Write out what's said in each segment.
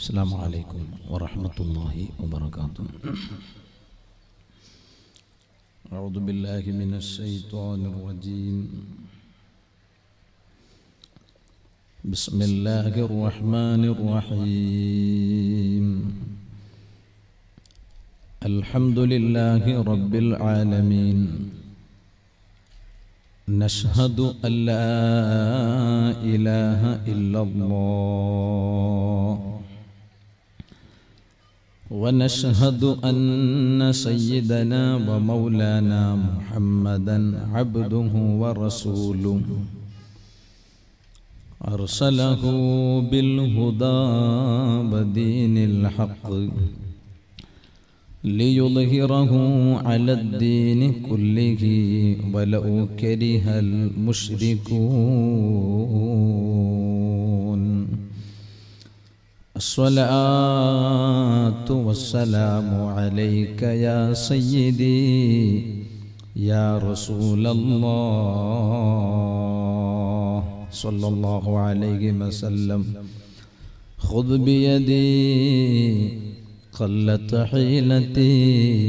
السلام عليكم ورحمة الله وبركاته أعوذ بالله من الشيطان الرجيم بسم الله الرحمن الرحيم الحمد لله رب العالمين نشهد أن لا إله إلا الله ونشهد أن سيدنا ومولانا محمدا عبده ورسوله أرسله بالهدى ودين الحق ليظهره على الدين كله ولو كره المشركون الصلاة والسلام عليك يا سيدي يا رسول الله صلى الله عليه وسلم خذ بيدي قلت حيلتي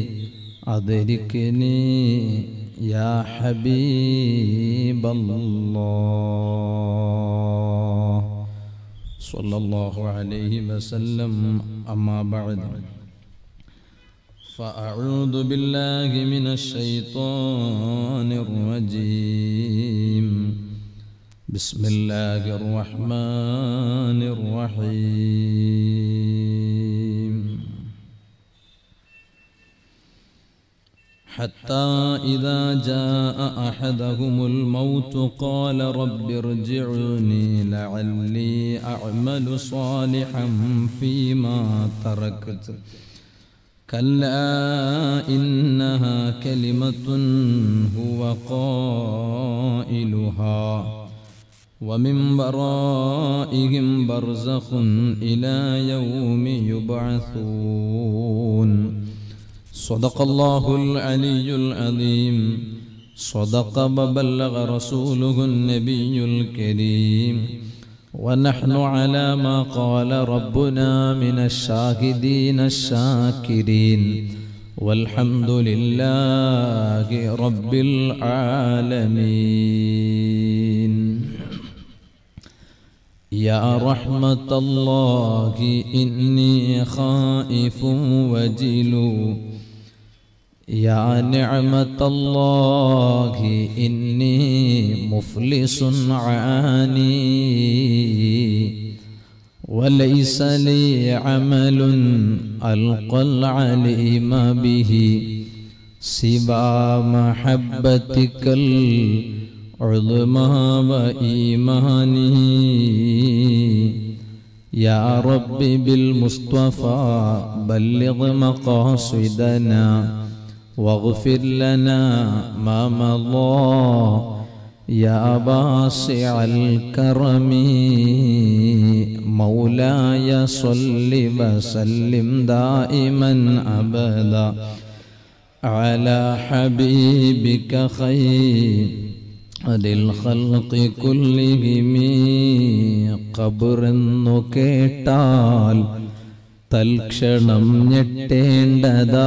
أدركني يا حبيب الله صلى الله عليه وسلم أما بعد فأعوذ بالله من الشيطان الرجيم بسم الله الرحمن الرحيم حتى إذا جاء أحدهم الموت قال رب ارجعوني لعلي أعمل صالحا فيما تركت كلا إنها كلمة هو قائلها ومن ورائهم برزخ إلى يوم يبعثون صدق الله العلي العظيم صدق وبلغ رسوله النبي الكريم ونحن على ما قال ربنا من الشاهدين الشاكرين والحمد لله رب العالمين يا رحمة الله إني خائف وجل يا نعمة الله إني مفلس عاني وليس لي عمل ألقى العليم به سوى محبتك العظمى وإيماني يا رب بالمصطفى بلغ مقاصدنا واغفر لنا ما مضى يا باسع الكرم مولاي صل وسلم دائما ابدا على حبيبك خير الخلق كلهم കബറെന്നു കേട്ടാൽ തൽക്ഷണം ഞെട്ടേണ്ടതാ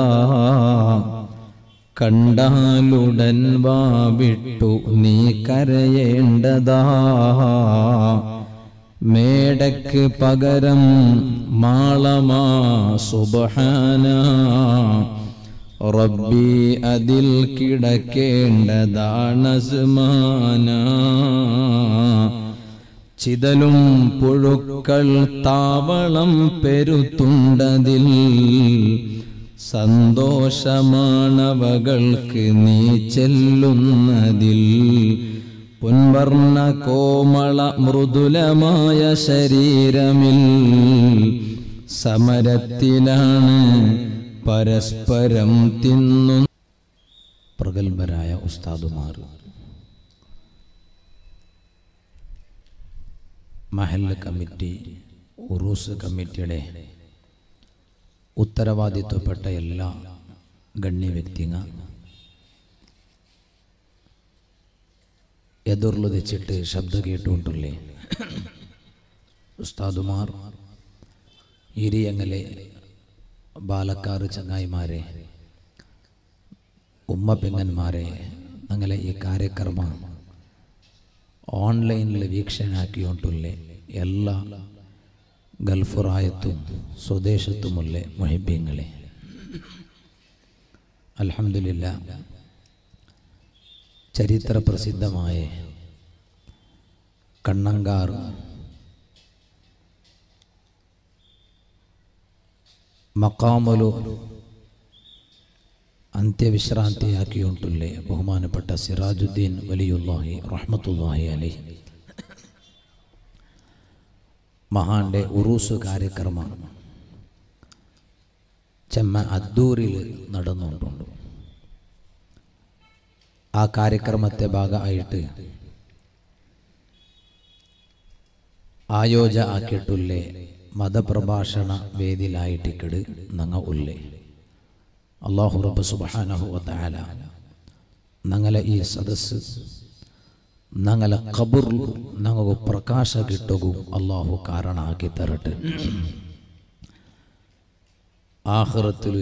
കണ്ടാലുടൻ വാവിട്ടു നീ കരയേണ്ടതാ മേടക്ക് പകരം മാളമാ സുബഹാന റബ്ബി അതിൽ കിടക്കേണ്ടതാണ് സ്മാന ചിതലും പുഴുക്കൾ താവളം പെരുത്തുണ്ടതിൽ സന്തോഷമാണവകൾക്ക് നീ ചെല്ലുന്നതിൽ പൊൻവർണ്ണ കോമള മൃദുലമായ ശരീരമിൽ സമരത്തിലാണ് പരസ്പരം തിന്നു പ്രഗത്ഭരായ ഉസ്താദുമാർ മഹല്ല് കമ്മിറ്റി ഉറൂസ് കമ്മിറ്റിയുടെ ഉത്തരവാദിത്വപ്പെട്ട എല്ലാ ഗണ്യ വ്യക്തിങ്ങ എതിർಲು വെച്ചിട്ട് ശബ്ദം കേട്ടുകൊണ്ടുള്ളേ ഉസ്താദുമാർ ഇരിയങ്ങലെ ബാലക്കാറ് ചങ്ങായിമാരെ ഉമ്മ പെങ്ങന്മാരെ ഞങ്ങളെ ഈ കാര്യക്രമ ഓൺലൈനിൽ വീക്ഷണാക്കിയോണ്ടുള്ള എല്ലാ ഗൾഫ് റായത്തും സ്വദേശത്തുമുള്ള മൊഹിബ്യങ്ങളെ അൽഹംദുലില്ല ചരിത്ര പ്രസിദ്ധമായ കണ്ണങ്കാർ മക്കാമലു അന്ത്യവിശ്രാന്തിയാക്കിയോണ്ടുള്ള ബഹുമാനപ്പെട്ട സിറാജുദ്ദീൻ വലിയുല്ലാഹി റഹ്മത്തുല്ലാഹി അലൈഹി മഹാന്റെ ഉറൂസ് കാര്യക്രമ ചെമ്മ അദ്ദൂരിൽ നടന്നുകൊണ്ടുണ്ട് ആ കാര്യക്രമത്തെ ഭാഗമായിട്ട് ആയോജ ആക്കിയിട്ടുള്ളേ മതപ്രഭാഷണ വേദിയിലായിട്ടിക്കട് നങ്ങ ഉള്ളേ അള്ളാഹു റബ്ബ് സുബ്ഹാനഹു വതആല ഞങ്ങളെ ഈ സദസ്സ് ഞങ്ങളെ ഖബർ ഞങ്ങൾക്ക് പ്രകാശ കിട്ടുകയും അള്ളാഹു കാരണമാക്കി തരട്ടെ ആഹ്റത്തിൽ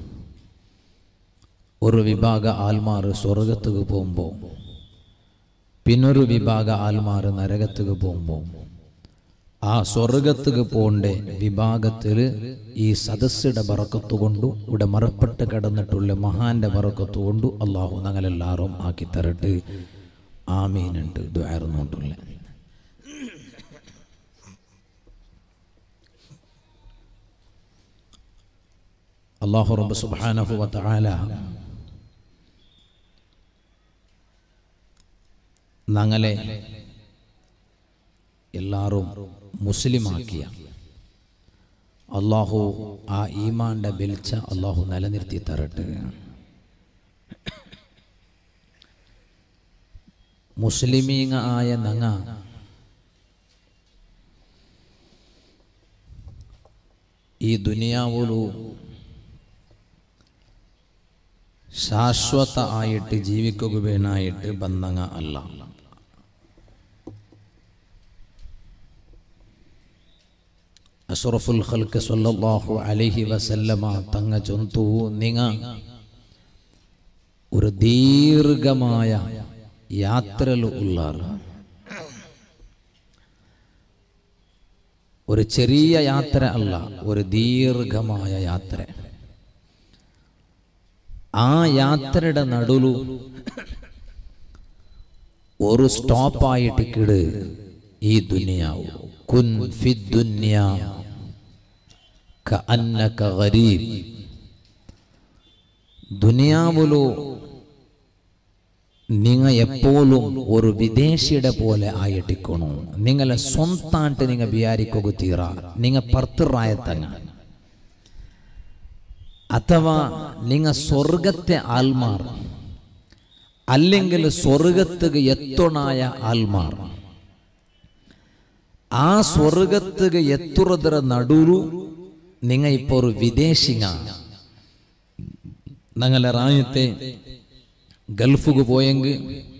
ഒരു വിഭാഗ ആൽമാർ സ്വർഗത്തുക്ക് പോകുമ്പോൾ പിന്നൊരു വിഭാഗ ആൽമാർ നരകത്തുക്ക് പോകുമ്പോൾ ആ സ്വർഗത്തുക്ക് പോണ്ട വിഭാഗത്തിൽ ഈ സദസ്സിയുടെ ബറക്കത്ത് കൊണ്ടും ഇവിടെ മറപ്പെട്ട് കിടന്നിട്ടുള്ള മഹാന്റെ ബറക്കത്ത് കൊണ്ടും അള്ളാഹു ഞങ്ങളെല്ലാവരും ആക്കി തരട്ട് ആമീനുണ്ട് ദ്വാർന്നുകൊണ്ടുള്ള അള്ളാഹു റബ്ബ് സുബ്ഹാനഹു വതആല ഞങ്ങളെ എല്ലാവരും മുസ്ലിമാക്കിയ അള്ളാഹു ആ ഈമാന്റെ ബെൽച്ച അള്ളാഹു നിലനിർത്തി തരട്ടെ മുസ്ലിമീങ്ങ ആയ നങ്ങ ഈ ദുനിയാവുലു ശാശ്വത ആയിട്ട് ജീവിക്കുകയായിട്ട് ബന്ധങ്ങ അല്ല അഷറഫുൽ ഖൽക്ക് സല്ലല്ലാഹു അലൈഹി വസല്ലമ തങ്ങ ചൊന്തു നിങ്ങ ഒരു ദീർഘമായ യാത്രയിൽ ഉള്ളാറ് ഒരു ചെറിയ യാത്ര അല്ല ഒരു ദീർഘമായ യാത്ര ആ യാത്രയുടെ നടുലു ഒരു സ്റ്റോപ്പായിട്ട് കിട് ഈ ദുനിയാവ് കുൻ ഫി ദുനിയാ കഅന്നക ഗരീബ് ദുനിയാവിലോ നിങ്ങ എപ്പോഴും ഒരു വിദേശിയുടെ പോലെ ആയിട്ടിക്കണു നിങ്ങളെ സ്വന്തായിട്ട് നിങ്ങൾ വിചാരിക്കുക തീറ നിങ്ങൾ പർത്തിറായത്തങ്ങ അഥവാ നിങ്ങൾ സ്വർഗത്തെ ആൽമാർ അല്ലെങ്കിൽ സ്വർഗത്തുക എത്തുണായ ആൽമാർ ആ സ്വർഗത്തുക എത്തുറതര നടുരു നിങ്ങ ഇപ്പൊ ഒരു വിദേശിങ്ങ ഞങ്ങളെ റായത്തെ ഗൾഫുക്ക് പോയെങ്കിൽ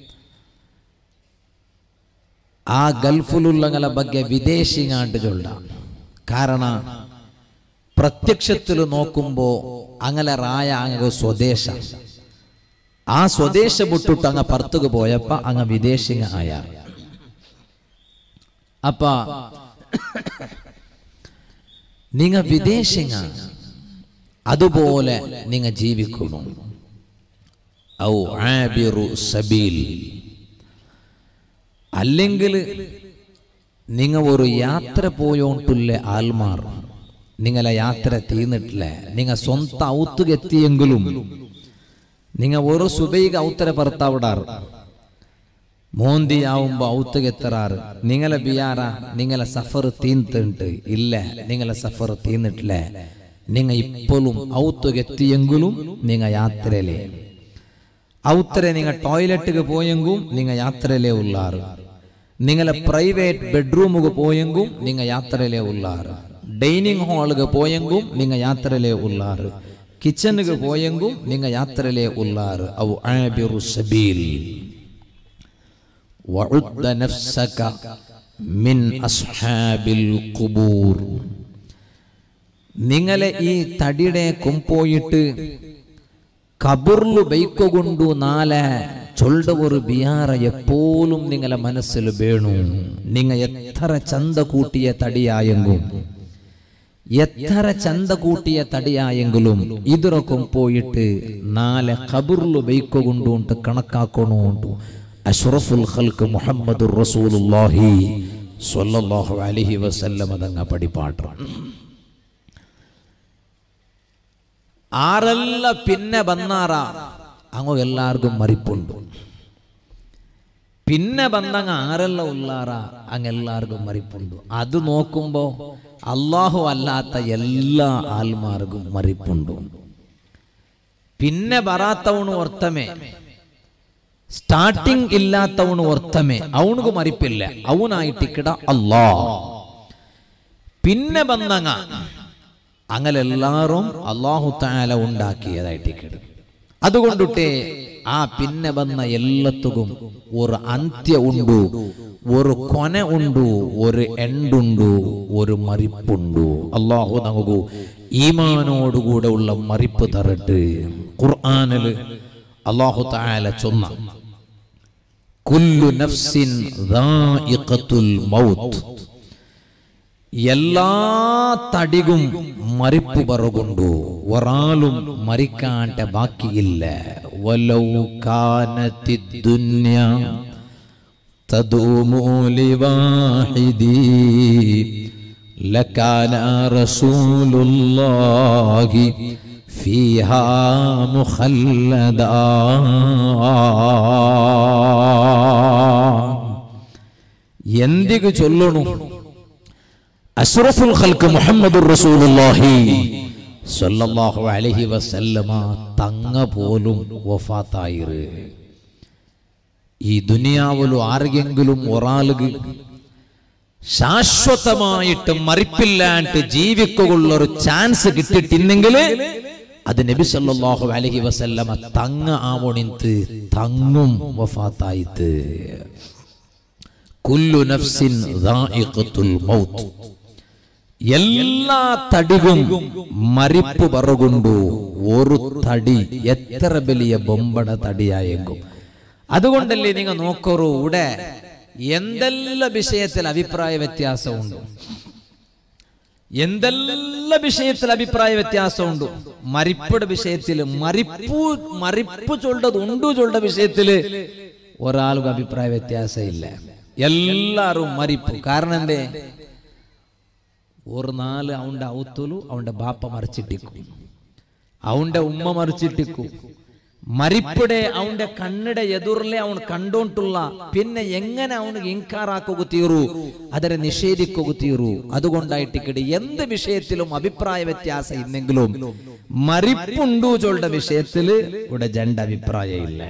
ആ ഗൾഫിലുള്ളങ്ങളെ ಬಗ್ಗೆ വിദേശിങ്ങാണ്ട് ചൊല്ല കാരണ പ്രത്യക്ഷത്തിൽ നോക്കുമ്പോ അങ്ങനെ റായ അങ്ങ് സ്വദേശ ആ സ്വദേശ വിട്ടിട്ട് അങ്ങ് പുറത്തുക്ക് പോയപ്പോ അങ്ങ് വിദേശിങ്ങ ആയ അപ്പ നിങ്ങ വിദേശിങ്ങ അതുപോലെ നിങ്ങ ജീവിക്കുന്നു ഔ ആബിറു സബീൽ അല്ലെങ്കിൽ നിങ്ങ ഒരു യാത്ര പോയോണ്ടുള്ള ആൽമാർ നിങ്ങളെ യാത്ര തീർന്നിട്ടില്ല നിങ്ങ സ്വന്തം ഔത്തുകെത്തിയെങ്കിലും നിങ്ങ ഒരു സുബൈക ഔത്തര പുറത്താവിടാറ് മോന്തിയാവുമ്പോ ഔത്തുകെത്തറാറ് നിങ്ങളെ ബിയാറ നിങ്ങളെ സഫർ തീർന്നിട്ടുണ്ട് ഇല്ല നിങ്ങളെ സഫർ തീർന്നിട്ടില്ല നിങ്ങ ഇപ്പോഴും ഔത്തുകെത്തിയെങ്കിലും നിങ്ങ യാത്രയിലേ ഔത്തരെ നിങ്ങൾ ടോയ്ലറ്റിക്ക് പോയെങ്കും നിങ്ങൾ യാത്രയിലേ ഉള്ളാറ് നിങ്ങളെ പ്രൈവേറ്റ് ബെഡ്റൂമുക്ക് പോയെങ്കും നിങ്ങൾ യാത്രയിലേ ഉള്ളാറ് ഡൈനിങ് ഹാളുക്ക് പോയെങ്കും നിങ്ങൾ യാത്രയിലേ ഉള്ളാറ് കിച്ചനുക്ക് പോയെങ്കും നിങ്ങൾ യാത്രയിലേ ഉള്ളാറ് ഔ ആബിറു സബീൽ വഉദ്ദ നഫ്സക മിൻ അസ്ഹാബിൽ ഖുബൂർ നിങ്ങളെ ഈ തടിയുടെ കൊമ്പോയിട്ട് കബുർലു ബൈക്കൊണ്ടു നാലെ ചൊല്ല ഒരു ബിയാറ എപ്പോലും നിങ്ങളെ മനസ്സിൽ വേണു നിങ്ങ എത്ര ചന്ത കൂട്ടിയ തടിയായെങ്കും എത്ര ചന്ത കൂട്ടിയ തടിയായെങ്കിലും ഇതിറക്കും പോയിട്ട് നാലെ കബുർലു ബൈക്കൊണ്ടുണ്ട് കണക്കാക്കണോണ്ടു അഷ്റഫുൽ ഖൽക്ക് മുഹമ്മദ് റസൂലുള്ളാഹി സ്വല്ലല്ലാഹു അലൈഹി വസല്ലം അതങ്ങ പടിപ്പാട്ടാണ് ആറല്ല പിന്നെ ബന്നാറ അങ്ങോ എല്ലാവർക്കും മറിപ്പുണ്ട് പിന്നെ ബന്നങ്ങ ആറല്ല ഉള്ളാറ അങ്ങ് എല്ലാവർക്കും മറിപ്പുണ്ട് അത് നോക്കുമ്പോ അള്ളാഹു അല്ലാത്ത എല്ലാ ആൽമാർക്കും മറിപ്പുണ്ട് പിന്നെ ಬರಾತವನು ಒರ್ತಮೆ ಸ್ಟಾರ್ಟಿಂಗ್ ಇಲ್ಲಾತವನು ಒರ್ತಮೆ ಅವನಿಗೂ ಮರಿಪಿಲ್ಲ ಅವನಾയിട്ടിക്കട അല്ലാ പിന്നെ ബന്നങ്ങ അങ്ങനെ എല്ലാവരും അള്ളാഹു താല ഉണ്ടാക്കിയതായിട്ടിക്കട് അതുകൊണ്ടിട്ട് ആ പിന്നെ വന്ന എല്ലാത്തുക്കും ഒരു അന്ത്യ ഉണ്ടു ഒരു കൊന ഉണ്ടു ഒരു എണ്ടുണ്ടു ഒരു മറിപ്പുണ്ടു അള്ളാഹു നമുക്ക് ഈമാനോടുകൂടെ ഉള്ള മറിപ്പ് തരട്ട് ഖുർആനില് അള്ളാഹു താല ചൊന്ന കുല്ലു നഫ്സിൻ ധായിഖത്തുൽ മൗത്ത് എല്ലാ തടികും മറിപ്പ് പറകൊണ്ടു ഒരാളും മരിക്കാണ്ട ബാക്കിയില്ല വലൗ കാനത്തി ദുന്യ തദൂമു ലിവാഹിദി لكان رسول الله فيها مخلدا എന്തിക്ക് ചൊല്ലണു അഷ്റഫുൽ ഖൽക്ക് മുഹമ്മദുർ റസൂലുള്ളാഹി സ്വല്ലല്ലാഹു അലൈഹി വസല്ലമ തങ്ങ പോലും വഫാത്തായിര് ഈ ദുനിയാവിലും ആർക്കെങ്കിലും ഒരാളുക ശാശ്വതമായിട്ട് മറിപ്പില്ലാണ്ട് ജീവിക്കുള്ള ഒരു ചാൻസ് കിട്ടിയിട്ടില്ലെങ്കിൽ അത് നബി സല്ലല്ലാഹു അലൈഹി വസല്ലമ തങ്ങ ആവണിന്ത് തങ്ങും വഫാത്തായിത്ത് കുല്ലു നഫ്സിൻ ധായിഖത്തുൽ മൗത്ത് എല്ലാ തടികും മരിപ്പ് പറകൊണ്ടു ഒരു തടി എത്ര വലിയ ബൊമ്പട തടിയായെങ്കും അതുകൊണ്ടല്ലേ നിങ്ങൾ നോക്കറു ഇവിടെ എന്തെല്ലാം വിഷയത്തിൽ അഭിപ്രായ വ്യത്യാസമുണ്ട് എന്തെല്ലാം വിഷയത്തിൽ അഭിപ്രായ വ്യത്യാസമുണ്ട് മരിപ്പുടെ വിഷയത്തിൽ മരിപ്പു മരിപ്പ് ചൊല്ലത് ഉണ്ടു ചൊല്ല വിഷയത്തില് ഒരാൾക്കും അഭിപ്രായ വ്യത്യാസം ഇല്ല എല്ലാരും മരിപ്പു കാരണം എന്തേ ഒരു നാല് അവന്റെ ഔത്തുലു അവന്റെ ബാപ്പ മറിച്ചിട്ടിക്കും അവന്റെ ഉമ്മ മറിച്ചിട്ടിക്കും മരിപ്പടെ അവന്റെ കണ്ണിടെ എതിറിലെ അവൻ കണ്ടോണ്ടുള്ള പിന്നെ എങ്ങനെ അവന് ഇൻകാറാക്കുക തീറു അതിനെ നിഷേധിക്കുക തീറു അതുകൊണ്ടായിട്ടിക്കടി എന്ത് വിഷയത്തിലും അഭിപ്രായ വ്യത്യാസം ഇന്നെങ്കിലും മരിപ്പുണ്ടു ചൊല്ലുടെ വിഷയത്തില് ഇവിടെ ജണ്ട അഭിപ്രായം ഇല്ല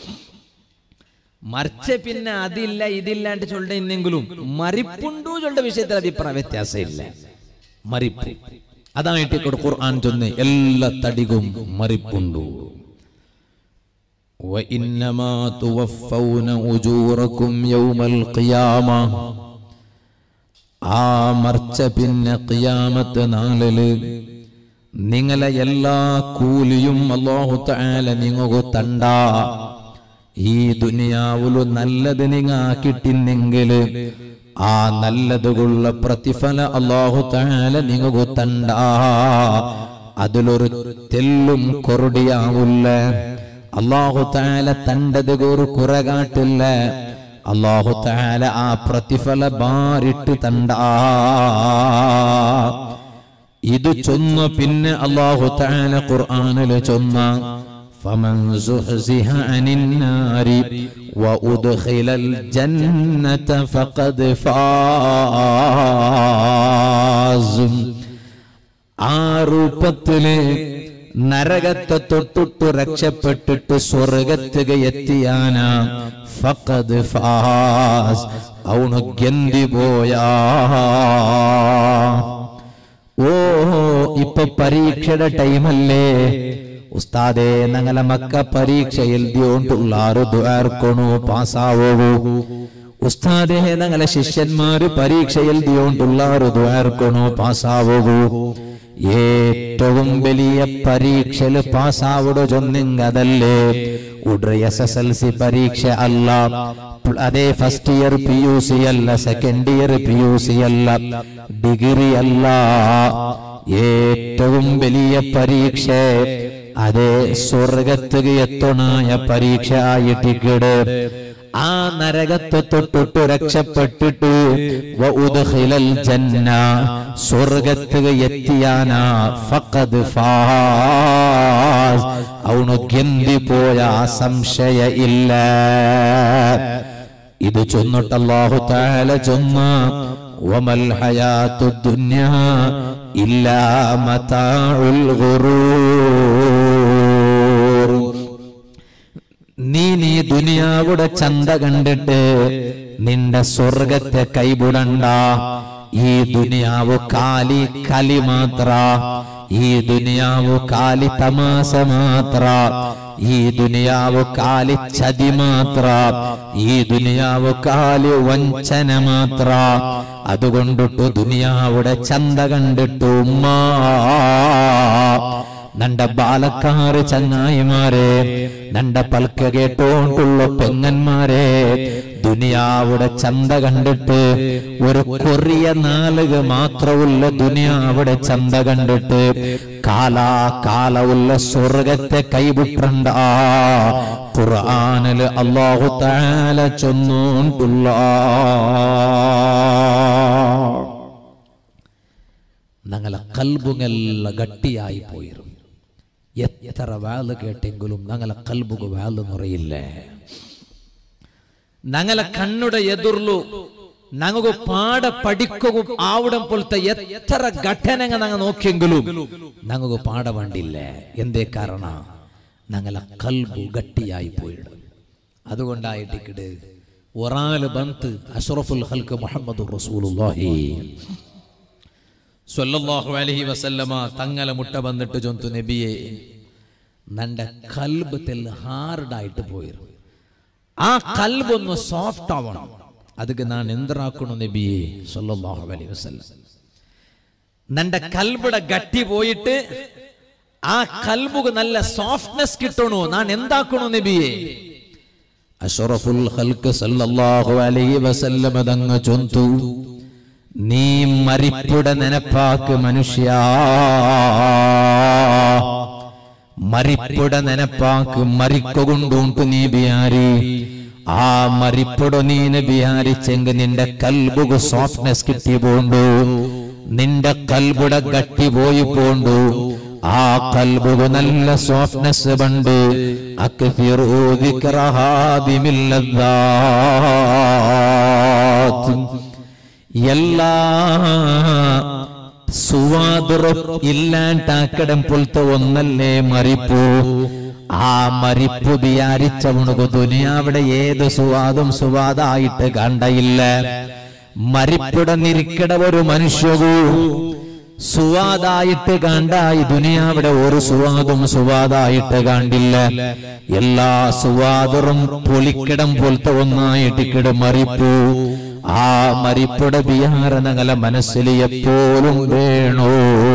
മറിച്ച പിന്നെ അതില്ല ഇതില്ലാണ്ട് ചൊല്ലുടെ ഇന്നെങ്കിലും മരിപ്പുണ്ടു ചൊല്ലുടെ വിഷയത്തിൽ അഭിപ്രായ വ്യത്യാസം ഇല്ല മരിപ്പ് അതായിട്ട് ഖുർആൻ ചൊന്ന് എല്ലാ തടികും മരിപ്പുണ്ടു وإنما توفون أجوركم يوم القيامة ആ മർച്ച പിന്നെ ഖിയാമത്ത് നാളില് നിങ്ങളെ എല്ലാ കൂലിയും അല്ലാഹു തആല നിങ്ങൾക്ക് തണ്ട ഈ ദുനിയാവിലു നല്ലത് നിങ്ങ കിട്ടിന്നെങ്കിൽ ആ നല്ലതുള്ള പ്രതിഫല അല്ലാഹു തആല നിങ്ങൾക്ക് തണ്ട അതിലൊരു തെല്ലും കൊറടിയാവില്ല അള്ളാഹു താല തണ്ടത് ഒരു കുറ കാട്ടില്ല അള്ളാഹു താല ആ പ്രതിഫല ബാരിട്ട് തണ്ട ഇത് ചൊന്നു പിന്നെ അള്ളാഹു താല ഖുർആനിൽ ചൊന്ന فمن زحزح عن النار وأدخل الجنة فقد فاز ആ രൂപത്തില് നരകത്തെ തൊട്ടിട്ട് രക്ഷപ്പെട്ടിട്ട് സ്വർഗത്തുക എത്തിയാന ഫഖദ് ഫാസ് അവണ് ഗന്തി പോയാ ഓ ഇപ്പൊ പരീക്ഷയുടെ ടൈമല്ലേ ഉസ്താദേ ഞങ്ങളെ മക്ക പരീക്ഷ എഴുതിയോണ്ടുള്ളാറ് ദ്വാർക്കണു പാസ്സാവൂ ഉസ്താദേ ഞങ്ങളെ ശിഷ്യന്മാര് പരീക്ഷ എഴുതിയോണ്ടുള്ളാറ് ദ്വാർക്കണു പാസ്സാവൂ ഏറ്റവും വലിയ പരീക്ഷയിൽ പാസ്സാവുടോ ചൊന്നിങ്ങതല്ലേ ഉടനെ എസ് എസ് എൽ സി പരീക്ഷ അല്ല അതെ first year P U C അല്ല second year P U C അല്ല ഡിഗ്രി അല്ല ഏറ്റവും വലിയ പരീക്ഷ അതെ സ്വർഗത്തുക എത്തണായ പരീക്ഷ ആയിട്ടിക്കട് ആ നരകത്തെ തൊട്ടിട്ട് രക്ഷപ്പെട്ടിട്ട് വ ഉദ്ഖിലൽ ജന്ന സ്വർഗത്തുക എത്തിയാനാ ഫഖദ് ഫാസ് അവനു ഗന്തിപ്പോയ സംശയ ഇല്ല ഇത് ചൊന്നിട്ട് അല്ലാഹു തആല ചൊന്ന വമൽ ഹയാത്തു ദുനിയ ഇല്ലാ മതാഉൽ ഗുറൂർ നീ നീ ദുനിയാവുടെ ചന്ത കണ്ടിട്ട് നിന്റെ സ്വർഗത്തെ കൈവിടണ്ട ഈ ദുനിയാവ് കാലി കലി മാത്ര ഈ ദുനിയാവ് കാലി തമാശ മാത്ര ഈ ദുനിയാവ് കാലി ചതി മാത്ര ഈ ദുനിയാവ് കാലി വഞ്ചന മാത്ര അതുകൊണ്ടിട്ടു ദുനിയാവുടെ ചന്ത കണ്ടിട്ടു ഉമ്മാ നണ്ട ബാലക്കാറ് ചങ്ങായിമാരെ നണ്ട പൽക്ക കേട്ടോണ്ടുള്ള പെങ്ങന്മാരെ ദുനിയാവുടെ ചന്ത കണ്ടിട്ട് ഒരു കൊറിയ നാലുക മാത്രമുള്ള ദുനിയാവുടെ ചന്ത കണ്ടിട്ട് കാലാ കാലവുള്ള സ്വർഗത്തെ കൈവിട്ടണ്ട ഖുർആനില് അല്ലാഹു തആല ചൊന്നോണ്ടുള്ള ഞങ്ങളെ കൽബുങ്ങല്ല ഗട്ടിയായി പോയിരുന്നു എത്ര വാല് കേട്ടെങ്കിലും ഞങ്ങളെ കൽബുക വാല് നിറയില്ലേ ഞങ്ങളെ കണ്ണുടെ എതിർലു ഞങ്ങൾക്ക് പാട പഠിക്കുകയും ആവിടം പോലത്തെ എത്ര ഘട്ടനങ്ങൾ ഞങ്ങൾ നോക്കിയെങ്കിലും ഞങ്ങൾക്ക് പാട വേണ്ടില്ലേ എന്തേ കാരണ ഞങ്ങളെ കൽബു ഗട്ടിയായി പോയിടും അതുകൊണ്ടായിട്ടിക്കിട് ഒറാല് ബന്ത് അഷ്റഫുൽ ഹൽക്ക് മുഹമ്മദ് റസൂലുള്ളാഹി സ്വല്ലല്ലാഹു അലൈഹി വസല്ലമ തങ്ങളെ മുട്ട വന്നിട്ട് ചൊന്തു നബിയെ നന്റെ കൽബ് തെല്ല് ഹാർഡായിട്ട് പോയിരുന്നു ആ കൽബ് ഒന്ന് സോഫ്റ്റ് ആവണം ಅದಕ್ಕೆ ನಾನು ಎಂದರಾಕಣು നബിയെ സല്ലല്ലാഹു അലൈഹി വസല്ലം നന്റെ കൽബുടെ ഗട്ടി പോയിട്ട് ആ കൽബുക നല്ല സോഫ്റ്റ്നെസ് കിട്ടണു ഞാൻ എന്താക്കണു നബിയെ അഷറഫുൽ ഖൽക്ക് സല്ലല്ലാഹു അലൈഹി വസല്ലം അതങ്ങ് ചൊന്തു നീ മരിപ്പുടെ നെനപ്പാക്ക് മനുഷ്യ മരിപ്പുടെ നെനപ്പാക്ക് മരിക്കൊണ്ടുണ്ടു നീ ബിയാരി ആ മരിപ്പുട നീന് ബിയാരിച്ചെങ്കിൽ നിന്റെ കൽബുക സോഫ്റ്റ്നെസ് കിട്ടി പോണ്ടു നിന്റെ കൽബുടെ ഗട്ടി പോയി പോണ്ടു ആ കൽബുക നല്ല സോഫ്റ്റ്നെസ് പണ്ട് അക്ഫിറൂ ദിക്റഹാ ബിമില്ലദ്ദാത്ത് എല്ലാ സുവാദുറും ഇല്ലാണ്ടാക്കടം പോലത്തെ ഒന്നല്ലേ മരിപ്പു ആ മരിപ്പു വിചാരിച്ചവണുകു ദുനിയാവിടെ ഏത് സുവാദും സുവാദായിട്ട് കണ്ടയില്ല മരിപ്പിട നിരിക്കട ഒരു മനുഷ്യകൂ സുവാദായിട്ട് കണ്ടായി ദുനിയാവിടെ ഒരു സുവാദും സുവാദായിട്ട് കണ്ടില്ല എല്ലാ സുവാദറും പൊളിക്കിടം പോലത്തെ ഒന്നായിട്ടിക്കിട മറിപ്പു ആ മരിപ്പുടെ ബിഹാര ഞങ്ങളെ മനസ്സിൽ എപ്പോഴും വേണോ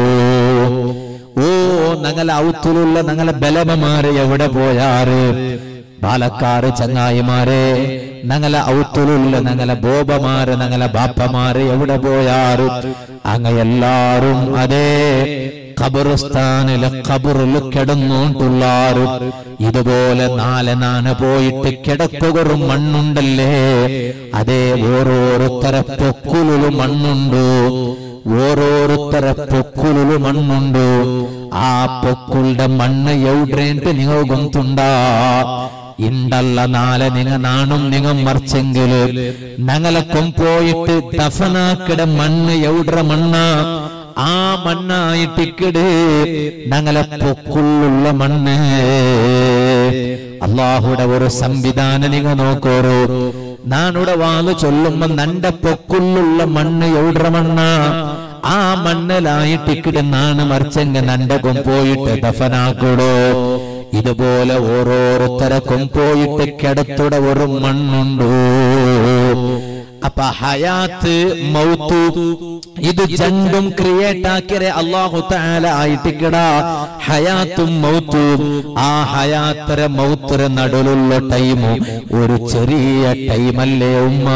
ഓ ഞങ്ങളെ ഔത്തിലുള്ള ഞങ്ങളെ ബലമമാരെ എവിടെ പോയാറ് പാലക്കാട് ചങ്ങായിമാരെ ഞങ്ങളെ ഔത്തിലുള്ള ഞങ്ങളെ ബോബമാര് ഞങ്ങളെ ബാപ്പമാര് എവിടെ പോയാറ് അങ്ങ എല്ലാരും അതേ ഖബർസ്ഥാനിലെ ഖബറിൽ കിടന്നോണ്ടുള്ളാരും ഇതുപോലെ നാല് നാന പോയിട്ട് കിടക്കുകറും മണ്ണുണ്ടല്ലേ അതേ ഓരോരുത്തര പൊക്കുലിലും മണ്ണുണ്ട് ഓരോരുത്തര പൊക്കുലിലും മണ്ണുണ്ട് ആ പൊക്കുളുടെ മണ്ണ് എവിടേണ്ട് നിങ്ങൾ ഗൊന്തുണ്ടാ ഇണ്ടല്ല നാളെ നിങ്ങ നാണും നിങ്ങ മറിച്ചെങ്കില് ഞങ്ങളെ കൊമ്പോയിട്ട് ദഫനാക്കിട മണ്ണ് എവിട മണ്ണ ആ മണ്ണായിട്ടിക്കിട് ഞങ്ങളെ പൊക്കുള്ള മണ്ണ് അള്ളാഹുടെ ഒരു സംവിധാനം നിങ്ങ നോക്കോറോ നാനുടെ വാല് ചൊല്ലുമ്പോ നന്റെ പൊക്കുള്ള മണ്ണ് എവിട മണ്ണ ആ മണ്ണിലായിട്ടിക്കിട് നാണ് മറിച്ചെങ്ക നന്റെ കൊമ്പോയിട്ട് ദഫനാക്കൂടോ ഇതുപോലെ ഓരോരുത്തരക്കും പോയിട്ട് കിടത്തുടെ ഒരു മണ്ണുണ്ടോ അപ്പൊ ഹയാത്ത് മൗത്ത് ഇത് രണ്ടും ക്രിയേറ്റ് ആക്കിയരെ അള്ളാഹു താല ആയിട്ടിക്കട ഹയാത്തും മൗത്തും ആ ഹയാത്തര മൗത്തര നടുലുള്ള ടൈമും ഒരു ചെറിയ ടൈമല്ലേ ഉമ്മ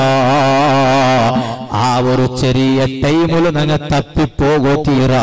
ആ ഒരു ചെറിയ ടൈമിൽ നങ്ങ തപ്പിപ്പോകോ തീരാ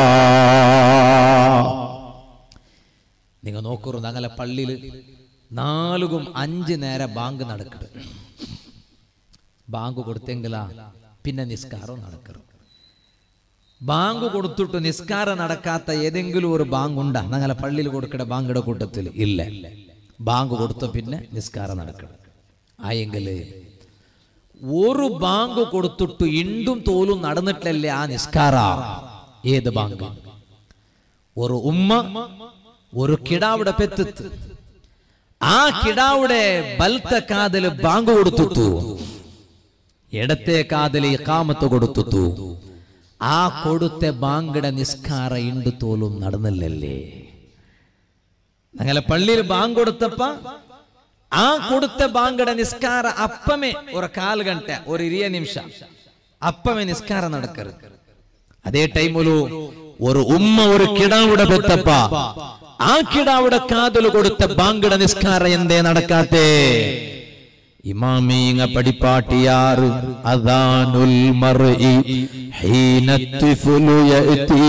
നിങ്ങൾ നോക്കൂ ഞങ്ങളെ പള്ളിയിൽ നാലുകും അഞ്ച് നേരം ബാങ്ക് നടക്കുന്നത് ബാങ്ക് കൊടുത്തെങ്കിലാ പിന്നെ നിസ്കാരം നടക്കണം ബാങ്ക് കൊടുത്തിട്ട് നിസ്കാരം നടക്കാത്ത ഏതെങ്കിലും ഒരു ബാങ്ക് ഉണ്ടാ ഞങ്ങളെ പള്ളിയിൽ കൊടുക്കണ ബാങ്കിയുടെ കൂട്ടത്തിൽ ഇല്ല ബാങ്ക് കൊടുത്ത പിന്നെ നിസ്കാരം നടക്കണം ആയെങ്കില് ഒരു ബാങ്ക് കൊടുത്തിട്ട് ഇണ്ടും തോലും നടന്നിട്ടില്ലല്ലേ ആ നിസ്കാര ഏത് ബാങ്ക് ഒരു ഉമ്മ ഒരു കിടാവിടെ പെത്തിത്ത് ആ കിടാവിടെ ബൽത്ത കാതല് ബാങ്ക് കൊടുത്തിട്ടു ഇടത്തെ കാതല് ഇക്കാമത്ത് കൊടുത്തിട്ടു ആ കൊടുത്ത ബാങ്കിടെ നിസ്കാര ഇണ്ടു തോലും നടന്നില്ലല്ലേ ഞങ്ങളെ പള്ളിയിൽ ബാങ്ക് കൊടുത്തപ്പ ആ കൊടുത്ത ബാങ്കിടെ നിസ്കാര അപ്പമേ ഒരു കാല് ഗಂಟ ഒരു ഇരിയ നിമിഷ അപ്പമേ നിസ്കാര നടക്കരുത് അതേ ടൈമിലു ഒരു ഉമ്മ ഒരു കിടാവിടെ പെത്തപ്പ ആ കിടാവിടെ കാതല് കൊടുത്ത ബാങ്കിടെ നിസ്കാര എന്തേ നടക്കാത്തേ ഇമാമീങ്ങ പഠിപ്പാട്ടിയാറ് അദാനുൽ മർഇ ഹീന തുഫുലു യഅതി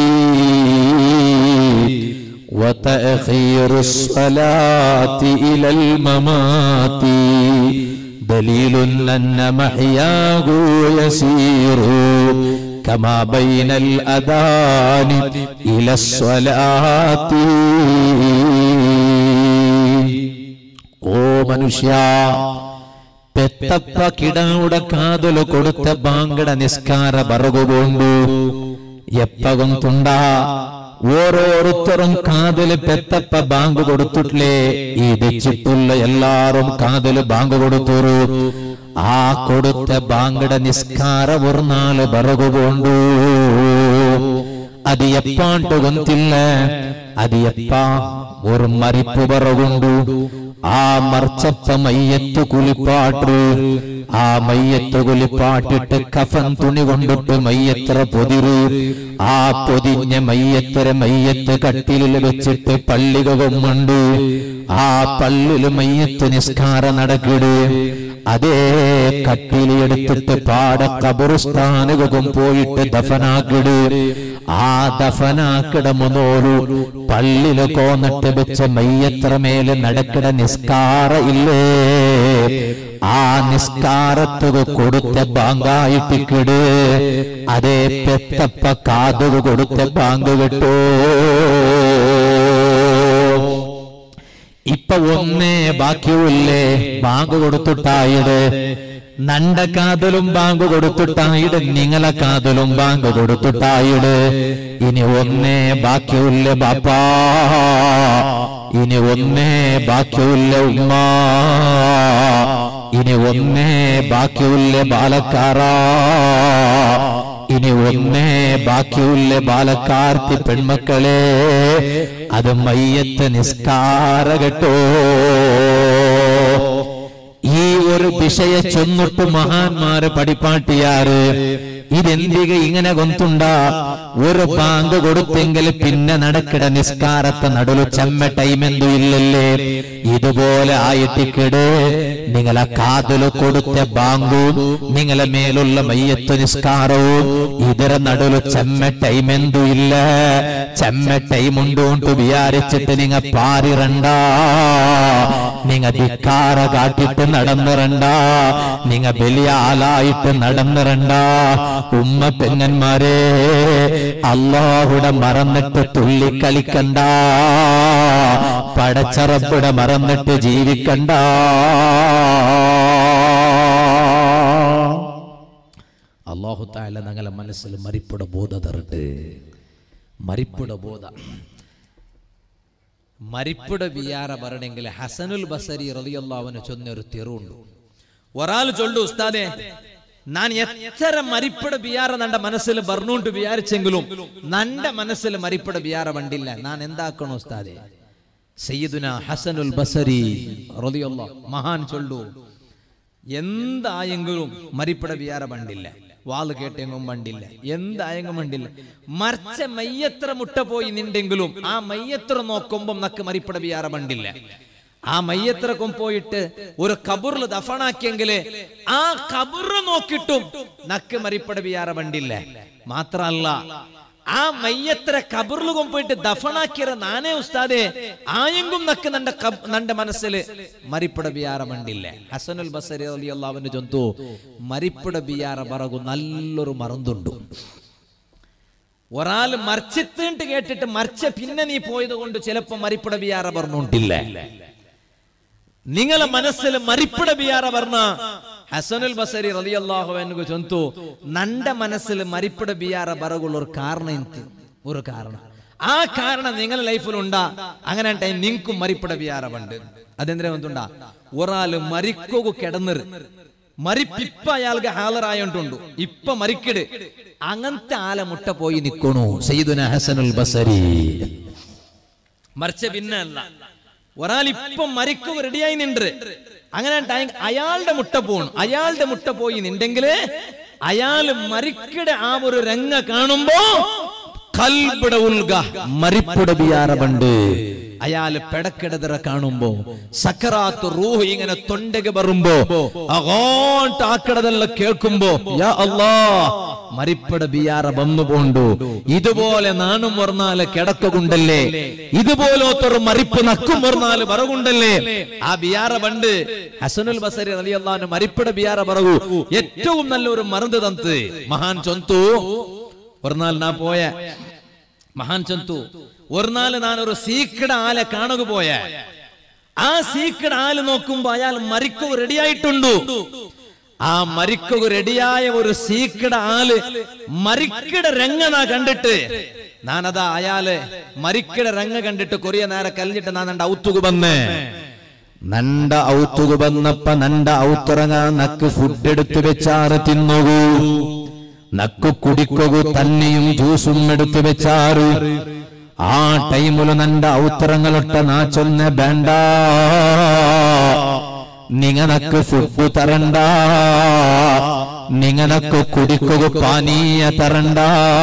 وتأخير الصلاة إلى الممات دليل أن محياه يسير كما بين الأذان إلى الصلاة ഓ മനുഷ്യ പെത്തപ്പ കിടാവുടെ കാതല് കൊടുത്ത ബാങ്കട നിസ്കാര ബറകുകൊണ്ടു എപ്പകും തുണ്ട ഓരോരുത്തരും കാതല് പെത്തപ്പ ബാങ്ക് കൊടുത്തിട്ടില്ലേ ഈ വെച്ചിട്ടുള്ള എല്ലാരും കാതല് ബാങ്ക് കൊടുത്തോരു ആ കൊടുത്ത ബാങ്കട നിസ്കാര ഒരു നാല് ബറകുകൊണ്ടു అది ఎప్పాంటు గొంతిల్ల అది ఎప్ప ഒരു മരിപ്പ് പറവുണ്ടു ആ മർച്ചപ്പ മയ്യത്ത് കുളിപ്പാട്ട് ആ മയ്യത്ത് കുളിപ്പാട്ടിട്ട് കഫൻ തുണി കൊണ്ടിട്ട് മയ്യത്ര പൊതിര് ആ പൊതിഞ്ഞ മയ്യത്തര മയ്യത്ത് കട്ടിലിൽ വെച്ചിട്ട് പള്ളിക കൊമ്മുണ്ട് ആ പള്ളില് മയ്യത്ത് നിസ്കാര നടക്കിട് അതേ കട്ടിലി എടുത്തിട്ട് പാട കബറുസ്ഥാനുകം പോയിട്ട് ദഫനാക്കിട് ആ ദഫനാക്കിട മുന്നോരു പള്ളില് കോന്നിട്ട് വെച്ച മയ്യത്ര മേല് നടക്കിട നിസ്കാര ഇല്ലേ ആ നിസ്കാരത്തുക കൊടുത്ത ബാങ്കായിട്ടിക്കിട് അതേ പെത്തപ്പ കാതുക കൊടുത്ത ബാങ്ക് കിട്ടോ ഇപ്പൊ ഒന്നേ ബാക്കിയുള്ളേ ബാങ്ക് കൊടുത്തിട്ടായത് നണ്ട കാതലും ബാങ്ക് കൊടുത്തിട്ടായിട് നിങ്ങളെ കാതലും ബാങ്ക് കൊടുത്തിട്ടായിട് ഇനി ഒന്നേ ബാക്കിയുള്ള ബാപ്പാ ഇനി ഒന്നേ ബാക്കിയുള്ള ഉമ്മ ഇനി ഒന്നേ ബാക്കിയുள்ள ബാലക്കാരാ ഇനി ഒന്നേ ബാക്കിയുള്ള ബാലക്കാർത്തി പെൺമക്കളെ അത് മയ്യത്ത് നിസ്കാര കേട്ടോ ഈ ഒരു വിഷയ ചൊന്നിട്ട് മഹാന്മാര് പഠിപ്പാട്ടിയാറ് ഇതെന്തിക ഇങ്ങനെ കൊന്തുണ്ട ഒരു ബാങ്ക് കൊടുത്തെങ്കിൽ പിന്നെ നടക്കിട നിസ്കാരത്തെ നടുലു ചെമ്മ ടൈമെന്തു ഇല്ലല്ലേ ഇതുപോലെ ആയിട്ടിക്കിട് നിങ്ങളെ കാതില് കൊടുത്ത ബാങ്കും നിങ്ങളെ മേലുള്ള മയ്യത്ത് നിസ്കാരവും ಇದರ ನಡುಲು ಚೆಮ್ಮೆ ಟೈಮ್ ಎಂದು ಇಲ್ಲ ಚೆಮ್ಮೆ ಟೈಮ್ ಉಂಟು ಉಂಟು ವಿಚಾರಿಸಿಟ್ಟು ನಿಂಗ ಪಾರಿರಂಡ നിങ്ങ ധിക്കാര കാട്ടിട്ട് നടന്നിരണ്ട നിങ്ങ വലിയ ആലായിട്ട് നടന്നിരണ്ട ഉമ്മ പെങ്ങന്മാരെ അള്ളാഹുടെ മറന്നിട്ട് തുള്ളിക്കളിക്കണ്ട പടച്ചറപ്പുടെ മറന്നിട്ട് ജീവിക്കണ്ട അള്ളാഹു താല ഞങ്ങളെ മനസ്സിൽ മരിപ്പുട ബോധ തരട്ട് മരിപ്പുട ബോധ മരിപ്പുട വിയാര പറയണമെങ്കിൽ ഹസനുൽ ബസരി റളിയല്ലാഹുവിന് ചൊന്ന ഒരു തെറുണ്ട് ഒരാൾ ചൊല്ലു ഉസ്താദെ ഞാൻ എത്ര മരിപ്പട ബിയാറ നന്റെ മനസ്സിൽ പറഞ്ഞുകൊണ്ട് വിചാരിച്ചെങ്കിലും നന്റെ മനസ്സിൽ മരിപ്പട ബിയാറ വണ്ടില്ല ഞാൻ എന്താക്കണോ ഉസ്താദെ സയ്യിദുന ഹസനുൽ ബസരി റളിയല്ലാഹു മഹാൻ ചൊല്ലു എന്തായെങ്കിലും മരിപ്പട വിയാറ പണ്ടില്ല വാള് കേട്ടെങ്കും പണ്ടില്ല എന്തായെങ്കും പണ്ടില്ല മറിച്ച മയ്യത്ര മുട്ട പോയി നിണ്ടെങ്കിലും ആ മയ്യത്ര നോക്കുമ്പം നക്ക് മരിപ്പട വിയാറ പണ്ടില്ല ആ മയ്യത്രക്കും പോയിട്ട് ഒരു കബറിൽ ദഫണാക്കിയെങ്കില് ആ കബറ് നോക്കിയിട്ടും നക്ക് മരിപ്പട വിയാറ പണ്ടില്ല മാത്രല്ല ആ മയ്യത്ര കബറിലും പോയിട്ട് ദഫണാക്കിയ നാനേ ഉസ്താദെ ആയെങ്കും നക്ക് നന്റെ കബ് നന്റെ മനസ്സിൽ മരിപ്പട ബിയാറ മണ്ടില്ല ഹസനുൽ ബസരി അലി അള്ളാവിന്റെ ജന്തു മരിപ്പട ബിയാറ പറകു നല്ലൊരു മറന്നുണ്ടു ഒരാൾ മറിച്ചിട്ട് കേട്ടിട്ട് മറിച്ച പിന്നെ നീ പോയത് കൊണ്ട് ചിലപ്പോ മരിപ്പട ബിയാറ പറഞ്ഞുണ്ടില്ല നിങ്ങളെ മനസ്സിൽ മരിപ്പട ബിയാറ പറഞ്ഞ ഹസനുൽ ബസരി റളിയല്ലാഹു അൻഹു ചൊന്തു നന്റെ മനസ്സിൽ മരിപ്പട ബിയാറ ബറകുള്ള ഒരു കാരണം എന്ത് ഒരു കാരണം ആ കാരണം നിങ്ങളുടെ ലൈഫിൽ ഉണ്ടാ അങ്ങനെ ടൈം നിങ്ങൾക്കും മരിപ്പട ബിയാറ ഉണ്ട് അതെന്തിനാ എന്തുണ്ടാ ഒരാള് മരിക്കുക കിടന്നറ് മരിപ്പിപ്പ അയാൾക്ക് ഹാജറായോണ്ടുണ്ട് ഇപ്പൊ മരിക്കിട് അങ്ങനത്തെ ആല മുട്ട പോയി നിക്കണു സയ്യിദുന ഹസനുൽ ബസരി മറിച്ച പിന്നെ അല്ല ഒരാൾ ഇപ്പം മരിക്കുക റെഡിയായി നിണ്ട് അങ്ങനെ ടൈം അയാളുടെ മുട്ട പോണു അയാളുടെ മുട്ട പോയി നിണ്ടെങ്കില് അയാള് മരിക്കടെ ആ ഒരു രംഗ കാണുമ്പോ കൽബിട ഉൽഗ മരിപ്പുട ബിയാറബണ്ട് അയാള് പെടക്കിടതറ കാണുമ്പോ സക്കറാത്ത് റൂഹ് ഇങ്ങനെ തൊണ്ടಗೆ ബറുമ്പോ അങ്ങോട്ട് ആക്കടതെല്ലാം കേൾക്കുമ്പോ യാ അല്ലാ മരിപ്പട ബിയാറ വന്നു പോണ്ടു ഇതുപോലെ നാണും മറന്നാല് കിടക്കുണ്ടല്ലേ ഇതുപോലത്തൊരു മരിപ്പ് നക്കും മറന്നാല് പറകുണ്ടല്ലേ ആ ബിയാറ പണ്ട് ഹസനുൽ ബസരി അലി അള്ളഹാന് മരിപ്പട ബിയാറ പറകു ഏറ്റവും നല്ലൊരു മറந்து തന്ത് മഹാൻ ചൊന്തു ഒരു നാൾ നാ പോയ മഹാൻ ചൊന്തു ഒരു നാൾ ഞാൻ ഒരു സീക്കട ആലെ കാണുക പോയ ആ സീക്കട ആല് നോക്കുമ്പോ അയാൾ മരിക്കുക റെഡിയായിട്ടുണ്ടു ആ മരിക്കുക റെഡിയായ ഒരു സീക്കട ആള് മരിക്കട രംഗനാ കണ്ടിട്ട് ഞാനതാ അയാള് മരിക്കട രംഗ കണ്ടിട്ട് കൊറിയ നേരെ കലിഞ്ഞിട്ട് ഞാൻ എന്റെ ഔത്തുക വന്ന് നണ്ട ഔത്തുകു വന്നപ്പ നണ്ട ഔത്തുറങ്ങ നക്ക് ഫുഡ് എടുത്തു വെച്ചാറ് തിന്നുകൂ നക്കു കുടിക്കുകു തന്നെയും ജ്യൂസും എടുത്തു വെച്ചാറ് ആ ടൈമില് നണ്ട ഔത്തറങ്ങളൊട്ട നാ ചൊന്ന വേണ്ട നിങ്ങനക്ക് ഫുഡ് തരണ്ട നിങ്ങനക്ക് കുടിക്കുക പാനീയ തരണ്ട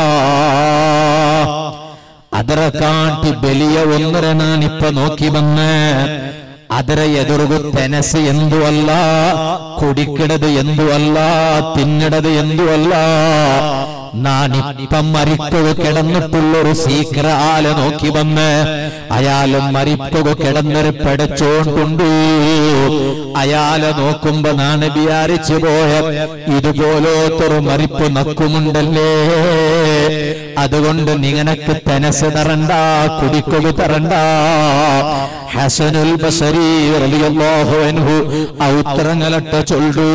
ಅದರ ಕಾಂಟಿ ಬೆಲಿಯ ಒಂದರ ನಾನಿಪ್ಪ ನೋಕಿ ಬಂದೆ ಅದರ ಎದುರುಗು ತೆನಸು ಎಂದು ಅಲ್ಲ ಕುಡಿಕಿಡದು ಎಂದು ಅಲ್ಲ ತಿನ್ನಿಡದು ಎಂದು ಅಲ್ಲ നാനിപ്പം മരിക്കുക കിടന്നിട്ടുള്ളൊരു സീക്ര ആല നോക്കി വന്ന് അയാള് മരിക്കുക കിടന്നൊരു പെടച്ചോണ്ടുണ്ട് അയാളെ നോക്കുമ്പോ നാണ് വിചാരിച്ചു പോയ ഇതുപോലത്തൊരു മരിപ്പ് നക്കുമുണ്ടല്ലേ അതുകൊണ്ട് നിങ്ങനക്ക് തെനസ് തരണ്ട കുടിക്കുക തരണ്ട ഹസനുൽ ബസരി റളിയല്ലാഹു അൻഹു ഔത്തരങ്ങലട്ട ചൊല്ലു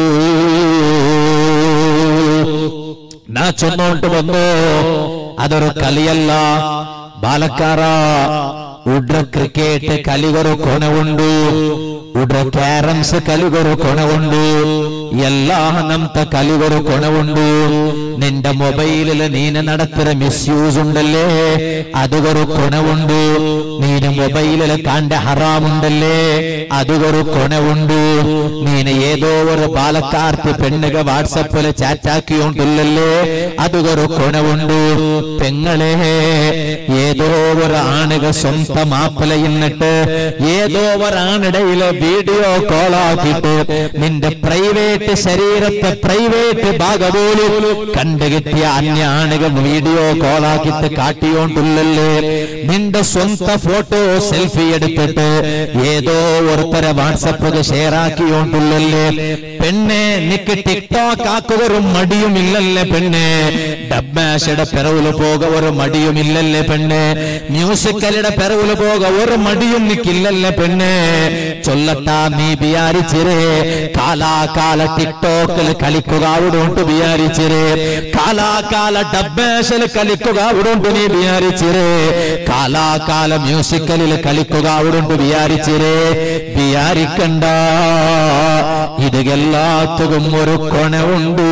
ನಾ ಚೊನ್ನೋಂಟು ಬಂದು ಅದರ ಕಲಿಯಲ್ಲ ಬಾಲಕಾರ ಉಡ್ರ ಕ್ರಿಕೆಟ್ ಕಲಿಗರು ಕೊನೆ ಉಂಡು ಉಡ್ರ ಕ್ಯಾರಮ್ಸ್ ಕಲಿಗರು ಕೊನೆ ಉಂಡು ಎಲ್ಲ ನಂತ ಕಲಿಗರು ಕೊನೆ ಉಂಡು നിന്റെ മൊബൈലിൽ നീന നടത്തുന്ന മിസ്യൂസ് ഉണ്ടല്ലേ അതുകൊരു കൊണവുണ്ട് നീന മൊബൈലിൽ കാണ്ട ഹറാമുണ്ടല്ലേ അതുകൊരു കൊണവുണ്ട് നീന ഏതോ ഒരു ബാലക്കാർത്തി പെണ്ണുക വാട്സപ്പിൽ ചാറ്റാക്കിയോണ്ടില്ലല്ലേ അതുകൊരു കൊണവുണ്ട് പെങ്ങളെ ഏതോ ഒരു ആണുക സ്വന്തം മാപ്പില ഇന്നിട്ട് ഏതോ ഒരാണിടയില് വീഡിയോ കോളാക്കിയിട്ട് നിന്റെ പ്രൈവേറ്റ് ശരീരത്തെ പ്രൈവേറ്റ് ഭാഗപോലും കണ്ടുകിട്ടിയ അന്യാണിക വീഡിയോ കോളാക്കിട്ട് കാട്ടിയോണ്ടില്ലല്ലേ നിന്റെ സ്വന്തം ഫോട്ടോ സെൽഫി എടുത്തിട്ട് ഏതോ ഒരുത്തരെ വാട്സപ്പിൽ ഷെയർ ആക്കിയോണ്ടില്ലല്ലേ പെണ്ണെ നിക്ക് ടിക്ടോക്ക് ആക്കുക ഒരു മടിയുമില്ലല്ലേ പെണ്ണെ ഡബ്ബാഷയുടെ പിറവില് പോക ഒരു മടിയുമില്ലല്ലേ പെണ്ണെ മ്യൂസിക്കലിയുടെ പിറവില് പോക ഒരു മടിയും നിക്കില്ലല്ലേ പെണ്ണെ ചൊല്ലട്ടാ നീ വിചാരിച്ചിരേ കാലാകാല ടിക്ടോക്കിൽ കളിക്കുക അവിടെ ഉണ്ട് വിചാരിച്ചിരേ കാലാകാല ഡബ്ബേഷൽ കളിക്കുക അവിടെ ഉണ്ട് നീ വിചാരിച്ചിരേ കാലാകാല മ്യൂസിക്കലിൽ കളിക്കുക അവിടെ ഉണ്ട് വിചാരിച്ചിരേ വിചാരിക്കണ്ട ഇത് എല്ലാത്തും ഒരു കൊണവുണ്ട്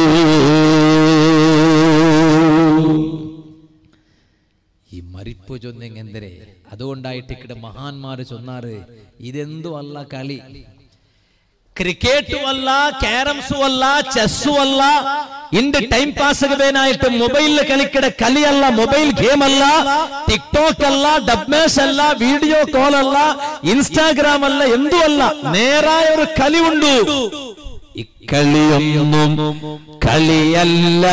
ഈ മരിപ്പ് ചൊന്നെങ്കെന്തരെ അതുകൊണ്ടായിട്ട് ഇവിടെ മഹാന്മാര് ചൊന്നാറ് ഇതെന്തു അല്ല കളി ಕ್ರಿಕೆಟು ಅಲ್ಲ ಕ್ಯಾರಮ್ಸು ಅಲ್ಲ ಚೆಸ್ಸು ಅಲ್ಲ ಇಂದು ಟೈಮ್ ಪಾಸ್ ಆಗಬೇನಾയിട്ട് ಮೊಬೈಲ್ ಕಲಿಕಡೆ ಕಲಿಯಲ್ಲ ಮೊಬೈಲ್ ಗೇಮ್ ಅಲ್ಲ ಟಿಕ್ಟಾಕ್ ಅಲ್ಲ ಡಬ್ಮೇಶ್ ಅಲ್ಲ ವಿಡಿಯೋ ಕಾಲ್ ಅಲ್ಲ ಇನ್ಸ್ಟಾಗ್ರಾಮ್ ಅಲ್ಲ ಎಂದೂ ಅಲ್ಲ ನೇರಾയ ഒരു കലി ഉണ്ട് ഇക്കളിയൊന്നും കളിയല്ല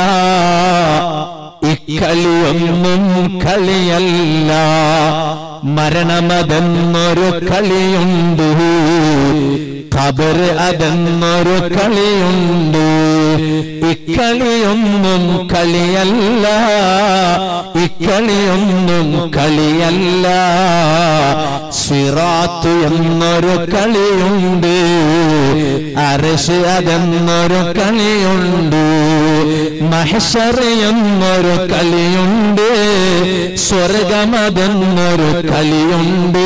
ഇക്കളിയൊന്നും കളിയല്ല മരണമതെന്നൊരു കളിയുണ്ട് ഖബർ അതെന്നൊരു കളിയുണ്ട് ഇക്കളിയൊന്നും കളിയല്ല ഇക്കളിയൊന്നും കളിയല്ല സിറാത്തു എന്നൊരു കളിയുണ്ട് അരശ് അതെന്നൊരു കളിയുണ്ട് മഹഷർ എന്നൊരു കളിയുണ്ട് സ്വർഗമതെന്നൊരു കളിയുണ്ട്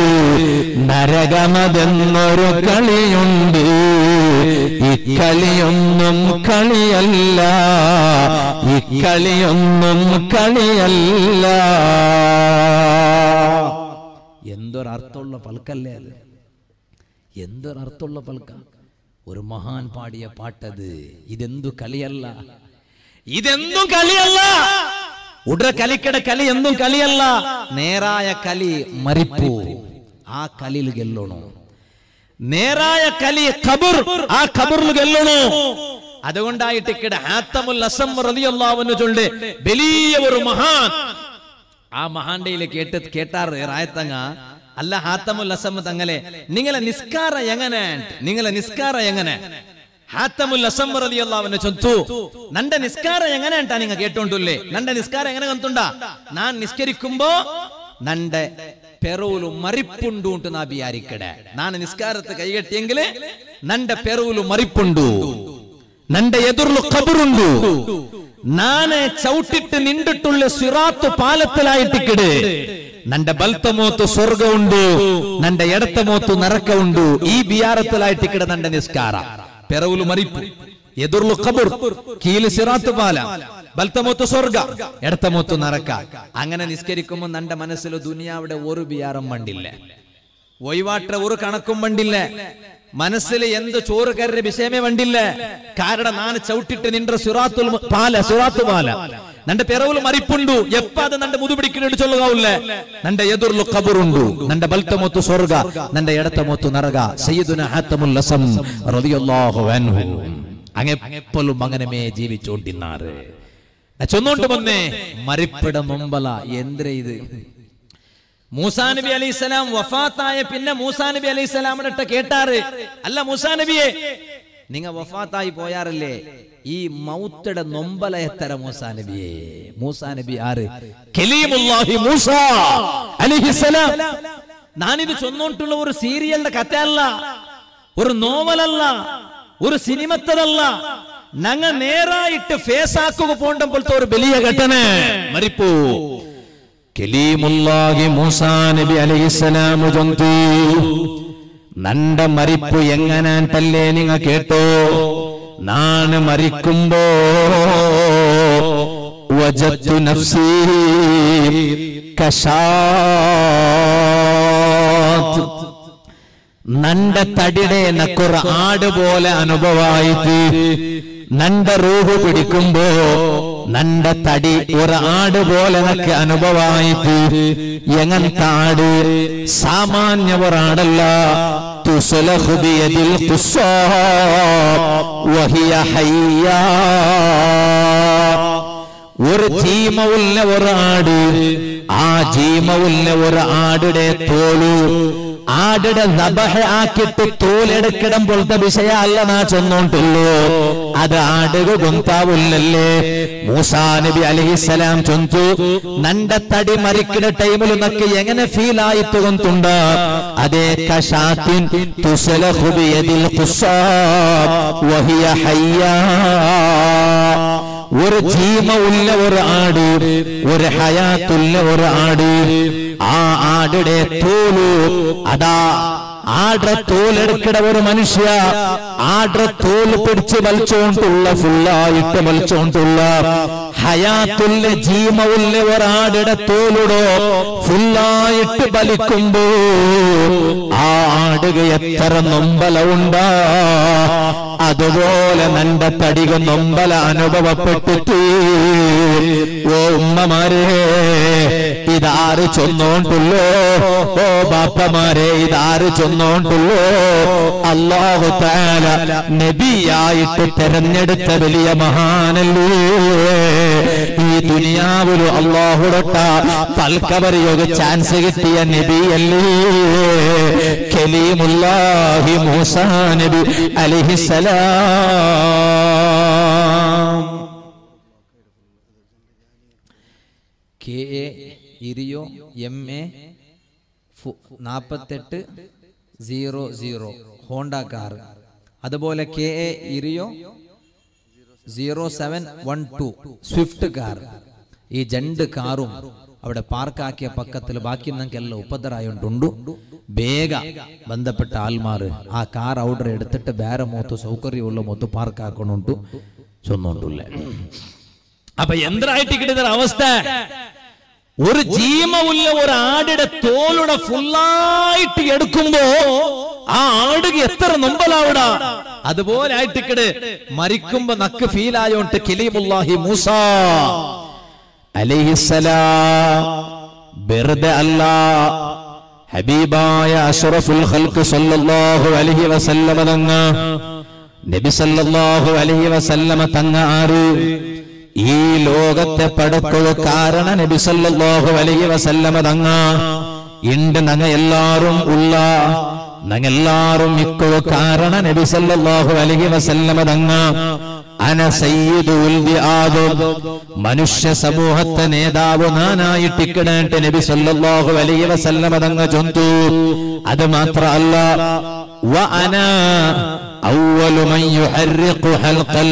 നരകമതെന്നൊരു കളിയുണ്ട് ഇക്കളിയൊന്നും കളിയല്ല ഇക്കളിയൊന്നും കളിയല്ല എന്തൊരർത്ഥമുള്ള പൽക്കല്ലേ അത് എന്തൊരർത്ഥമുള്ള പൽക്ക ഒരു മഹാൻ പാടിയ പാട്ടത് ഇതെന്തു കളിയല്ല ഇതെന്തും കളിയല്ല ഉടര കലിക്കട കലി എന്തും കളിയല്ല നേരായ കലി മരിപ്പു ആ കലിയിൽ ഗെല്ലണോ നേരായ കലി ഖബർ ആ ഖബറിൽ ഗെല്ലണു അതുകൊണ്ടായിട്ട് ഇക്കട ഹാത്തമുൽ അസം റളിയല്ലാഹു ചൊല്ല് വലിയ ഒരു മഹാൻ ആ മഹാന്റെയിൽ കേട്ട് കേട്ടാറ് റായത്തങ്ങ അല്ല ഹാത്തമുൽ അസം തങ്ങളെ നിങ്ങളെ നിസ്കാര എങ്ങനെ നിങ്ങളെ നിസ്കാര എങ്ങനെ ഹാത്തമുൽ അസം റളിയല്ലാഹു ചൊന്തു നന്റെ നിസ്കാര എങ്ങനെ ಅಂಟ നിങ്ങൾ കേട്ടോണ്ടല്ലേ നന്റെ നിസ്കാര എങ്ങനെ കണ്ടുണ്ടാ ഞാൻ നിസ്കരിക്കുമ്പോ നന്റെ പെറവുಲು മറിപ്പുണ്ടു ಉಂಟು ನಾ ಬಿಯಾರಿಕಡೆ ನಾನು ನಿಸ್ಕಾರത്തെ ಕೈಗಟ್ಟಿയെങ്കില് നന്റെ പെറവുಲು മറിപ്പുണ്ടു നന്റെ എതിർಲು ഖബറുണ്ടു നാനെ ചവിട്ടിട്ട് നിണ്ടിട്ടുള്ള സിറാത്ത് പാലത്തിലായിട്ടിക്കിട് നന്റെ ബൽത്തമോത്ത് സ്വർഗമുണ്ട് നന്റെ എടത്തമോത്ത് നരക്കമുണ്ടു ഈ ബിയാറത്തിലായിട്ടിക്കിട നന്റെ നിസ്കാര പെറവുಲು മറിപ്പു എതിർಲು ഖബർ കീല് സിറാത്ത് പാല ബൽത്തമോത്ത് സ്വർഗ എടത്തമോത്ത് നരക്ക അങ്ങനെ നിസ്കരിക്കുമ്പോ നന്റെ മനസ്സിൽ ദുനിയാവിടെ ഒരു ബിയാറും വണ്ടില്ല ഒഴിവാട്ട ഒരു കണക്കും വണ്ടില്ല മനസ്സിൽ എന്ത് ചോറ് കയറിയ വിഷയമേ വണ്ടില്ല കാരണം നാന് ചവിട്ടിട്ട് നിன்ற സുറാത്തുൽ പാല സുറാത്ത് പാല നന്റെ പെറവുలు മറിപ്പുണ്ടു എപ്പ അത് നന്റെ മുതുപിടിക്കിട്ട് ചൊല്ലുകാവില്ലേ നന്റെ എതിർಲು ഖബറുണ്ടു നന്റെ ബൽത്തമൊത്ത് സ്വർഗ നന്റെ ഇടത്തമൊത്ത് നരക സയ്യിദുന ഹാത്തമുൽ അസം റളിയല്ലാഹു അൻഹു അങ്ങെ എപ്പോഴും അങ്ങനമേ ജീവിച്ചോണ്ടിന്നാറ് ചൊന്നോണ്ട് വന്നേ മറിപ്പിട മുമ്പല എന്തിര ഇത് മൂസാ നബി അലൈഹി സ്വലാം വഫാത്തായ പിന്നെ മൂസാ നബി അലൈഹി സ്വലാമിനെ ഇട്ട കേട്ടാറ് അല്ല മൂസാ നബിയെ നിങ്ങ വഫാത്തായി പോയാറല്ലേ ഈ മൗത്തയുടെ നൊമ്പല എത്തര മൂസാ നബിയെ മൂസാ നബി ആറ് കലീമുല്ലാഹി മൂസ അലിഹിസലാം ഞാനിത് ചൊന്നോണ്ടുള്ള ഒരു സീരിയലിന്റെ കഥയല്ല ഒരു നോവലല്ല ഒരു സിനിമത്തതല്ല ഞങ്ങ നേരായിട്ട് ഫേസ് ആക്കുക പോണ്ടപ്പോഴത്തെ ഒരു വലിയ ഘട്ടന മരിപ്പൂ കലീമുല്ലാഹി മൂസാ നബി അലൈഹിസ്സലാമു ചൊന്തു നണ്ട മരിപ്പ് എങ്ങനാൻട്ടല്ലേ നിങ്ങ കേട്ടോ നാണ് മരിക്കുമ്പോ വജത്തു നഫ്സി കശാത്ത് നണ്ട തടിടെ നക്കുറ ആട് പോലെ അനുഭവായിട്ട് നണ്ട റൂഹ് പിടിക്കുമ്പോ നണ്ട തടി ഒരു ആട് പോലെ നക്ക് അനുഭവായിട്ട് എങ്ങനത്തെ ആട് സാമാന്യ ഒരാടല്ല തുസലഹു ബിയദിൽ ഖുസ്സാ വഹിയ ഹയ്യാ ഒരു ജീമവുള്ള ഒരു ആട് ആ ജീമവുള്ള ഒരു ആടുടെ തോലു ആടുടെ ദബഹ ആക്കിയിട്ട് തോലെടുക്കിടം പോലത്തെ വിഷയ അല്ല നാ ചൊന്നോണ്ടുള്ളൂ അത് ആടുക ഗുന്താവുല്ലല്ലേ മൂസാ നബി അലഹിസലാം ചൊന്തു നണ്ട തടി മരിക്കുന്ന ടൈമിൽ നക്ക് എങ്ങനെ ഫീൽ ആയിട്ട് കൊന്തുണ്ട് അതേ കഷാത്തിൻ തുസലഹു ബിയദിൽ ഖുസ്സാ വഹിയ ഹയ്യാ ഒരു ജീമ ഉള്ള ഒരു ആട് ഒരു ഹയാത്തുള്ള ഒരു ആട് ആ ആടുടെ തോലു അതാ ആട്ര തോലെടുക്കട ഒരു മനുഷ്യ ആട്ര തോല് പിടിച്ച് വലിച്ചോണ്ടുള്ള ഫുള്ളായിട്ട് വലിച്ചോണ്ടുള്ള ഹയാത്തുള്ള ജീവമുള്ള ഒരാടുടെ തോലുടോ ഫുള്ളായിട്ട് വലിക്കുമ്പോ ആ ആടുക എത്ര നൊമ്പല ഉണ്ടാ അതുപോലെ നണ്ട തടിക നൊമ്പല അനുഭവപ്പെട്ടിട്ട് ഓ ഉമ്മമാരെ ഇതാര് ചൊന്നോണ്ടുള്ളോ ഓ ബാപ്പമാരെ ഇതാര് ചൊന്നോണ്ടുള്ളോ അള്ളാഹു താല നബിയായിട്ട് തെരഞ്ഞെടുത്ത വലിയ മഹാനല്ലേ ഈ ദുനിയാവില് അള്ളാഹുടൊട്ട പൽക്കവറിയൊക്കെ ചാൻസ് കിട്ടിയ നബിയല്ലേ കലീമുല്ലാഹി മൂസാ നബി അലിഹിസലാം കെ എ ഇരിയോ എം എ നാൽപ്പത്തെട്ട് സീറോ സീറോ ഹോണ്ട കാർ അതുപോലെ കെ എ ഇരിയോ zero seven one two Swift car ഈ രണ്ട് കാറും അവിടെ പാർക്കാക്കിയ പക്കത്തിൽ ബാക്കി നിങ്ങൾക്കെല്ലാം ഉപദ്രായുണ്ടുണ്ടു ಬೇಗ ಬಂಧಪಟ್ಟ ಆಲ್ಮಾರು ಆ ಕಾರ್ ಔಡ್ರ್ എടുത്തിട്ട് ಬೇರೆ ಮೂತು ಸೌಕರ್ಯವುಳ್ಳ ಮೂತು ಪಾರ್ಕ್ ಹಾಕೊಂಡು ചൊന്നോണ്ടുള്ള അപ്പൊ എന്തായിട്ട് കിട്ടുന്ന അവസ്ഥ ഒരു ജീവമുള്ള ഒരു ആടിടെ തോലുടെ ഫുള്ളായിട്ട് എടുക്കുമ്പോ ആ ആടുക എത്ര നൊമ്പലാവിട അതുപോലെ ആയിട്ടിക്കട് മരിക്കുമ്പോ നക്ക് ഫീൽ ആയോണ്ട് കിലിമുല്ലാഹി മൂസ അലൈഹിസ്സലാം വെറുതെ അല്ല ഹബീബായ അഷ്റഫുൽ ഖൽഖ് സല്ലല്ലാഹു അലൈഹി വസല്ലമ തങ്ങ നബി സല്ലല്ലാഹു അലൈഹി വസല്ലമ തങ്ങ ആര് ഈ ലോകത്തെ പടക്കുക കാരണ നബി സല്ലല്ലാഹു അലൈഹി വസല്ലമ തങ്ങ ഇണ്ട് നങ്ങ എല്ലാരും ഉള്ള നങ്ങ എല്ലാരും ഇക്കുക കാരണ നബി സല്ലല്ലാഹു അലൈഹി വസല്ലമ തങ്ങ അന സയ്യിദു ഉൽദി ആദം മനുഷ്യ സമൂഹത്തെ നേതാവ് നാനായിട്ട് ഇക്കിടേണ്ട നബി സല്ലല്ലാഹു അലൈഹി വസല്ലമ തങ്ങ ചൊന്തു അത് മാത്രമല്ല വ അന അവ്വലു മൻ യുഹർറിഖു ഹൽഖൽ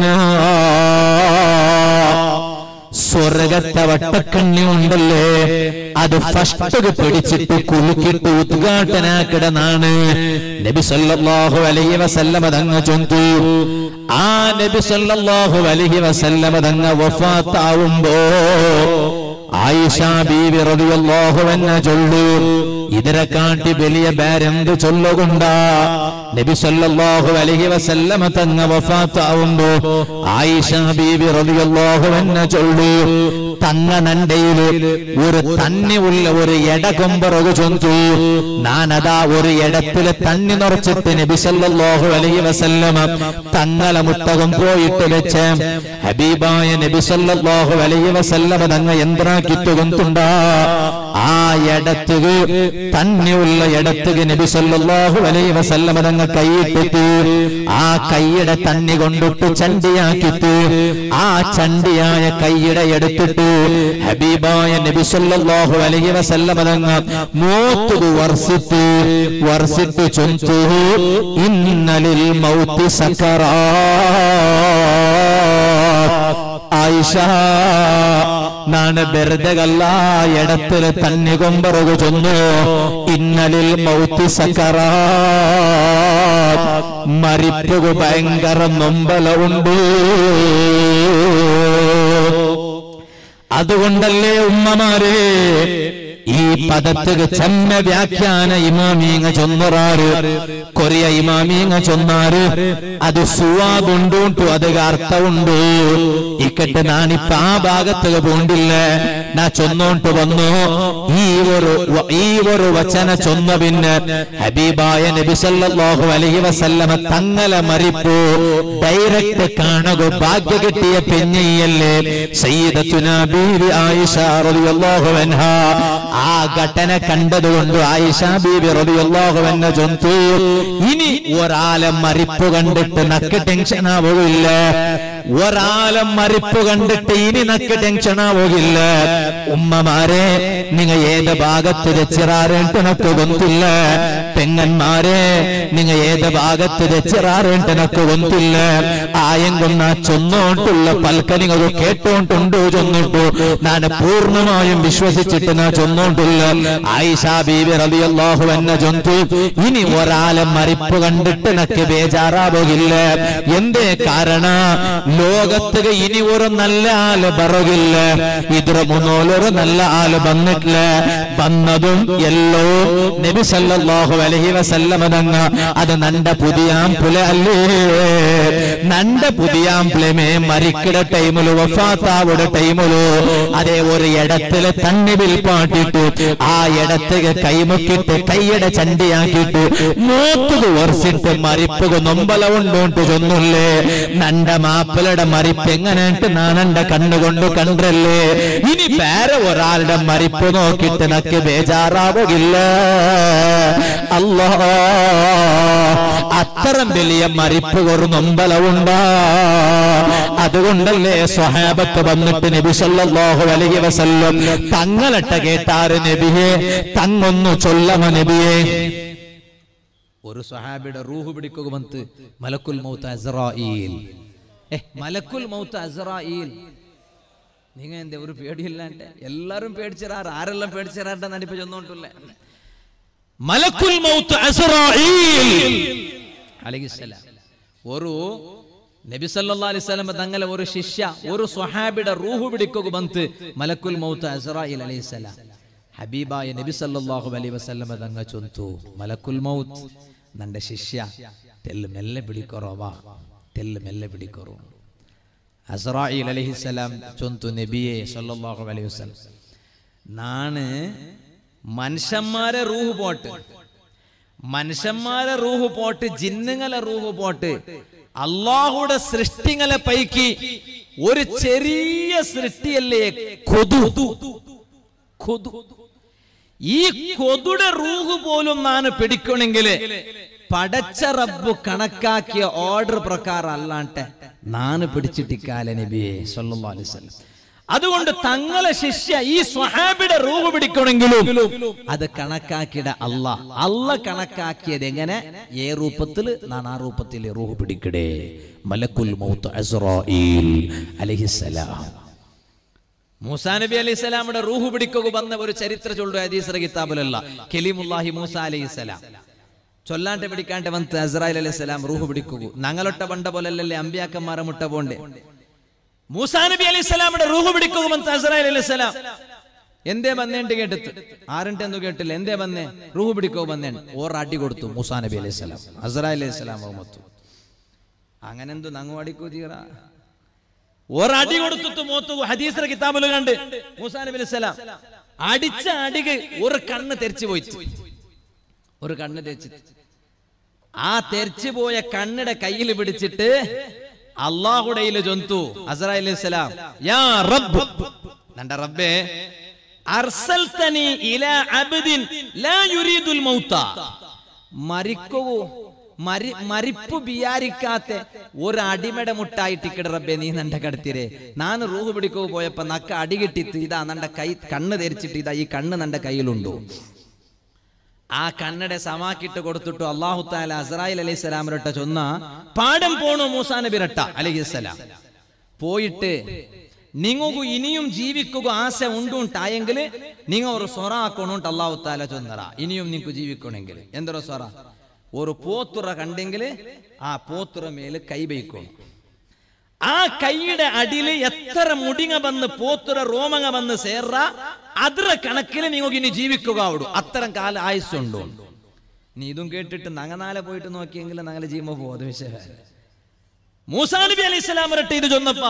ജന്ന സ്വർഗത്തെ വട്ടക്കണ്ണി ഉണ്ടല്ലേ അത് ഫസ്റ്റ് പിടിച്ചിട്ട് കുലുക്കിട്ട് ഉദ്ഘാടനാക്കിടനാണ് നബി സല്ലല്ലാഹു അലൈഹി വസല്ലമ തങ്ങ ചൊന്തു ആ നബി സല്ലല്ലാഹു അലൈഹി വസല്ലമ തങ്ങ വഫാത്താവുമ്പോ ആയിഷ ബീവി റളിയല്ലാഹു അൻഹ ചൊല്ലു ഇതിനെ കാട്ടി വലിയ ബേരെന്ത് ചൊല്ലുകൊണ്ടാ നബി സല്ലല്ലാഹു അലൈഹി വസല്ലമ തങ്ങ വഫാത്താവുമ്പോ ആയിഷ ബീവി റളിയല്ലാഹു അൻഹ ചൊല്ലു തങ്ങ നണ്ടയില് ഒരു തന്നി ഉള്ള ഒരു എടകൊമ്പറകു ചൊന്തു നാനതാ ഒരു എടത്തില് തന്നി നിറച്ചിട്ട് നബി സല്ലല്ലാഹു അലൈഹി വസല്ലമ തങ്ങളെ മുട്ടകം പോയിട്ട് വെച്ച് ഹബീബായ നബി സല്ലല്ലാഹു അലൈഹി വസല്ലമ തങ്ങ യന്ത്രാക്കിത്തു കൊണ്ടുണ്ടാ ആ എടത്തുക തന്നെയുള്ള എടത്തുക നബി സല്ലല്ലാഹു അലൈഹി വസല്ലമ തങ്ങ കൈയിട്ടിട്ട് ആ കൈയുടെ തണ്ണി കൊണ്ടിട്ട് ചണ്ടിയാക്കിട്ട് ആ ചണ്ടിയായ കൈയുടെ എടുത്തിട്ട് ഹബീബായ നബി സല്ലല്ലാഹു അലൈഹി വസല്ലമ തങ്ങ മൂത്തുക വർഷിത്ത് വർഷിത്ത് ചൊന്തു ഇന്നലിൽ മൗത്തി സക്കറാ ആയിഷ നാണ് വെറുതെകല്ല ഇടത്തില് തന്നെ കൊമ്പറകു ചൊന്നു ഇന്നലിൽ മൗത്തി സക്കറാ മരിപ്പുക ഭയങ്കര നൊമ്പല ഉണ്ട് അതുകൊണ്ടല്ലേ ഉമ്മമാരെ ഈ പദത്തുക ചെമ്മ വ്യാഖ്യാന ഇമാമീങ്ങ ചൊന്നറാറ് കൊറിയ ഇമാമീങ്ങ ചൊന്നാറ് അത് സുവാദുണ്ടു അത് അർത്ഥമുണ്ട് ഇക്കട്ടെ നാണിപ്പ ആ ഭാഗത്തുക പോണ്ടില്ല നാ ചൊന്നോണ്ട് വന്നു ഈ ഒരു വ- ഈ ഒരു വചന ചൊന്ന പിന്നെ ഹബീബായ നബി സല്ലല്ലാഹു അലൈഹി വസല്ലമ തങ്ങളെ മരിപ്പു ഡയറക്റ്റ് കാണുക ഭാഗ്യ കിട്ടിയ പെഞ്ഞയല്ലേ സയ്യിദത്തുന ബീവി ആയിഷ റളിയല്ലാഹു അൻഹ ആ ഘട്ടന കണ്ടതുകൊണ്ട് ആയിഷ ബീവി റളിയല്ലാഹു അൻഹ ചൊന്തു ഇനി ഒരാളെ മരിപ്പ് കണ്ടിട്ട് നക്ക് ടെൻഷൻ ആവുകയില്ല ഒരാളെ മരിപ്പ് കണ്ടിട്ട് ഇനി നക്ക് ടെൻഷൻ ആവുകില്ല ഉമ്മമാരെ നിങ്ങ ഏത് ഭാഗത്ത് രച്ചിറാറേട്ട് നക്ക് കൊന്തില്ല പെങ്ങന്മാരെ നിങ്ങ ഏത് ഭാഗത്ത് രച്ചിറാറേട്ട് നക്ക് കൊന്തില്ല ആയം കൊന്ന ചൊന്നോട്ടുള്ള പൽക്ക നിങ്ങൾ കേട്ടോണ്ടുണ്ടോ ചൊന്നിട്ടു ഞാൻ പൂർണ്ണമായും വിശ്വസിച്ചിട്ട് ഞാൻ ചൊന്നോണ്ടില്ല ആയിഷ ബീബി റളിയല്ലാഹു അൻഹ ചൊന്തു ഇനി ഒരാളെ മരിപ്പ് കണ്ടിട്ട് നക്ക് ബേജാറാവുകില്ല എന്തേ കാരണ ലോകത്ത് ഇനി ഒരു നല്ല ആള് ബറകില്ല ഇದ್ರ മുന്നോലൊരു നല്ല ആള് വന്നിട്ടില്ല വന്നതും എല്ലോ നബി സല്ലല്ലാഹു അലൈഹി വസല്ലമ തങ്ങ അത് നണ്ട പുതിയാംപുല അല്ലേ നണ്ട പുതിയാംപുലമേ മരിക്കട ടൈമില് വഫാത്താവുടെ ടൈമിലു അതേ ഒരു ഇടത്തില് തണ്ണിവിൽ പാട്ടിട്ടു ആ ഇടത്തേക്ക് കൈമുക്കിട്ട് കൈയുടെ ചണ്ടിയാക്കിയിട്ട് മൂത്തുക വർഷിട്ട് മരിപ്പുക നൊമ്പല ഉണ്ടോണ്ട് ചൊന്നുള്ളേ നണ്ട മാപ്പിളയുടെ മരിപ്പ് എങ്ങനെയിട്ട് നാനണ്ട കണ്ണുകൊണ്ട് കണ്ടല്ലേ ഇനി വേറെ ഒരാളുടെ മരിപ്പ് നോക്കിയിട്ട് നക്ക് ബേജാറാവുകില്ല അല്ലോ അത്തരം വലിയ മരിപ്പ് ഒരു നൊമ്പലവുണ്ടാ അതുകൊണ്ടല്ലേ സ്വഹാബത്ത് വന്നിട്ട് നബി സല്ലല്ലാഹു അലൈഹി വസല്ലം തങ്ങളട്ട കേട്ടാറ് നബിയെ തങ്ങൊന്നു ചൊല്ലമ നബിയെ ഒരു സ്വഹാബിയുടെ റൂഹ് പിടിക്കുക മന്ത് മലക്കുൽ മൗത്ത് അസ്രായീൽ ഏ മലക്കുൽ മൗത്ത് അസ്രായീൽ നിങ്ങ എന്താ ഒരു പേടിയില്ലാണ്ട് എല്ലാരും പേടിച്ചിറാറ് ആരെല്ലാം പേടിച്ചിറാട്ടെ നടിപ്പ് ചെന്നോണ്ടില്ല മലക്കുൽ മൗത്ത് അസ്രായീൽ അലൈഹിസ്സലാം ഒരു നബി സല്ലല്ലാഹു അലൈഹി വസല്ലം തങ്ങളെ ഒരു ശിഷ്യ ഒരു സ്വഹാബിയുടെ റൂഹ് പിടിക്കുക ബന്ത് മലക്കുൽ മൗത്ത് അസ്രായിൽ അലൈഹിസ്സലാം ഹബീബായ നബി സല്ലല്ലാഹു അലൈഹി വസല്ലം തങ്ങ ചൊന്തു മലക്കുൽ മൗത്ത് നന്റെ ശിഷ്യ തെല്ല് മെല്ലെ പിടിക്കൊറവാ തെല്ല് മെല്ലെ പിടിക്കൊറു അസ്രായിൽ അലൈഹിസ്സലാം ചൊന്തു നബിയെ സല്ലല്ലാഹു അലൈഹി വസല്ലം നാണ് മനുഷ്യന്മാരെ റൂഹ് പോട്ട് മനുഷ്യന്മാരെ റൂഹ് പോട്ട് ജിന്നുങ്ങളെ റൂഹ് പോട്ട് അള്ളാഹുടെ സൃഷ്ടിങ്ങളെ പൈക്കി ഒരു ചെറിയ സൃഷ്ടിയല്ലേ കൊതു കൊതു ഈ കൊതുടെ റൂഹ് പോലും നാന് പിടിക്കണമെങ്കിൽ പടച്ച റബ്ബു കണക്കാക്കിയ ഓർഡർ പ്രകാരം അല്ലാണ്ടെ നാന് പിടിച്ചിട്ടിക്കാല നബിയെ സല്ലല്ലാഹു അലൈഹി വസല്ലം അതുകൊണ്ട് തങ്ങളെ ശിഷ്യ ഈ സ്വഹാബിയുടെ റൂഹ് പിടിക്കണമെങ്കിലും അത് കണക്കാക്കിയുടെ അല്ല അല്ല കണക്കാക്കിയത് എങ്ങനെ ഏ രൂപത്തിൽ നാൻ ആ രൂപത്തിൽ റൂഹ് പിടിക്കടേ മലക്കുൽ മൗത്ത് അസ്റായീൽ അലൈഹിസ്സലാം മൂസാ നബി അലൈഹി സ്വലാമിയുടെ റൂഹ് പിടിക്കുക വന്ന ഒരു ചരിത്ര ചൊല്ലു ഹദീസറ കിതാബിലല്ല കെലിമുല്ലാഹി മൂസ അലൈഹി സ്വലാം ചൊല്ലാണ്ട് പിടിക്കാണ്ട് വന്ന് അസ്രായിൽ അലൈഹി സ്വലാം റൂഹ് പിടിക്കുക ഞങ്ങളൊട്ട പണ്ട പോലല്ലേ അമ്പ്യാക്കന്മാരെ മുട്ട പോണ്ടേ മൂസാ നബി അലൈഹി സ്വലാമിയുടെ റൂഹ് പിടിക്കുക വന്ന് അസ്രായിൽ അലൈഹി സ്വലാം എന്തേ വന്നേണ്ട് കേട്ടിട്ട് ആരുണ്ടെന്നു കേട്ടില്ല എന്തേ വന്നേ റൂഹ് പിടിക്കോ വന്നേ ഓർ അടി കൊടുത്തു മൂസാ നബി അലൈഹി സ്വലാം അസ്രായിൽ അലൈഹി സ്വലാം മുഹമ്മത്തു അങ്ങനെ എന്തു നങ്ങു അടിക്കൂ തീറ ഒരടി കൊടുത്തിട്ട് മോത്തു ഹദീസിന്റെ കിതാബിൽ കണ്ട് മൂസാ നബി അലൈഹി സ്വലാം അടിച്ച അടിക ഒരു കണ്ണ് തെരിച്ചു പോയി ഒരു കണ്ണ് തെരിച്ച് ആ തെരിച്ചു പോയ കണ്ണിടെ കയ്യിൽ പിടിച്ചിട്ട് അള്ളാഹുടയില് ജന്തു അസറായി അലൈഹി സ്വലാം യാ റബ്ബ് നണ്ട റബ്ബേ അർസൽതനി ഇല അബ്ദിൻ ലാ യുരീദുൽ മൗത മരിക്കൂ മരി മരിപ്പ് വിചാരിക്കാത്ത ഒരു അടിമയുടെ മുട്ടായിട്ടിക്കട റബ്ബെ നീ നന്റെ കടത്തിരെ ഞാൻ റൂഹ് പിടിക്കൂ പോയപ്പോ നക്ക അടി കിട്ടിത്ത് ഇതാ നന്റെ കൈ കണ്ണ് ധരിച്ചിട്ട് ഇതാ ഈ കണ്ണ് നന്റെ കയ്യിലുണ്ടോ ആ കണ്ണടെ സമാക്കിട്ട് കൊടുത്തിട്ടു അള്ളാഹു താല അസറായിൽ അലൈഹി സ്വലാമിരട്ട ചൊന്ന പാടം പോണു മൂസാ നബി രട്ട അലഹിസ്സലാം പോയിട്ട് നിങ്ങൾക്ക് ഇനിയും ജീവിക്കുക ആശ ഉണ്ടുണ്ടായെങ്കിൽ നിങ്ങൾ ഒരു സൊറ ആക്കണോണ്ട് അള്ളാഹു താല ചൊന്നറ ഇനിയും നിങ്ങൾക്ക് ജീവിക്കണമെങ്കിൽ എന്തൊരു സൊറ ഒരു പോത്തുറ കണ്ടെങ്കിൽ ആ പോത്തുറ മേല് കൈ വയ്ക്കണം ആ കൈയുടെ അടിയിൽ എത്ര മുടിങ്ങ വന്ന് പോത്തുറ രോമങ്ങ വന്ന് സേറ അതിര കണക്കിൽ നിങ്ങൾക്ക് ഇനി ജീവിക്കുക അവിടെ അത്തരം കാല ആയുസ്സുണ്ടോ നീ ഇതും കേട്ടിട്ട് നങ്ങനാലെ പോയിട്ട് നോക്കിയെങ്കിൽ നങ്ങളെ ജീവ പോകും അത് വിഷയം മൂസാ നബി അലൈഹി സ്വലാം വരട്ടെ ഇത് ചൊന്നപ്പ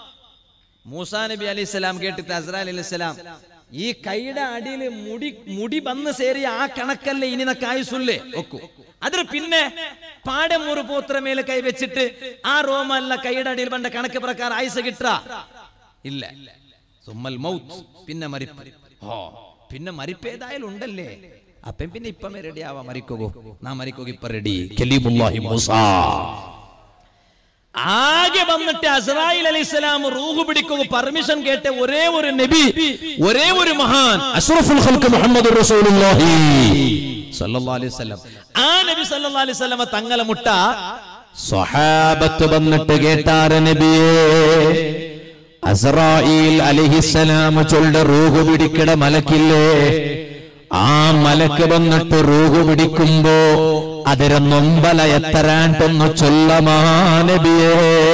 മൂസാ നബി അലൈഹി സ്വലാം കേട്ടിട്ട് അസ്രാ അലൈഹി സ്വലാം ഈ കൈയുടെ അടിയിൽ മുടി മുടി വന്ന് സേറിയ ആ കണക്കല്ലേ ഇനി നക്ക് ആയുസുള്ളേ ഒക്കു അതിന് പിന്നെ പാടം ഒരു പോത്ര മേലെ കൈ വെച്ചിട്ട് ആ റോമല്ല കൈയുടെ അടിയിൽ പണ്ട കണക്ക് പ്രകാരം ആയുസ് കിട്ട ഇല്ല സുമ്മൽ മൗത്ത് പിന്നെ മരിപ്പ് ഓ പിന്നെ മരിപ്പ് ഏതായാലും ഉണ്ടല്ലേ അപ്പം പിന്നെ ഇപ്പമേ റെഡി ആവാ മരിക്കോ നാ മരിക്കോ ഇപ്പൊ റെഡി കലീമുല്ലാഹി മൂസ ആകെ വന്നിട്ട് അസ്രായിൽ അലൈഹിസ്സലാം റൂഹ് പിടിക്കുക പെർമിഷൻ കേട്ട ഒരേ ഒരു നബി ഒരേ ഒരു മഹാൻ അഷ്റഫുൽ ഖൽഖ് മുഹമ്മദ് റസൂലുള്ളാഹി സല്ലല്ലാഹു അലൈഹി വസല്ലം ആ നബി സല്ലല്ലാഹു അലൈഹി വസല്ലമ തങ്ങളെ മുട്ട സ്വഹാബത്ത് വന്നിട്ട് കേട്ടാര നബിയേ അസ്രായിൽ അലിഹിസലാം ചൊല്ല റൂഹ് പിടിക്കട മലക്കില്ലേ ആ മലക്ക് വന്നിട്ട് റൂഹ് പിടിക്കുമ്പോ അതിര നൊമ്പല എത്തരാണ്ടൊന്ന് ചൊല്ലമാ നബിയേ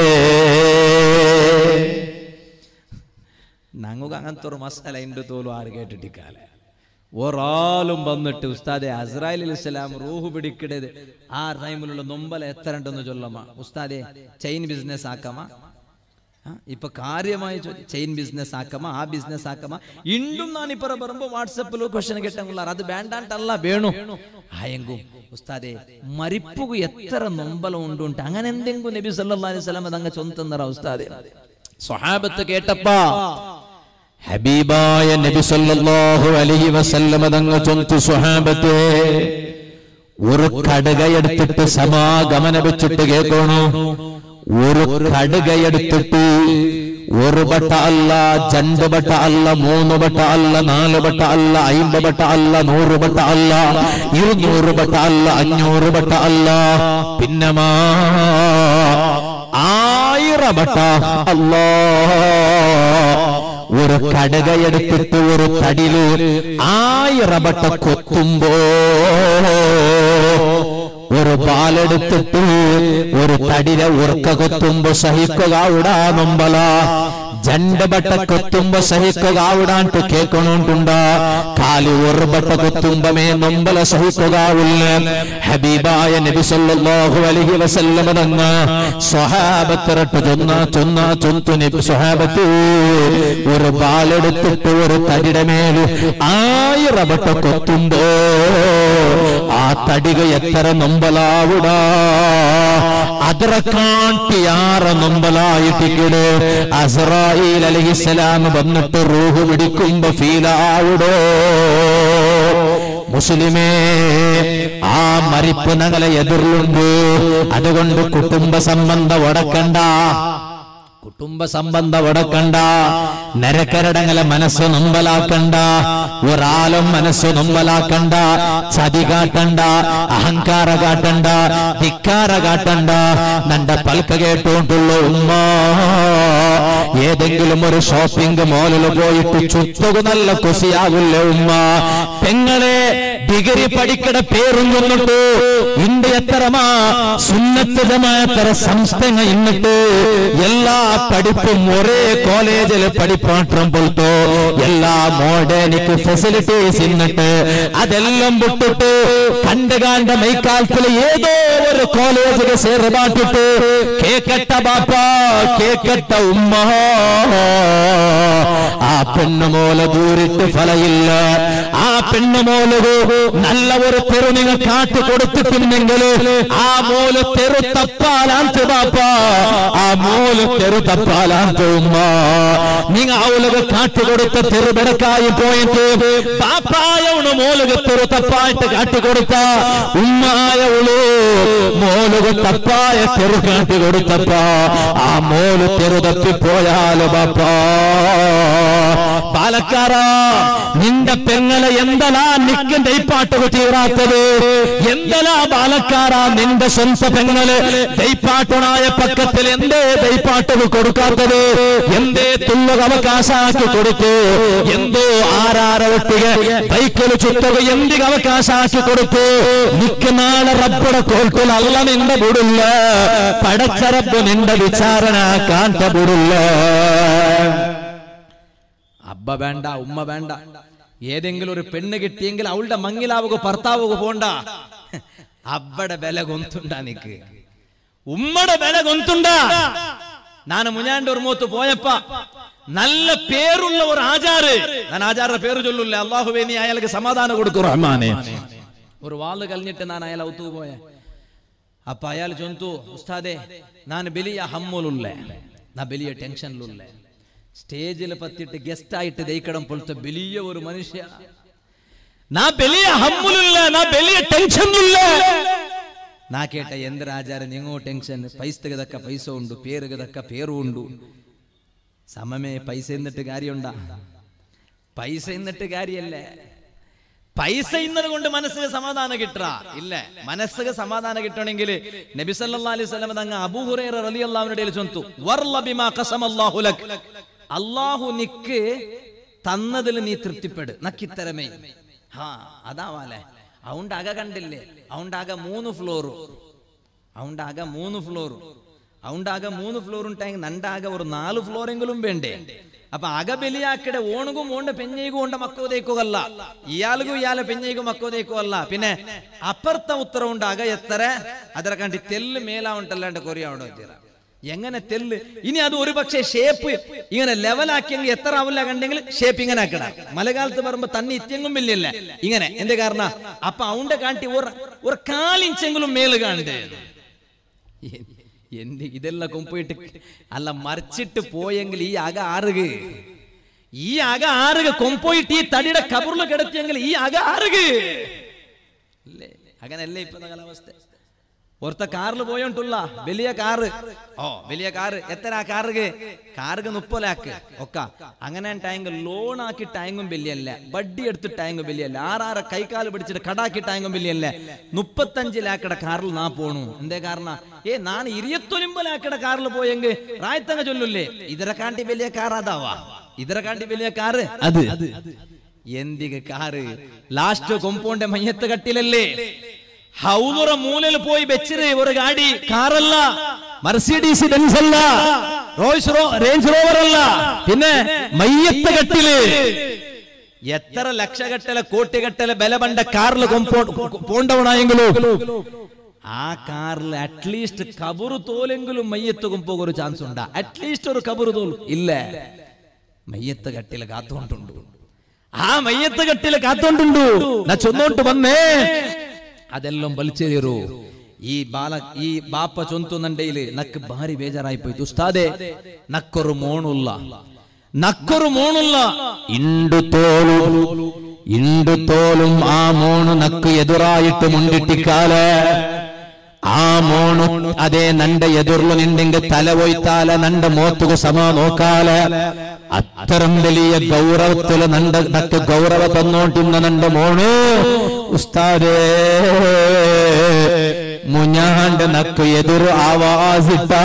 ഞങ്ങൾക്ക് അങ്ങനത്തെ ഒരു മസാല ഉണ്ട് തോലും ആര് കേട്ടിട്ടിക്കാല ഒരാളും വന്നിട്ട് ഉസ്താദെ അസ്രായിൽ അലൈഹിസ്സലാം റൂഹ് പിടിക്കടത് ആ ടൈമിലുള്ള നൊമ്പല എത്തരണ്ടെന്ന് ചൊല്ലമ്മ ഉസ്താദെ ചെയിൻ ബിസിനസ് ആക്കമ്മ ആ, ഇപ്പൊ കാര്യമായി ചെയിൻ ബിസിനസ് ആക്കമ്മ ആ ബിസിനസ് ആക്കമ്മ ഇണ്ടും ഞാൻ ഇപ്പറ പറയുമ്പോ വാട്സപ്പിൽ ക്വസ്റ്റൻ കേട്ടുള്ള അത് വേണ്ടാണ്ടല്ല വേണു ആയെങ്കും ഉസ്താദെ മരിപ്പുക എത്ര നൊമ്പലം ഉണ്ടുണ്ട് അങ്ങനെ എന്തെങ്കിലും നബി സല്ലല്ലാഹു അലൈഹി വസല്ലം അതങ്ങ് ചൊന്തന്നറ ഉസ്താദെ സ്വഹാബത്ത് കേട്ടപ്പാ ഹബീബായ നബി സല്ലല്ലാഹു അലൈഹി വസല്ലമ തങ്ങൾ ചൊന്തു സ്വഹാബത്തെ ഒരു കടുകയെടുത്തിട്ട് സമാഗമന വെച്ചിട്ട് കേൾക്കണു ഒരു കടുകയെടുത്തിട്ട് ഒരു ബട്ട അല്ല രണ്ട് ബട്ട അല്ല മൂന്ന് ബട്ട അല്ല നാല് ബട്ട അല്ല അയിമ്പ ബട്ട അല്ല നൂറ് ബട്ട അല്ല ഇരുന്നൂറ് ബട്ട അല്ല അഞ്ഞൂറ് ബട്ട അല്ല പിന്നമാ ആയിരം ബട്ട അല്ലാ ഒരു കടകയെടുത്തിട്ട് ഒരു തടില് ആയിരവട്ട കൊത്തുമ്പോ ഒരു പാലെടുത്തിട്ട് ഒരു തടിലെ ഉറക്ക കൊത്തുമ്പോ സഹിക്കുക ഉടാ നൊമ്പല ജണ്ട് ബട്ട കൊത്തുമ്പോ സഹിക്കുക ഉടാണ്ട് കേൾക്കണോണ്ടുണ്ട കാലി ഒരു ബട്ട കൊത്തുമ്പമേ നൊമ്പല സഹിക്കുക ഹബീബായ നബി സല്ലല്ലാഹു അലൈഹി വസല്ലമ തങ്ങ സ്വഹാബത്തിരട്ട് ചൊന്ന ചൊന്ന ചൊന്തു നബി സ്വഹാബത്ത് ഒരു പാലെടുത്തിട്ട് ഒരു തടിയുടെ മേല് ആയിരം ബട്ട കൊത്തുമ്പോ ആ തടിക എത്ര നൊമ്പലാവുടാ ಅದರ ಕಾಂಟಿ ಯಾರ നൊമ്പലായിട്ടിക്കട് അസ്രായിൽ അലഹിസലാം വന്നിട്ട് റൂഹ് പിടിക്കുമ്പോ ഫീലാവുടോ മുസ്ലിമേ ആ മരിപ്പ് ഞങ്ങളെ എതിർലുണ്ട് അതുകൊണ്ട് കുടുംബ സംബന്ധം ഉടക്കണ്ട കുടുംബ സംബന്ധം ഉടക്കണ്ട നരക്കരടങ്ങളെ മനസ്സ് നൊമ്പലാക്കണ്ട ഒരാളും മനസ്സ് നൊമ്പലാക്കണ്ട ചതി കാട്ടണ്ട അഹങ്കാര കാട്ടണ്ട ധിക്കാര കാട്ടണ്ട നന്റെ പൽക്ക കേട്ടോണ്ടുള്ള ഉമ്മ ഏതെങ്കിലും ഒരു ഷോപ്പിംഗ് മോളിൽ പോയിട്ട് ചുറ്റുക നല്ല കുസിയാവില്ല ഉമ്മ പെങ്ങളെ ഡിഗ്രി പഠിക്കട പേരും കൊന്നിട്ട് ഇണ്ട് എത്രമാ സുന്നത്ത് ജമാഅത്തര സംസ്ഥങ്ങ ഇന്നിട്ട് എല്ലാ പഠിപ്പും ഒരേ കോളേജിൽ പഠിപ്പാട്ടം പോലത്തോ എല്ലാ മോഡേണിക് ഫെസിലിറ്റീസ് ഇന്നിട്ട് അതെല്ലാം വിട്ടിട്ട് കണ്ട് കാണ്ട മൈക്കാലത്തിൽ ഏതോ ഒരു കോളേജിൽ ചേർന്നാട്ടിട്ട് കേക്കട്ട ബാപ്പ കേക്കട്ട ഉമ്മ ആ പെണ്ണുമോല ദൂരിട്ട് ഫലയില്ല ആ പെണ്ണുമോലത് നല്ല ഒരു തെരു നിങ്ങൾ കാട്ടി കൊടുത്തിട്ടുണ്ടെങ്കിൽ ആ മോല് തെരു തപ്പാലാന്ത് ബാപ്പ ആ മോല് തെരു തപ്പാലാന്ത് ഉമ്മ നിങ്ങ അവലക കാട്ടി കൊടുത്ത തെരു ബെടക്കായി പോയിട്ട് ബാപ്പായവണ് മോലുക തെരു തപ്പായിട്ട് കാട്ടി കൊടുത്ത ഉമ്മായവളു മോലുക തപ്പായ തെരു കാട്ടി കൊടുത്തപ്പ ആ മോല് തെരു തപ്പിപ്പോയാലോ ബാപ്പാ പാലക്കാര നിന്റെ പെങ്ങളെ എന്തലാ നിക്ക് ദൈപ്പാട്ട് തീറാത്തത് എന്തലാ പാലക്കാര നിന്റെ സ്വന്തം പെങ്ങള് ദൈപ്പാട്ടനായ പക്കത്തിൽ എന്തേ ദൈപ്പാട്ട് കൊടുക്കാത്തത് എന്തേ തുല്ലുക അവകാശാക്കി കൊടുത്തു എന്തോ ആരാരവട്ടിക ബൈക്കിൽ ചുറ്റുക എന്തിക അവകാശാക്കി കൊടുത്തു നിക്ക് നാളെ റബ്ബടെ കോൽക്കുൽ അല്ല നിന്റെ ബുടില്ല പടച്ച റബ്ബ് നിന്റെ വിചാരണ കാണ്ട ബുടില്ല അബ്ബ വേണ്ട ഉമ്മ വേണ്ട ഏതെങ്കിലും ഒരു പെണ്ണ് കിട്ടിയെങ്കിൽ അവളുടെ മങ്ങിലാവുക ഭർത്താവുക പോണ്ട അബ്ബടെ വില കൊന്തുണ്ട നിക്ക് ഉമ്മയുടെ വില കൊന്തുണ്ട ನಾನು മുഞ്ഞാണ്ടൂർ മൂത്ത് പോയപ്പ നല്ല പേരുള്ള ഒരു ആചാര് ഞാൻ ആചാരുടെ പേര് ചൊല്ലില്ല അള്ളാഹുവേ നീ അയാൾക്ക് സമാധാനം കൊടുക്കും റഹ്മാനെ ഒരു വാള് കലിഞ്ഞിട്ട് ഞാൻ അയാൾ ഔത്തു പോയ അപ്പ അയാൾ ചൊന്തു ഉസ്താദെ ನಾನು ಬೆಲಿಯ ಹಮ್ಮಲುಲ್ಲೆ ನಾ ಬೆಲಿಯ ಟೆನ್ಷನ್ಲುಲ್ಲೆ സ്റ്റേജിൽ പത്തിട്ട് ഗസ്റ്റ് ആയിട്ട് ദയിക്കണം പോലത്തെ വലിയ ഒരു മനുഷ്യ നാ വലിയ ഹമ്മുലില്ല നാ വലിയ ടെൻഷനില്ല ನಾ ಕೇಟ ಎಂದ್ರ ಆಚಾರ ನಿಂಗೋ ಟೆನ್ಷನ್ ಪೈಸ ತೆಗೆದಕ್ಕ ಪೈಸ ಉಂಡು പേരുകതക്ക പേരും ഉണ്ടു സമമേ പൈസ എന്നിട്ട് കാര്യമുണ്ടാ പൈസ എന്നിട്ട് കാര്യല്ലേ പൈസ ഇന്നത് കൊണ്ട് മനസ്സിന് സമാധാനം കിട്ടാ ഇല്ല മനസ്സിന് സമാധാനം കിട്ടണമെങ്കിൽ നബി സല്ലല്ലാഹു അലൈഹി വസല്ലം തങ്ങ അബൂ ഹുറൈറ റളിയല്ലാഹുവിന്റെ ഇടയിൽ ചൊന്തു വർള ബിമാ ഖസമല്ലാഹു ലക് അല്ലാഹു നിക്ക് തന്നതിൽ നീ തൃപ്തിപ്പെട് നക്കിത്തരമേ ഹാ അതാവാലേ അവണ്ടാക കണ്ടില്ലേ അവണ്ടാക മൂന്ന് ഫ്ലോറ് അവണ്ടാക മൂന്ന് ഫ്ലോറ് അവണ്ടാക മൂന്ന് ഫ്ലോർ ഉണ്ടായെങ്കിൽ നണ്ടാക ഒരു നാല് ഫ്ലോറെങ്കിലും വേണ്ടേ അപ്പൊ അക ബലിയാക്കടെ ഓണുകും ഓണ്ട പെഞ്ഞയിಗೂ ഓണ്ട മക്കോതേക്കുമല്ല ഇയാൾಗೂ ഇയാളെ പെഞ്ഞയിಗೂ മക്കോതേക്കും അല്ല പിന്നെ അപ്പുറത്ത ഉത്തര ഉണ്ടാക എത്ര ಅದರ ಕಂಡು തെല്ല് മേല ഉണ്ടല്ലാണ്ട് കൊറിയ അവിടെ വെച്ചിര എങ്ങനെ തെല്ല് ഇനി അത് ഒരു പക്ഷേ ഷേപ്പ് ഇങ്ങനെ ലെവലാക്കിയെങ്കിൽ എത്ര ആവില്ല കണ്ടെങ്കിൽ ഷേപ്പ് ഇങ്ങനെ ആക്കട മലകാലത്ത് പറയുമ്പോ തന്നി ഇത്യങ്ങും ഇല്ലില്ല ഇങ്ങനെ എന്റെ കാരണം അപ്പൊ അവന്റെ കാട്ടി ഒരു ഒരു കാലിഞ്ചെങ്കിലും മേല് കാണണ്ടേ എന്ത് ഇതെല്ലാം കൊമ്പോയിട്ട് അല്ല മറിച്ചിട്ട് പോയെങ്കിൽ ഈ അക ആറുക ഈ അക ആറുക കൊമ്പോയിട്ട് ഈ തടിയുടെ കബറിൽ കിടത്തിയെങ്കിൽ ഈ അക ആറുക അല്ലേ അങ്ങനല്ലേ ഇപ്പത്തെ കാലാവസ്ഥ ഒരുത്ത കാറിൽ പോയോണ്ടുള്ള വലിയ കാറ് ഓ വലിയ കാറ് എത്ര ആ കാറുക കാറുക മുപ്പലാക്ക് ഒക്ക അങ്ങനെ ടാങ്ക് ലോൺ ആക്കി ടാങ്കും വലിയല്ല വഡ്ഡി എടുത്ത് ടാങ്കും വലിയല്ല ആറാറ് കൈക്കാല് പിടിച്ചിട്ട് കടാക്കി ടാങ്കും വലിയല്ല മുപ്പത്തഞ്ച് ലാക്കട കാറിൽ നാ പോണു എന്തേ കാരണ ഏ നാൻ ഇരുപത്തൊലിമ്പ ലാക്കട കാറിൽ പോയെങ്കിൽ റായത്തങ്ങ ചൊല്ലുല്ലേ ഇതിനെ കാണ്ടി വലിയ കാർ അതാവാ ഇതിനെ കാണ്ടി വലിയ കാറ് അത് എന്തിക കാറ് ലാസ്റ്റ് കൊമ്പോണ്ട് മയ്യത്ത് കട്ടിലല്ലേ ഹൗദുറ മൂലയിൽ പോയി വെച്ചിന് ഒരു ഗാഡി കാറല്ല മർസിഡീസ് ബെൻസ് അല്ല റോയ്സ് റോ റേഞ്ച് റോവർ അല്ല പിന്നെ മയ്യത്ത് കട്ടില് എത്ര ലക്ഷകട്ടല കോട്ടികട്ടല ബലബണ്ട കാറിൽ പോണ്ടവണായെങ്കിലും ആ കാറിൽ അറ്റ്ലീസ്റ്റ് കബറ് തോലെങ്കിലും മയ്യത്ത് കൊമ്പോക ഒരു ചാൻസ് ഉണ്ടാ അറ്റ്ലീസ്റ്റ് ഒരു കബറ് തോൽ ഇല്ല മയ്യത്ത് കട്ടില് കാത്തോണ്ടുണ്ട് ആ മയ്യത്ത് കട്ടില് കാത്തോണ്ടുണ്ട് നാ ചൊന്നോട്ട് വന്നേ ಅದೆಲ್ಲ ಬಲ್ಚೇರಿಯರು ಈ ಬಾಲ ಈ ಬಾಪ ಚೊಂತು ನಂಡೆയില് ನಕ್ ಭಾರಿ ಬೇಜಾರಾയി പോയി ഉസ്താദേ നക്കൊരു മോണുള്ള നക്കൊരു മോണുള്ള ಇಂಡು ತೋಲು ಇಂಡು തോലും ആ മോണു നക്ക് എതിറായിട്ട് മുണ്ടിട്ടിക്കാല് ആ മോണു അതെ നന്റെ എതിർಲು നിണ്ടെങ്കിൽ തല പോയിത്താല നന്റെ മോത്തുക സമ നോക്കാല് അത്തരം വലിയ ഗൗരവത്തില് നന്റെ നക്ക് ഗൗരവ തന്നോണ്ടിരുന്ന നന്റെ മോണു ഉസ്താദേ മുഞ്ഞാണ്ട് നക്ക് എതിർ ആവാസിട്ട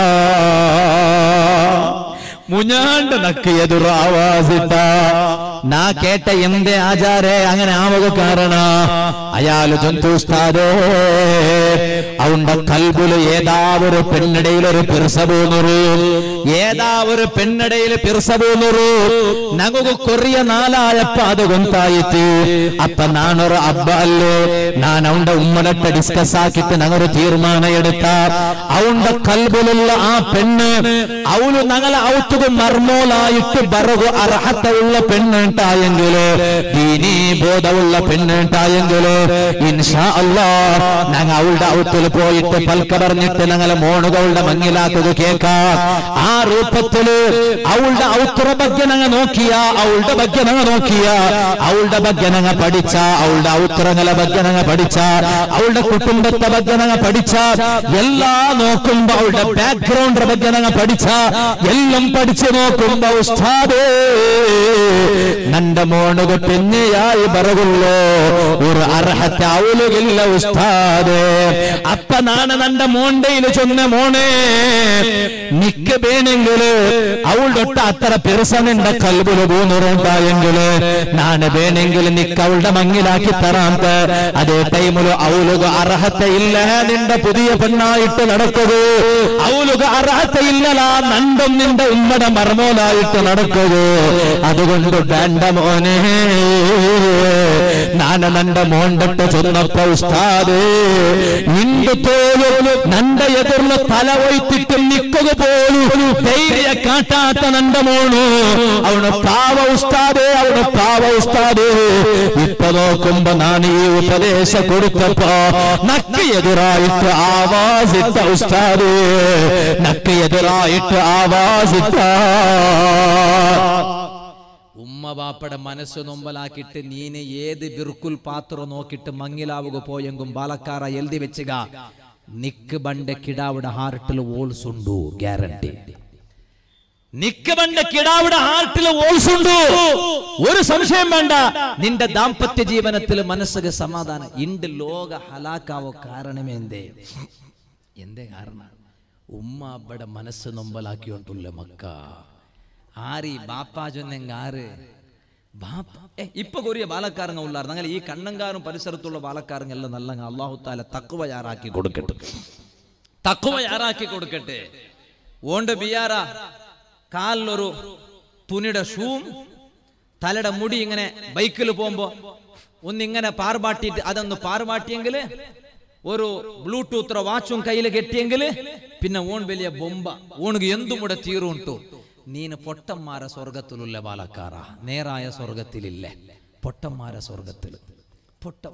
മുഞ്ഞാണ്ട് നക്ക് എതിർ ആവാസിട്ട നാ കേട്ട എന്തേ ആചാരേ അങ്ങനെ ആവുക കാരണ അയാള് ജന്തുസ്താദേ അവന്റെ കൽബുല് ഏതാ ഒരു പെണ്ണിടയിൽ ഒരു പിറസപോന്നൊരു ഏതാ ഒരു പെണ്ണിടയിൽ പിറസപോന്നൊരു നഗു കൊറിയ നാലായപ്പ അത് ഗൊಂತಾಯಿತು അപ്പ നാനൊരു അബ്ബ അല്ലേ ഞാൻ അവന്റെ ഉമ്മടത്തെ ഡിസ്കസ് ആക്കിയിട്ട് ഞങ്ങളൊരു തീരുമാനം എടുത്ത അവന്റെ കൽബിലുള്ള ആ പെണ്ണ് അവള് ഞങ്ങളെ ഔത്തുക മർമോലായിട്ട് ബറകു അർഹത്തുള്ള പെണ്ണുണ്ടായെങ്കില് ദീനീ ബോധമുള്ള പെണ്ണുണ്ടായെങ്കില് ഇൻഷാ അല്ലാ ഞങ്ങൾ അവളുടെ ഔത്തിൽ പോയിട്ട് പൽക്ക പറഞ്ഞിട്ട് ഞങ്ങളെ മോണുകളുടെ മങ്ങിലാക്കുക കേൾക്കാം ആ രൂപത്തില് അവളുടെ ഔത്തുറ ಬಗ್ಗೆ ഞങ്ങൾ നോക്കിയ അവളുടെ ಬಗ್ಗೆ ഞങ്ങൾ നോക്കിയ അവളുടെ ಬಗ್ಗೆ ഞങ്ങൾ പഠിച്ച അവളുടെ ഔത്തുറങ്ങളെ ಬಗ್ಗೆ ഞങ്ങൾ പഠിച്ച അവളുടെ കുടുംബത്തെ ಬಗ್ಗೆ ഞങ്ങൾ പഠിച്ച എല്ലാ നോക്കുമ്പോ അവളുടെ ബാക്ക്ഗ്രൗണ്ടിന്റെ ಬಗ್ಗೆ ഞങ്ങൾ പഠിച്ച എല്ലാം പഠിച്ചു നോക്കുമ്പോ ഉസ്താദേ നന്റെ മോണുക പെഞ്ഞയായി പറകുള്ളോ ഒരു അർഹത്തെ അവളുകില്ല ഉസ്താദേ അപ്പ നാണ് നന്റെ മോണ്ടയിൽ ചൊന്ന മോനെ നിക്ക വേണമെങ്കില് അവളുടെ അത്ര പെരുസ നിന്റെ കൽബുല് പൂന്നുറുണ്ടായെങ്കില് നാണ് വേണമെങ്കിൽ നിക്ക അവളുടെ മങ്ങിലാക്കി തരാന്ത അതേ ടൈമില് അവളുക അർഹത ഇല്ല നിന്റെ പുതിയ പെണ്ണായിട്ട് നടക്കുക അവളുക അർഹത ഇല്ലലാ നണ്ടും നിന്റെ ഉമ്മയുടെ മർമോലായിട്ട് നടക്കുക അതുകൊണ്ട് വേണ്ട മോനെ നാന നന്റെ മോണ്ടട്ട് ചെന്നപ്പോ ഉസ്താദേ നിന്റെ തോലും നന്റെ എതിർന്ന് തല ഒയ്ത്തിട്ട് നിക്കുക പോലും ധൈര്യ കാട്ടാത്ത നന്റെ മോണു അവന് പാവ ഉസ്താദേ അവന് പാവ ഉസ്താദേ ഇപ്പൊ നോക്കുമ്പോ ഞാൻ ഈ ഉപദേശ കൊടുത്തപ്പോ നക്ക് എതിരായിട്ട് ആവാസിട്ട ഉസ്താദേ നക്ക് എതിരായിട്ട് ആവാസിട്ട ഉമ്മ ബാപ്പയുടെ മനസ്സ് നൊമ്പലാക്കിയിട്ട് നീന് ഏത് ബിർക്കുൽ പാത്രം നോക്കിയിട്ട് മങ്ങിലാവുക പോയെങ്കും ബാലക്കാറ എഴുതി വെച്ചുക നിക്ക് ബണ്ട കിടാവിടെ ഹാർട്ടിൽ വോൾസ് ഉണ്ടു ഗ്യാരണ്ടി നിക്ക് ബണ്ട കിടാവിടെ ഹാർട്ടിൽ വോൾസ് ഉണ്ടു ഒരു സംശയം വേണ്ട നിന്റെ ദാമ്പത്യ ജീവനത്തിൽ മനസ്സിന് സമാധാനം ഇണ്ട് ലോക ഹലാക്കാവോ കാരണമെന്തേ എന്തേ കാരണം ഉമ്മ അബ്ബടെ മനസ്സ് നൊമ്പലാക്കിയോണ്ടുള്ള മക്ക ആരി ബാപ്പാ ചൊന്നെങ്ക ആറ് ബാപ്പ ഏ ഇപ്പൊ കൊറിയ ബാലക്കാരങ്ങ ഉള്ളാർ ഞങ്ങൾ ഈ കണ്ണങ്കാരും പരിസരത്തുള്ള ബാലക്കാരങ്ങെല്ലാം നല്ല അള്ളാഹു താല തക്കുവ യാറാക്കി കൊടുക്കട്ടെ തക്കുവ യാറാക്കി കൊടുക്കട്ടെ ഓണ്ട് ബിയാറ കാലിലൊരു തുണിയുടെ ഷൂവും തലയുടെ മുടി ഇങ്ങനെ ബൈക്കിൽ പോകുമ്പോ ഒന്നിങ്ങനെ പാർപാട്ടിയിട്ട് അതൊന്ന് പാർപാട്ടിയെങ്കിൽ ഒരു ബ്ലൂടൂത്ത് വാച്ചും കയ്യിൽ കെട്ടിയെങ്കിൽ പിന്നെ ഓൺ വലിയ ബൊമ്പ ഓണുക്ക് എന്തും കൂടെ തീറുണ്ടു നീന് പൊട്ടന്മാര സ്വർഗത്തിലുള്ള ബാലക്കാറ നേരായ സ്വർഗത്തിലില്ലേ പൊട്ടന്മാര സ്വർഗത്തിൽ പൊട്ടം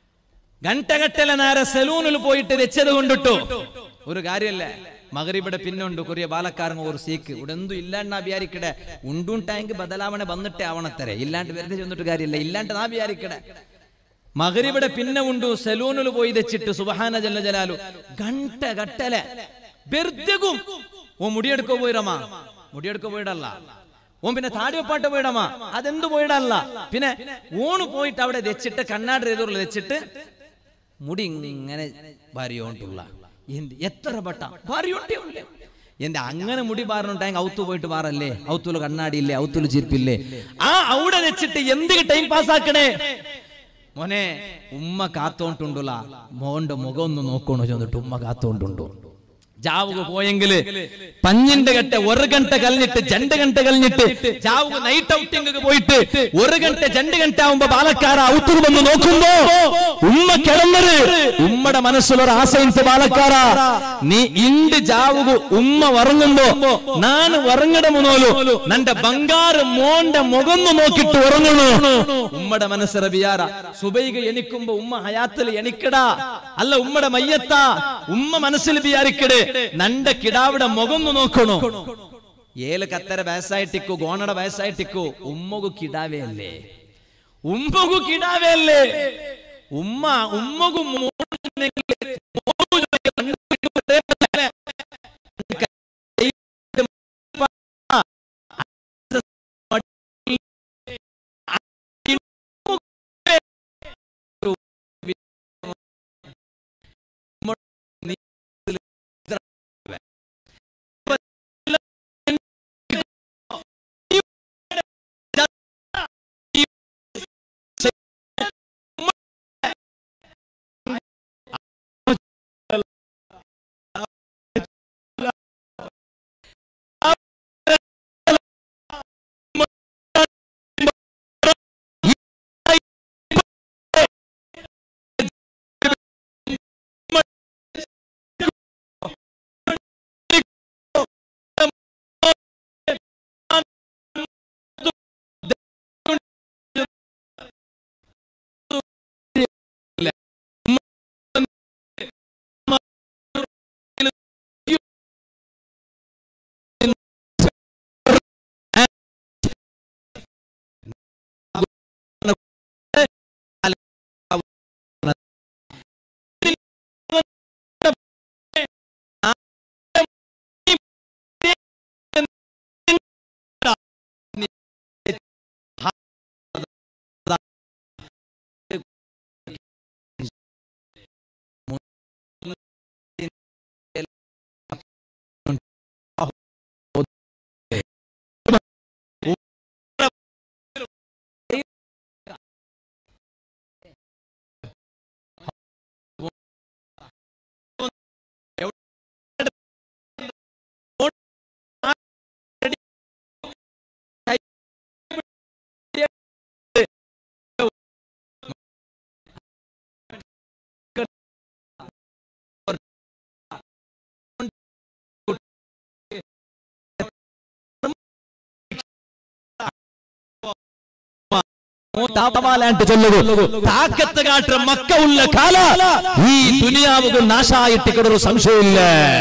ഗಂಟಗಟ್ಟಲೆ നേരെ സലൂണിൽ പോയിട്ട് വെച്ചത് കൊണ്ടിട്ടു ഒരു കാര്യല്ലേ മകരിബടെ പിന്നുണ്ട് കൊറിയ ബാലക്കാരങ്ങ ഒരു സീക്ക് ഇവിടെ എന്തും ഇല്ലാണ്ട് നാ വിചാരിക്കടെ ഉണ്ടുണ്ടായെങ്കിൽ ബദലാവണെ വന്നിട്ടേ ആവണത്തരെ ഇല്ലാണ്ട് വെറുതെ ചെന്നിട്ട് കാര്യമില്ല ഇല്ലാണ്ട് നാ വിചാരിക്കടെ മകരിബടെ പിന്നെ ഉണ്ടു സലൂണിൽ പോയി വെച്ചിട്ട് സുബഹാന ജല്ല ജലാലു ഗಂಟ ಗಟ್ಟಲೆ ಬೆರ್ದೆಗೂ ഓ മുടിയെടുക്കോ പോയിരമ്മ മുടിയെടുക്കോ പോയിടല്ല ഓൻ പിന്നെ താടിയൊപ്പാട്ട് പോയിടമ്മ അതെന്ത് പോയിടല്ല പിന്നെ ഓണ് പോയിട്ട് അവിടെ വെച്ചിട്ട് കണ്ണാടി എതിർന്ന് വെച്ചിട്ട് മുടി ഇങ്ങനെ ഭാര്യയോണ്ടുള്ള എന്ത് എത്ര പട്ട ഭാര്യയോണ്ടേ ഉള്ളേ എന്റെ അങ്ങനെ മുടി പാറുണ്ടായെങ്കിൽ ഔത്തു പോയിട്ട് പാറല്ലേ ഔത്തുല് കണ്ണാടിയില്ലേ ഔത്തുല് ചിരിപ്പില്ലേ ആ അവിടെ വെച്ചിട്ട് എന്ത് ടൈം പാസ്സാക്കണേ മോനെ ഉമ്മ കാത്തോണ്ടുള്ള മോന്റെ മുഖം ഒന്ന് നോക്കണോ ചെന്നിട്ട് ഉമ്മ കാത്തോണ്ടുണ്ടോ ജാവുക പോയെങ്കില് പഞ്ഞിന്റെ കെട്ട ഒരു ഗಂಟ കലിഞ്ഞിട്ട് രണ്ട് ഗಂಟ കലിഞ്ഞിട്ട് ജാവുക നൈറ്റ് ഔട്ടിംഗ് പോയിട്ട് ഒരു ഗಂಟ രണ്ട് ഗಂಟ ആവുമ്പോ ബാലക്കാര ഔത്തുക വന്ന് നോക്കുമ്പോ ഉമ്മ കിടന്നത് ഉമ്മയുടെ മനസ്സിലൊരു ആശയിച്ച ബാലക്കാര നീ ഇണ്ട് ജാവുക ഉമ്മ ഉറങ്ങുമ്പോ നാന് ഉറങ്ങട മുന്നോലു നന്റെ ബംഗാറ് മോന്റെ മുഖന്നു നോക്കിട്ട് ഉറങ്ങണു ഉമ്മയുടെ മനസ്സിലെ വിയാര സുബൈക എണിക്കുമ്പോ ഉമ്മ ഹയാത്തിൽ എണിക്കടാ അല്ല ഉമ്മയുടെ മയ്യത്താ ഉമ്മ മനസ്സിൽ വിചാരിക്കട് നന്റെ കിടാവിടെ മുഖന്നു നോക്കണു ഏല് കത്തര വയസ്സായിട്ടിക്കു ഗോണയുടെ വയസ്സായിട്ടിക്കു ഉമ്മകു കിടാവേ അല്ലേ ഉമ്മകു കിടാവേ അല്ലേ ഉമ്മ ഉമ്മകു മോളുണ്ടെങ്കിൽ മോളു കണ്ടുപിടിക്കുമ്പോഴേ താപമാലാണ്ട് ചൊല്ലുകു താക്കത്ത് കാട്ട മക്ക ഉള്ള കാല ഈ ദുനിയാവുകൾ നാശായിട്ട് കിടൊരു സംശയമില്ല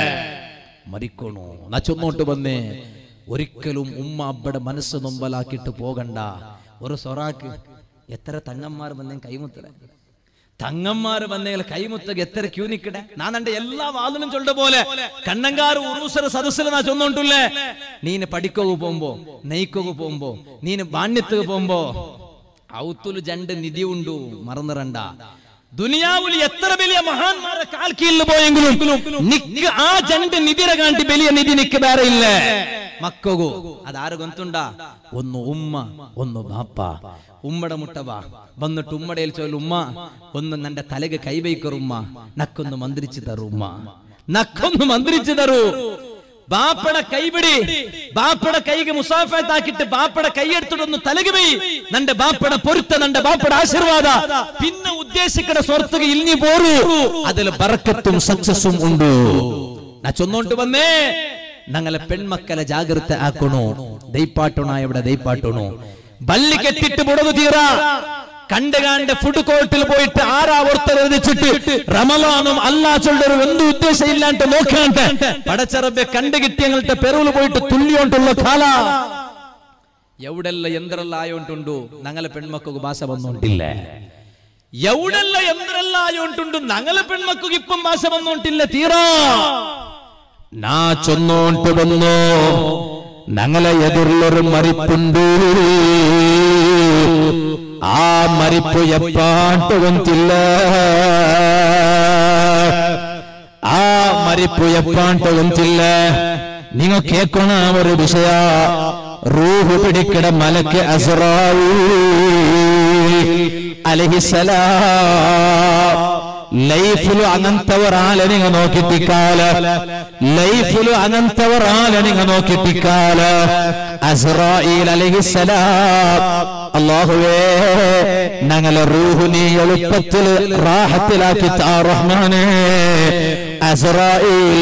മരിക്കണോ നച്ചൊന്നോട്ട് വന്നേ ഒരിക്കലും ഉമ്മ അബ്ബടെ മനസ്സ് നൊമ്പലാക്കിയിട്ട് പോകണ്ട ഒരു സൊറാക്ക് എത്ര തങ്ങന്മാർ വന്നേ കൈമുത്തല തങ്ങന്മാര് വന്നേൽ കൈമുത്തക എത്ര ക്യൂ നിക്കടെ ഞാൻ എന്റെ എല്ലാ വാതിലും ചൊല്ല പോലെ കണ്ണങ്കാറ് ഉറൂസര സദസ്സിൽ നാ ചൊന്നോണ്ടുല്ലേ നീന് പഠിക്കോകു പോകുമ്പോ നെയ്ക്കോകു പോകുമ്പോ നീന് ബാണ്യത്തുക പോകുമ്പോ ഔത്തുല് ജണ്ട് നിധി ഉണ്ടു മറന്നിറണ്ട ദുനിയാവിൽ എത്ര വലിയ മഹാന്മാരെ കാൽ കീഴിൽ പോയെങ്കിലും നിക്ക് ആ ജണ്ട് നിധിരെ കാണ്ടി വലിയ നിധി നിക്ക് വേറെ ഇല്ല മക്കോಗು അതാര് ഗൊಂತುಂಡ ഒന്ന് ഉമ്മ ഒന്ന് ബാപ്പ ഉമ്മടെ മുട്ടവ വന്നിട്ട് ഉമ്മടയിൽ ചോദിച്ചു ഉമ്മ ഒന്ന് നന്റെ തലಗೆ കൈ വയ്ക്കറുമ്മ നക്കൊന്ന് മന്ത്രിച്ചു തരൂ ഉമ്മ നക്കൊന്ന് മന്ത്രിച്ചു തരൂ ബാപ്പട കൈപിടി ബാപ്പട കൈಗೆ ಮುಸಾಫತ್ ಹಾಕಿಟ್ಟು ಬಾಪಡ ಕೈ എടുത്തിട്ടൊന്ന് തലಗೆ പോയി നന്റെ ബാപ്പട പൊരുത്ത നന്റെ ബാപ്പട ആശീർവാദ പിന്നെ ഉദ്ദേശിക്കട സ്വർത്തുക ഇൽഞ്ഞു പോറു അതിൽ ബറക്കത്തും സക്സസും ഉണ്ട് ನಾ ಚೊನ್ನೊಂಟು ಬಂದೆ ഞങ്ങളെ പെൺമക്കളെ ജാഗ്രത ആക്കണു ദൈപ്പാട്ടണ ഇവിടെ ദൈപ്പാട്ടണു ബല്ലി കെട്ടിട്ട് മുടങ്ങു തീറ കണ്ട് കണ്ട് ഫുഡ് കോർട്ടിൽ പോയിട്ട് ആരാ ഓർത്തെറിച്ചിട്ട് റമലാനും അല്ലാ ചൊല്ലൊരു എന്ത് ഉദ്ദേശം ഇല്ലാണ്ട് നോക്കാണ്ട് പടച്ചറബെ കണ്ടു കിട്ടിയങ്ങളുടെ പെരുവിൽ പോയിട്ട് തുല്യോണ്ടുള്ള കാല എവിടെല്ല എന്തെಲ್ಲ ആയോണ്ടുണ്ടു ഞങ്ങളെ പെൺമക്കൾക്ക് ഭാഷ വന്നോണ്ടില്ല എവിടെല്ല എന്തെಲ್ಲ ആയോണ്ടുണ്ടു ഞങ്ങളെ പെൺമക്കൾക്ക് ഇപ്പം ഭാഷ വന്നോണ്ടില്ല തീരാ നാ ചൊന്നോണ്ട് വന്നു ഞങ്ങളെ എതിരിലൊരു മരിപ്പുണ്ട് ആ മരിപ്പ് എപ്പാട്ട് ഗൊಂತಿಲ್ಲ ആ മരിപ്പ് എപ്പാട്ട് ഗൊಂತಿಲ್ಲ നിങ്ങൾ കേൾക്കണ ഒരു വിഷയ റൂഹ് പിടിക്കട മലക്ക് അസറായി അലഹിസലാം ലൈഫിಲು അങ്ങനത്തവരാല നിങ്ങൾ നോക്കിപ്പിക്കാല ലൈഫിಲು അങ്ങനത്തവരാല നിങ്ങൾ നോക്കിപ്പിക്കാല അസ്രായിൽ അലഹിസലാം അള്ളാഹുവേ ഞങ്ങളെ റൂഹ് നീ എളുപ്പത്തിൽ റാഹത്തിലാക്കി താ റഹ്മാനെ അസ്രായിൽ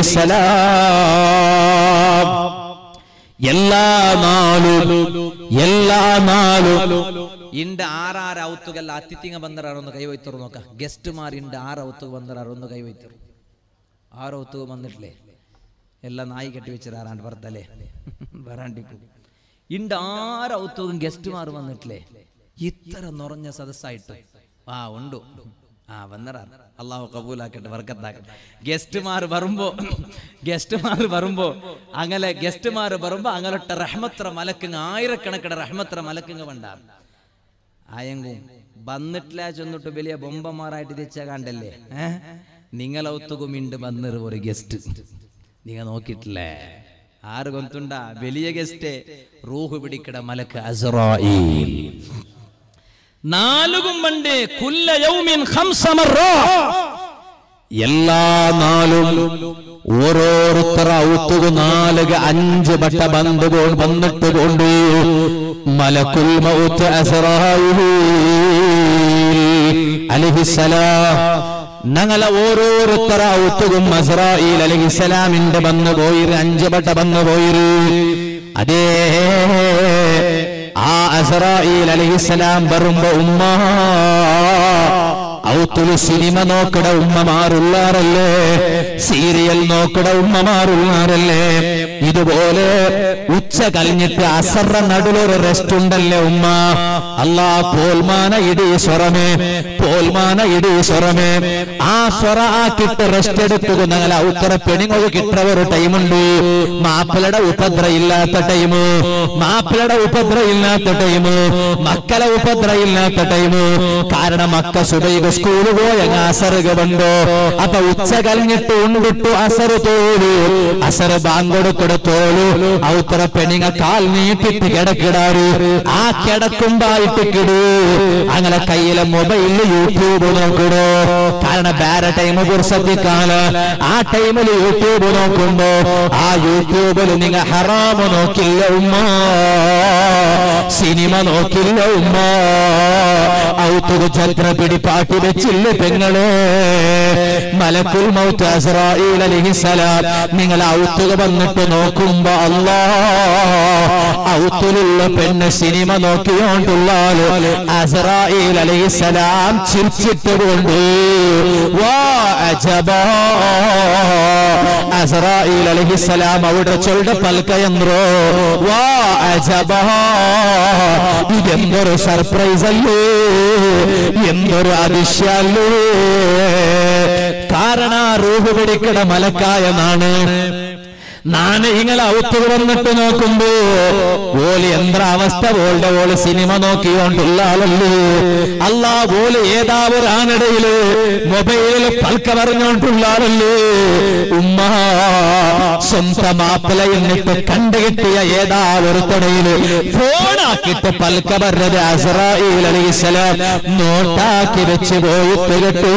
അലഹിസലാം എല്ലാ നാളും എല്ലാ നാളും ಇಂಡ ಆರಾರ ಔತುಗೆಲ್ಲ ಅತಿಥಿಂಗ ಬಂದರಾರ ಒಂದು ಕೈ ಹೋಯ್ತರು ನೋಕ ಗೆಸ್ಟ್ ಮಾರ್ ಇಂಡ ಆರ ಔತುಗೆ ಬಂದರಾರ ಒಂದು ಕೈ ಹೋಯ್ತರು ಆರು ಔತುಗೆ ಬಂದಿಟ್ಲೆ ಎಲ್ಲ ನಾಯಿ ಕಟ್ಟಿ വെച്ചിട്ട് ആരാണ്ട് ബർത്തലേ വരാണ്ടിപ്പു ഇണ്ട ആറ് ഔത്തും ഗസ്റ്റുമാർ വന്നിട്ടില്ലേ ഇത്ര നിറഞ്ഞ സദസ്സായിട്ട് ആ ഉണ്ട് ആ വന്നറാ അള്ളാഹു കബൂലാക്കട്ടെ വർക്കത്താക്കട്ടെ ഗസ്റ്റുമാർ വരുമ്പോ ഗസ്റ്റുമാർ വരുമ്പോ അങ്ങനെ ഗസ്റ്റുമാർ വരുമ്പോ അങ്ങനൊട്ട റഹ്മത്ര മലക്കുങ്ങ ആയിരക്കണക്കിന് റഹ്മത്ര മലക്കുങ്ങ വണ്ടാർ ആയെങ്കും വന്നിട്ടില്ല ചെന്നിട്ട് വലിയ ബൊമ്പന്മാരായിട്ട് തെച്ച കണ്ടല്ലേ ഏഹ് നിങ്ങളൗത്തുകും ഇണ്ട് വന്നൊരു ഒരു ഗസ്റ്റ് നിങ്ങൾ നോക്കിയിട്ടില്ലേ ആറ് ഗൊന്തുണ്ട വലിയ ഗസ്റ്റ് റൂഹ് പിടിക്കട മലക്ക് അസ്രായീൽ നാലുകും പണ്ട് കുല്ല യൗമിൻ ഖംസ മർറാ എല്ലാ നാളും ഓരോരുത്തർ ഔത്തുക നാലുക അഞ്ച് ബട്ട ബന്ധു പോ വന്നിട്ട് കൊണ്ട് മലക്കുൽ മൗത്ത് അലഹിസലാം ഞങ്ങളെ ഓരോരുത്തർ ഔത്തുകും അസറായിൽ അലഹിസലാമിന്റെ വന്നു പോയിര് അഞ്ച് ബട്ട വന്നു പോയിര് അതേ ആ അസറായിൽ അലഹിസലാം വരുമ്പോ ഉമ്മ ഔത്തുല് സിനിമ നോക്കട ഉമ്മമാരുള്ളാറല്ലേ സീരിയൽ നോക്കട ഉമ്മമാരുള്ളാറല്ലേ ഇതുപോലെ ഉച്ച കഴിഞ്ഞിട്ട് അസറ നടുലൊരു റെസ്റ്റ് ഉണ്ടല്ലേ ഉമ്മ അല്ലാ പോൽമാന ഇടി സ്വറമേ പോൽമാന ഇടി സ്വറമേ ആ സ്വറ ആക്കിട്ട് റെസ്റ്റ് എടുക്കുക ഞങ്ങൾ ഔത്തറ പെണിങ്ങൊക്കെ കിട്ടുന്ന ഒരു ടൈമുണ്ട് മാപ്പിളയുടെ ഉപദ്ര ഇല്ലാത്ത ടൈമ് മാപ്പിളയുടെ ഉപദ്ര ഇല്ലാത്ത ടൈമ് മക്കളെ ഉപദ്ര ഇല്ലാത്ത ടൈമ് കാരണം മക്ക സുബൈക സ്കൂള് പോയ അസറുക ബണ്ടോ അപ്പൊ ഉച്ച കഴിഞ്ഞിട്ട് ഉണ്ടിട്ടു അസറ് തോലു അസറ് ബാങ്കൊടുക്കട തോലു ഔത്തറ പെണിങ്ങ കാൽ നീട്ടിട്ട് കിടക്കിടാറ് ആ കിടക്കുമ്പായിട്ട് കിടൂ അങ്ങനെ കയ്യിലെ മൊബൈലിൽ യൂട്യൂബ് നോക്കിടോ കാരണം വേറെ ടൈം കുറിച്ചെത്തിക്കാല ആ ടൈമിൽ യൂട്യൂബ് നോക്കുമ്പോ ആ യൂട്യൂബിൽ നിങ്ങൾ ഹറാമ് നോക്കില്ല ഉമ്മ സിനിമ നോക്കില്ല ഉമ്മ ഔത്തുക ചത്ര പിടി പാട്ടി വെച്ചില്ല പെങ്ങളെ മലക്കുൽ മൗത്ത് അസ്രായിൽ അലിഹിസലാം നിങ്ങൾ ഔത്തുക വന്നിട്ട് നോക്കുമ്പോ അല്ലാ ഔത്തിലുള്ള പെണ്ണ് സിനിമ നോക്കിയോണ്ടുള്ളാല് അസറായിൽ അലൈഹിസലാം ചിരിച്ചിട്ടുകൊണ്ട് വാ അജബാ അസറായിൽ അലൈഹിസലാം അവിടെ ചൊല്ലുടെ പൽക്കയന്ത്രോ വാ അജബാ ഇതെന്തൊരു സർപ്രൈസ് അല്ലേ എന്തൊരു അതിശയല്ലേ കാരണ റൂഹ് പിടിക്കട മലക്കായെന്നാണ് നാന് ഇങ്ങളെ ഔത്ത് വന്നിട്ട് നോക്കുമ്പോ ഓല് എന്ത അവസ്ഥ ഓളുടെ ഓള് സിനിമ നോക്കിയോണ്ടുള്ള ആളല്ലേ അല്ലാ ഓല് ഏതാ ഒരു ആണിടയില് മൊബൈലിൽ പൽക്ക പറഞ്ഞോണ്ടുള്ള ആളല്ലേ ഉമ്മ സ്വന്തം മാപ്പിള എന്നിട്ട് കണ്ടുകിട്ടിയ ഏതാ ഒരു തുടയില് ഫോണാക്കിട്ട് പൽക്ക പറഞ്ഞത് അസറായിൽ അലൈഹിസ്സലാം നോട്ടാക്കി വെച്ച് പോയിട്ട് കേട്ടു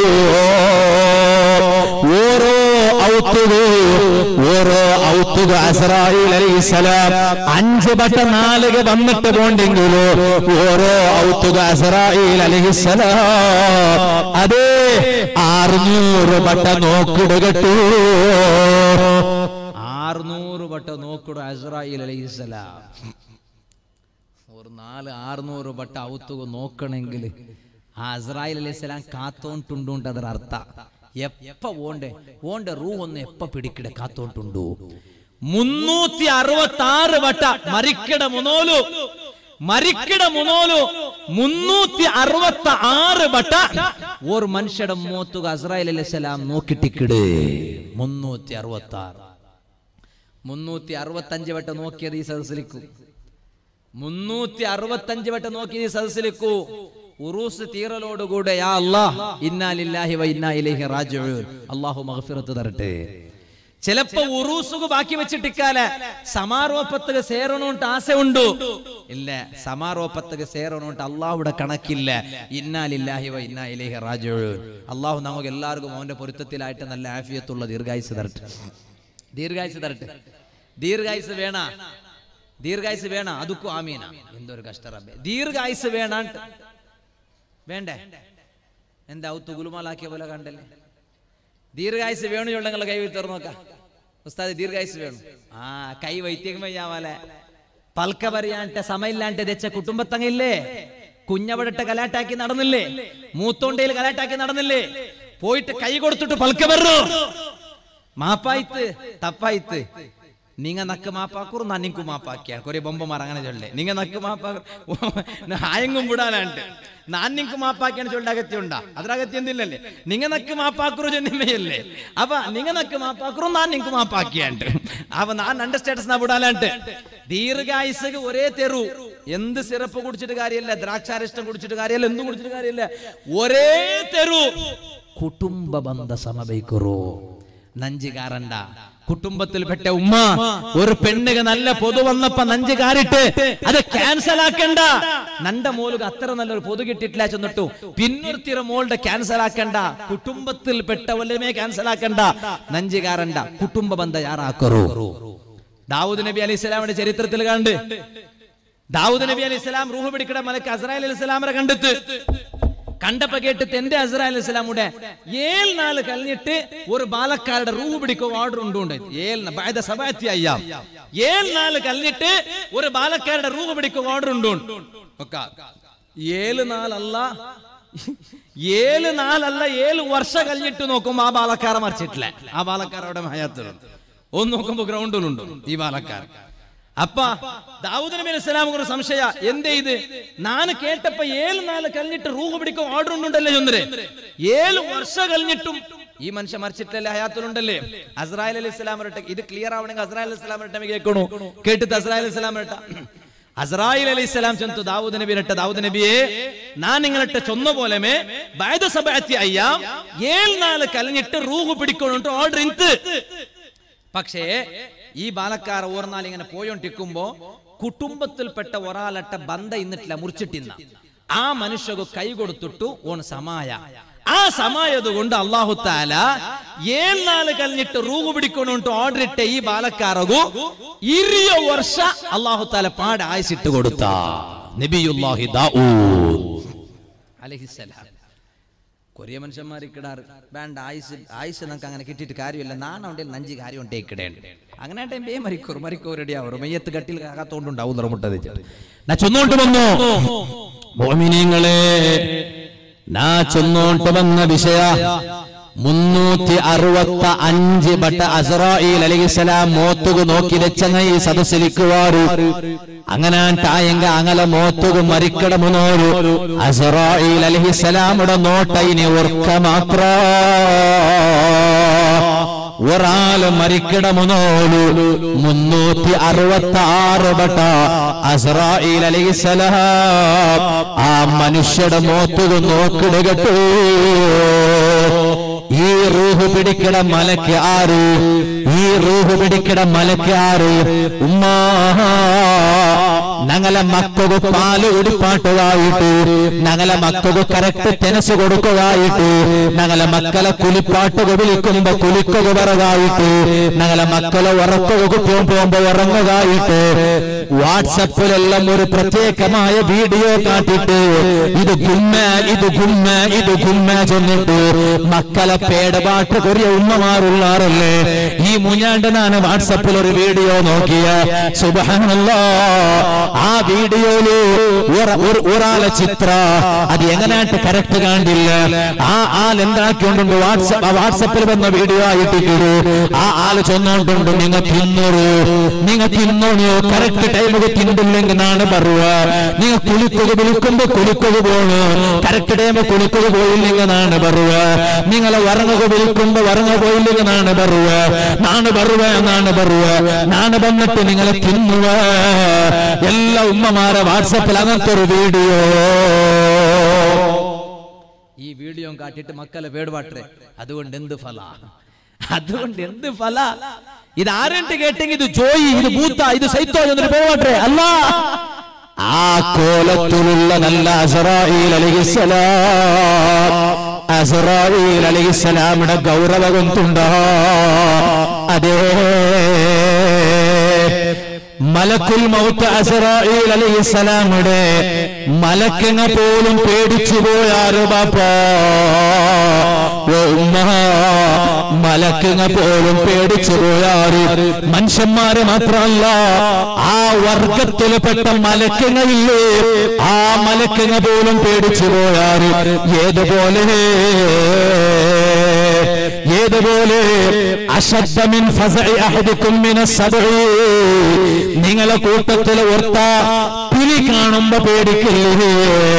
ഓരോ ഔത്തുക ഓരോ ഔത്തുക അസറായിൽ അലൈഹിസ്സലാം അഞ്ച് ബട്ട നാലുക വന്നിട്ട് പോണ്ടെങ്കിലോ ഓരോ ഔത്തുക അസറായിൽ അലൈഹിസ്സലാം അതേ ആറുനൂറ് ബട്ട നോക്കിടുകട്ടു ആറുനൂറ് വട്ടം നോക്കിടും അസ്രായിൽ അലൈഹിസ്സലാം ഒരു നാല് ആറുനൂറ് വട്ടം ഔത്തുക നോക്കണമെങ്കിൽ ആ അസ്രായിൽ അലൈഹിസ്സലാം കാത്തോണ്ടുണ്ട് ಅದರ ಅರ್ಥ എപ്പ ഓണ്ടെ ഓണ്ടെ റൂ ഒന്ന് എപ്പ പിടിക്കടെ കാത്തോണ്ടുണ്ടു മുന്നൂറ്റി അറുപത്തി ആറ് വട്ട മരിക്കട മുനോലു മരിക്കട മുനോലു മുന്നൂറ്റി അറുപത്തി ആറ് വട്ട ഒരു മനുഷ്യയുടെ മൂത്തുക അസ്രായിൽ അലൈഹിസ്സലാം നോക്കിട്ടിക്കിട് മുന്നൂറ്റി അറുപത്തി ആറ് മുന്നൂറ്റി അറുപത്തഞ്ച് വട്ടം നോക്കിയത് ഈ സദസ്സിലിക്കു മുന്നൂറ്റി അറുപത്തഞ്ച് വട്ടം നോക്കിയത് ഈ സദസ്സിലിക്കു ഉറൂസ് തീറലോടുകൂടെ യാ അല്ലാഹ് ഇന്നാ ലില്ലാഹി വ ഇന്നാ ഇലൈഹി റാജിഊൻ അല്ലാഹു മഗ്ഫിറത്ത് തരട്ടെ ചിലപ്പോ ഉറൂസുക ബാക്കി വെച്ചിട്ടിക്കാല സമാരോപത്തുക സേരണോണ്ട് ആസ ഉണ്ടു ഇല്ല സമാരോപത്തുക സേരണോണ്ട് അള്ളാഹുടെ കണക്കില്ല ഇന്നാലില്ലാഹി വ ഇന്നാ ഇലൈഹി റാജിഊൻ അള്ളാഹു നമുക്ക് എല്ലാവർക്കും അവന്റെ പൊരുത്തത്തിലായിട്ട് നല്ല ആഫിയത്തുള്ള ദീർഘായുസ് തരട്ടെ ദീർഘായുസ് തരട്ടെ ദീർഘായുസ് വേണ ദീർഘായുസ് വേണ അതുക്കും ആമീന എന്തൊരു കഷ്ടറബേ ദീർഘായുസ് വേണാണ്ട് വേണ്ടേ എന്താ ഔത്ത് ഗുലുമാലാക്കിയ പോലെ കണ്ടല്ലേ ദീർഘായുസ് വേണുള്ള നിങ്ങളെ കൈ തുറന്നു നോക്കാം ഉസ്താദ് ദീർഘായുസ് വേണം ആ കൈ വൈദ്യം വയ്യാമലെ പൽക്ക പറയാണ്ട് സമയില്ലാണ്ട് തെച്ച കുടുംബത്തങ്ങില്ലേ കുഞ്ഞവിടട്ട് കലാട്ടാക്കി നടന്നില്ലേ മൂത്തോണ്ടയിൽ കലാട്ടാക്കി നടന്നില്ലേ പോയിട്ട് കൈ കൊടുത്തിട്ട് പൽക്ക പറഞ്ഞു മാപ്പായിത്ത് തപ്പായിത്ത് നിങ്ങ നക്ക് മാപ്പാക്കൂർ നന്നിക്കു മാപ്പാക്കിയാണ് കൊറേ ബൊമ്പമാർ അങ്ങനെ ചൊല്ലേ നിങ്ങ നക്ക് മാപ്പാക്കൂർ ആയെങ്കും വിടാനാണ്ട് നാന്നിക്ക് മാപ്പാക്കിയാണ് ചൊല്ല അകത്യം ഉണ്ടാ അದ್ರ അകത്യം എന്തില്ലല്ലേ നിങ്ങ നക്ക് മാപ്പാക്കുറു ചെന്നിമയല്ലേ അപ്പൊ നിങ്ങ നക്ക് മാപ്പാക്കുറു നാൻ നിങ്ങക്ക് മാപ്പാക്കിയാണ്ട് അപ്പൊ നാൻ രണ്ട് സ്റ്റാറ്റസ് നാ വിടാനാണ്ട് ദീർഘായുസ് ഒരേ തെറു എന്ത് സിറപ്പ് കുടിച്ചിട്ട് കാര്യമില്ല ദ്രാക്ഷാരിഷ്ടം കുടിച്ചിട്ട് കാര്യമില്ല എന്തും കുടിച്ചിട്ട് കാര്യമില്ല ഒരേ തെറു കുടുംബ ബന്ധ സമബൈക്കുറു നഞ്ച് കാരണ്ട കുടുംബത്തിൽപ്പെട്ട ഉമ്മ ഒരു പെണ്ണുക നല്ല പൊതു വന്നപ്പോ നഞ്ച് കാരിട്ട് അത് ക്യാൻസൽ ആക്കണ്ട നണ്ട മോലുക അത്ര നല്ലൊരു പൊതു കിട്ടിയിട്ടില്ല ചെന്നിട്ടു പിന്നൊരുത്തിര മോളുടെ ക്യാൻസൽ ആക്കണ്ട കുടുംബത്തിൽ പെട്ടവല്ലമേ ക്യാൻസൽ ആക്കണ്ട നഞ്ച് കാരണ്ട കുടുംബ ബന്ധ യാറാക്കറു ദാവൂദ് നബി അലൈഹി സ്വലാമിന്റെ ചരിത്രത്തിൽ കണ്ട് ദാവൂദ് നബി അലൈഹി സ്വലാം റൂഹ് പിടിക്കട മലക്ക് അസ്രായേൽ അലൈഹി സ്വലാമരെ കണ്ടെത്ത് കണ്ടപ്പോ കേട്ടിട്ട് എന്റെ അസ്രായേൽ ഇസ്ലാമുടെ ഏഴ് നാല് കഴിഞ്ഞിട്ട് ഒരു ബാലക്കാരുടെ റൂഹ് പിടിക്കുക ഓർഡർ ഉണ്ട് ഏഴ് ബാധ സബാത്തി അയ്യാം ഏഴ് നാല് കഴിഞ്ഞിട്ട് ഒരു ബാലക്കാരുടെ റൂഹ് പിടിക്കുക ഓർഡർ ഉണ്ട് ഒക്കെ ഏഴ് നാലല്ല ഏഴ് നാലല്ല ഏഴ് വർഷം കഴിഞ്ഞിട്ട് നോക്കുമ്പോ ആ ബാലക്കാരെ മറിച്ചിട്ടില്ല ആ ബാലക്കാർ അവിടെ ഹയാത്തിലുണ്ട് ഒന്ന് നോക്കുമ്പോ ഗ്രൗണ്ടിലുണ്ട് ഈ ബാലക്കാർ അപ്പ ദാവൂദ് നബി അലൈഹിസ്സലാം ഒരു സംശയ എന്തേ ഇത് നാന് കേട്ടപ്പോ ഏഴ് നാല് കഴിഞ്ഞിട്ട് റൂഹ് പിടിക്കും ഓർഡർ ഉണ്ടല്ലേ ചൊന്നരെ ഏഴ് വർഷം കഴിഞ്ഞിട്ടും ഈ മനുഷ്യ മരിച്ചിട്ടല്ലേ ഹയാത്തിലുണ്ടല്ലേ അസ്രായേൽ അലൈഹി സ്വലാം വരട്ടെ ഇത് ക്ലിയർ ആവണമെങ്കിൽ അസ്രായേൽ അലൈഹി സ്വലാം വരട്ടെ കേൾക്കണു കേട്ടിട്ട് അസ്രായേൽ അലൈഹി സ്വലാം വരട്ടെ അസ്രായിൽ അലൈഹി സ്വലാം ചെന്നു ദാവൂദ് നബി രട്ട ദാവൂദ് നബിയെ ഞാൻ നിങ്ങളിട്ട് ചൊന്ന പോലെമേ ബൈദ സബഅത്തി അയ്യാം ഏഴ് നാല് കഴിഞ്ഞിട്ട് റൂഹ് പിടിക്കണുണ്ട് ഓർഡർ ഇൻത്ത് പക്ഷേ ഈ ബാലക്കാർ ഓർന്നാൽ ഇങ്ങനെ പോയോണ്ടിരിക്കുമ്പോ കുടുംബത്തിൽപ്പെട്ട ഒരാളട്ട ബന്ധ ഇന്നിട്ടില്ല മുറിച്ചിട്ടിന്ന ആ മനുഷ്യക്ക് കൈ കൊടുത്തിട്ടു ഓൺ സമായ ആ സമായത് കൊണ്ട് അള്ളാഹു താല ഏഴ് നാല് കഴിഞ്ഞിട്ട് റൂഹ് പിടിക്കൊണ്ടുണ്ട് ഓർഡർ ഇട്ട ഈ ബാലക്കാരകു ഇരിയ വർഷ അള്ളാഹു താല പാട് ആയിസിട്ട് കൊടുത്ത നബിയുല്ലാഹി ദാഊദ് അലൈഹിസ്സലാം കൊറിയ മനുഷ്യന്മാരിക്കിടാറ് വേണ്ട ആയുസ് ആയുസ് നമുക്ക് അങ്ങനെ കിട്ടിയിട്ട് കാര്യമില്ല നാണുണ്ടെ നഞ്ചി കാര്യം ഉണ്ടേ കിടേണ്ട അങ്ങനെ ടൈം ബേ മരിക്കോർ മരിക്കോർ റെഡിയാവും മെയ്യത്ത് കട്ടിൽ കാത്തോണ്ടുണ്ടാവും തുറമുട്ടത് നാ ചൊന്നോണ്ട് വന്നു മോമിനിങ്ങളെ നാ ചൊന്നോണ്ട് വന്ന വിഷയ മുന്നൂറ്റി അറുപത്തി അഞ്ച് ബട്ട അസറായിൽ അലിഹിസലാം മോത്തുകു നോക്കി വെച്ചങ്ങ ഈ സദസ്സിലിക്കുവാറ് അങ്ങനെ ടായങ്ക അങ്ങല മോത്തുകു മരിക്കടമുന്നോരു അസറായിൽ അലിഹിസലാമുടെ നോട്ട ഇനി ഓർക്ക മാത്ര ഒരാള് മരിക്കടമുന്നോലു മുന്നൂറ്റി അറുപത്തി ആറ് ബട്ട അസറായിൽ അലിഹിസലാം ആ മനുഷ്യയുടെ മോത്തുകു നോക്കിടുകട്ടു ഈ റൂഹ് പിടിക്കട മലക്ക് ആറ് ഈ റൂഹ് പിടിക്കട മലക്ക് ആറ് ഉമ്മാ ഞങ്ങളെ മക്കൾക്ക് പാല് കുടിപ്പാട്ടുകയായിട്ട് ഞങ്ങളെ മക്കൾക്ക് കറക്റ്റ് ടെനസ് കൊടുക്കുകയായിട്ട് ഞങ്ങളെ മക്കളെ കുലിപ്പാട്ടുക വിളിക്കുമ്പോ കുലിക്കുക പറകായിട്ട് ഞങ്ങളെ മക്കളെ ഉറക്കുക പോകുമ്പോ ഉറങ്ങുകയായിട്ട് വാട്സപ്പിലെല്ലാം ഒരു പ്രത്യേകമായ വീഡിയോ കാട്ടിട്ട് ഇത് ഗുമ്മ ഇത് ഗുമ്മ ഇത് ഗുമ്മ ചൊന്നിട്ട് മക്കളെ പേടപാട്ട് കൊറിയ ഉമ്മമാരുള്ളാറല്ലേ ഈ മുഞ്ഞാണ്ട് ഞാൻ വാട്സപ്പിൽ ഒരു വീഡിയോ നോക്കിയ സുബഹാനല്ലാ ആ വീഡിയോയില് ഒര- ഒരു- ഒരാളെ ചിത്ര അത് എങ്ങനെയായിട്ട് കറക്റ്റ് കാണില്ല ആ ആൾ എന്താക്കിക്കൊണ്ടുണ്ട് വാട്സപ്പ് വാട്സപ്പിൽ വന്ന വീഡിയോ ആയിട്ട് ഇട്ടു. ആ ആള് ചൊന്നോണ്ടുണ്ട് നിങ്ങൾ തിന്നൊരു നിങ്ങൾ തിന്നോണിയോ കറക്റ്റ് ടൈമിൽ തിന്നില്ലെങ്കിൽ നാണ് പറയുക നിങ്ങൾ കുളിക്കുക വിളിക്കുമ്പോ കുളിക്കുക പോണു കറക്റ്റ് ടൈം കുളിക്കുക പോയില്ലെങ്കിൽ നാണ് പറയുക നിങ്ങളെ വറങ്ങുക വിളിക്കുമ്പോ വറങ്ങ പോയില്ലെങ്കിൽ നാണ് പറയുക നാണ് പറയുക എന്നാണ് പറയുക നാണ് വന്നിട്ട് നിങ്ങളെ തിന്നുക എല്ലാ ഉമ്മമാരെ വാട്സപ്പിൽ അങ്ങനത്തെ ഒരു വീഡിയോ ഈ വീഡിയോ കാട്ടിയിട്ട് മക്കളെ വേടുപാട്ടേ അതുകൊണ്ട് എന്ത് ഫല അതുകൊണ്ട് എന്ത് ഫല ഇത് ആരണ്ട് കേട്ടെങ്കിൽ ഇത് ജോയി ഇത് ബൂത്ത ഇത് സൈത്തോ എന്നിട്ട് പോവാട്ടെ അല്ല ആ കോലത്തിലുള്ള നല്ല അസറായിൽ അലിഹിസലാം അസറായിൽ അലിഹിസലാമിയുടെ ഗൗരവം തുണ്ടോ അതേ മലക്കുൽ മൗത്ത് അസറായിൽ അലിഹിസലാമിയുടെ മലക്കങ്ങ പോലും പേടിച്ചു പോയാറ് ബാപ്പാ ഓ ഉമ്മ മലക്കങ്ങ പോലും പേടിച്ചു പോയാറ് മനുഷ്യന്മാരെ മാത്രമല്ല ആ വർഗത്തിൽപ്പെട്ട മലക്കങ്ങയില്ലേ ആ മലക്കങ്ങ പോലും പേടിച്ചു പോയാറ് ഏതുപോലെ ഏതുപോലെ അശബ്ദമിൻ ഫസഇ അഹദിക്കും മിനസ് സബഇ നിങ്ങളെ കൂട്ടത്തിൽ ഓർത്ത പുലി കാണുമ്പോ പേടിക്കില്ലേ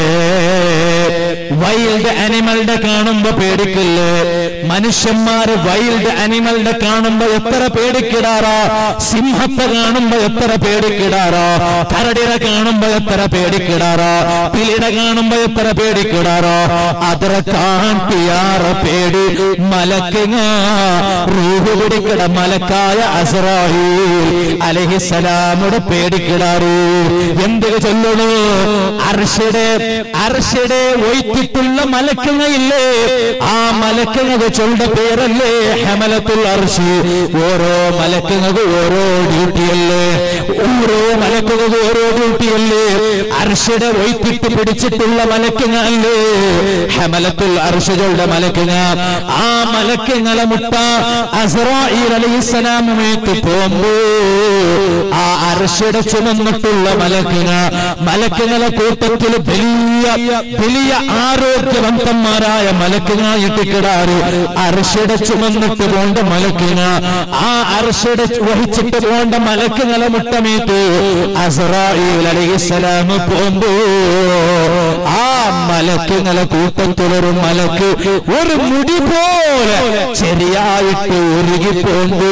വൈൽഡ് അനിമലിന്റെ കാണുമ്പോ പേടിക്കില്ലേ മനുഷ്യന്മാര് വൈൽഡ് അനിമലിന്റെ കാണുമ്പോ എത്ര പേടിക്കിടാറാ സിംഹത്തെ കാണുമ്പോ എത്ര പേടിക്കിടാറാ കരടിനെ കാണുമ്പോ എത്ര പേടിക്കിടാറാ പിലിയുടെ കാണുമ്പോ എത്ര പേടിക്കിടാറാ അതര കാട്ടിയാറ പേടി മലക്കുങ്ങ റൂഹ് പിടിക്കിട മലക്കായ അസറാഹി അലഹിസലാമുടെ പേടിക്കിടാറു എന്ത് ചൊല്ലണു അർഷയുടെ അർഷയുടെ ഒയ്ത്തിട്ടുള്ള മലക്കുങ്ങയില്ലേ ആ മലക്കുങ്ങക്ക് ചൊണ്ട പേരല്ലേ ഹമലത്തുൽ അർഷി ഓരോ മലക്കുങ്ങക്ക് ഓരോ ഡ്യൂട്ടിയല്ലേ ഓരോ മലക്കുങ്ങക്ക് ഓരോ ഡ്യൂട്ടിയല്ലേ അർഷയുടെ ഒയ്ത്തിട്ട് പിടിച്ചിട്ടുള്ള മലക്കുങ്ങല്ലേ ഹമലത്തുൽ അർഷകളുടെ മലക്കുങ്ങ ആ മലക്കുങ്ങളെ മുട്ട അസറായിൽ അലൈഹിസ്സലാമുമേറ്റ് പോകുമ്പോ ആ അർഷയുടെ ചുമന്നിട്ടുള്ള മലക്കുങ്ങ മലക്കുങ്ങളെ കൂട്ടത്തിൽ വലിയ വലിയ ആരോഗ്യവന്തന്മാരായ മലക്കുങ്ങായിട്ട് കിടാറ് അർഷയുടെ ചുമന്നിട്ട് പോണ്ട മലക്കുങ്ങ ആ അർഷയുടെ വഹിച്ചിട്ട് പോണ്ട മലക്കുങ്ങളെ മുട്ടമേറ്റ് അസറായിൽ അലൈഹിസ്സലാം പോകുമ്പോ ആ മലക്കുങ്ങളെ കൂട്ടത്തിലൊരു മലക്ക് ഒരു മുടി പോലെ ശരിയായിട്ട് ഉരുകി പോണ്ട്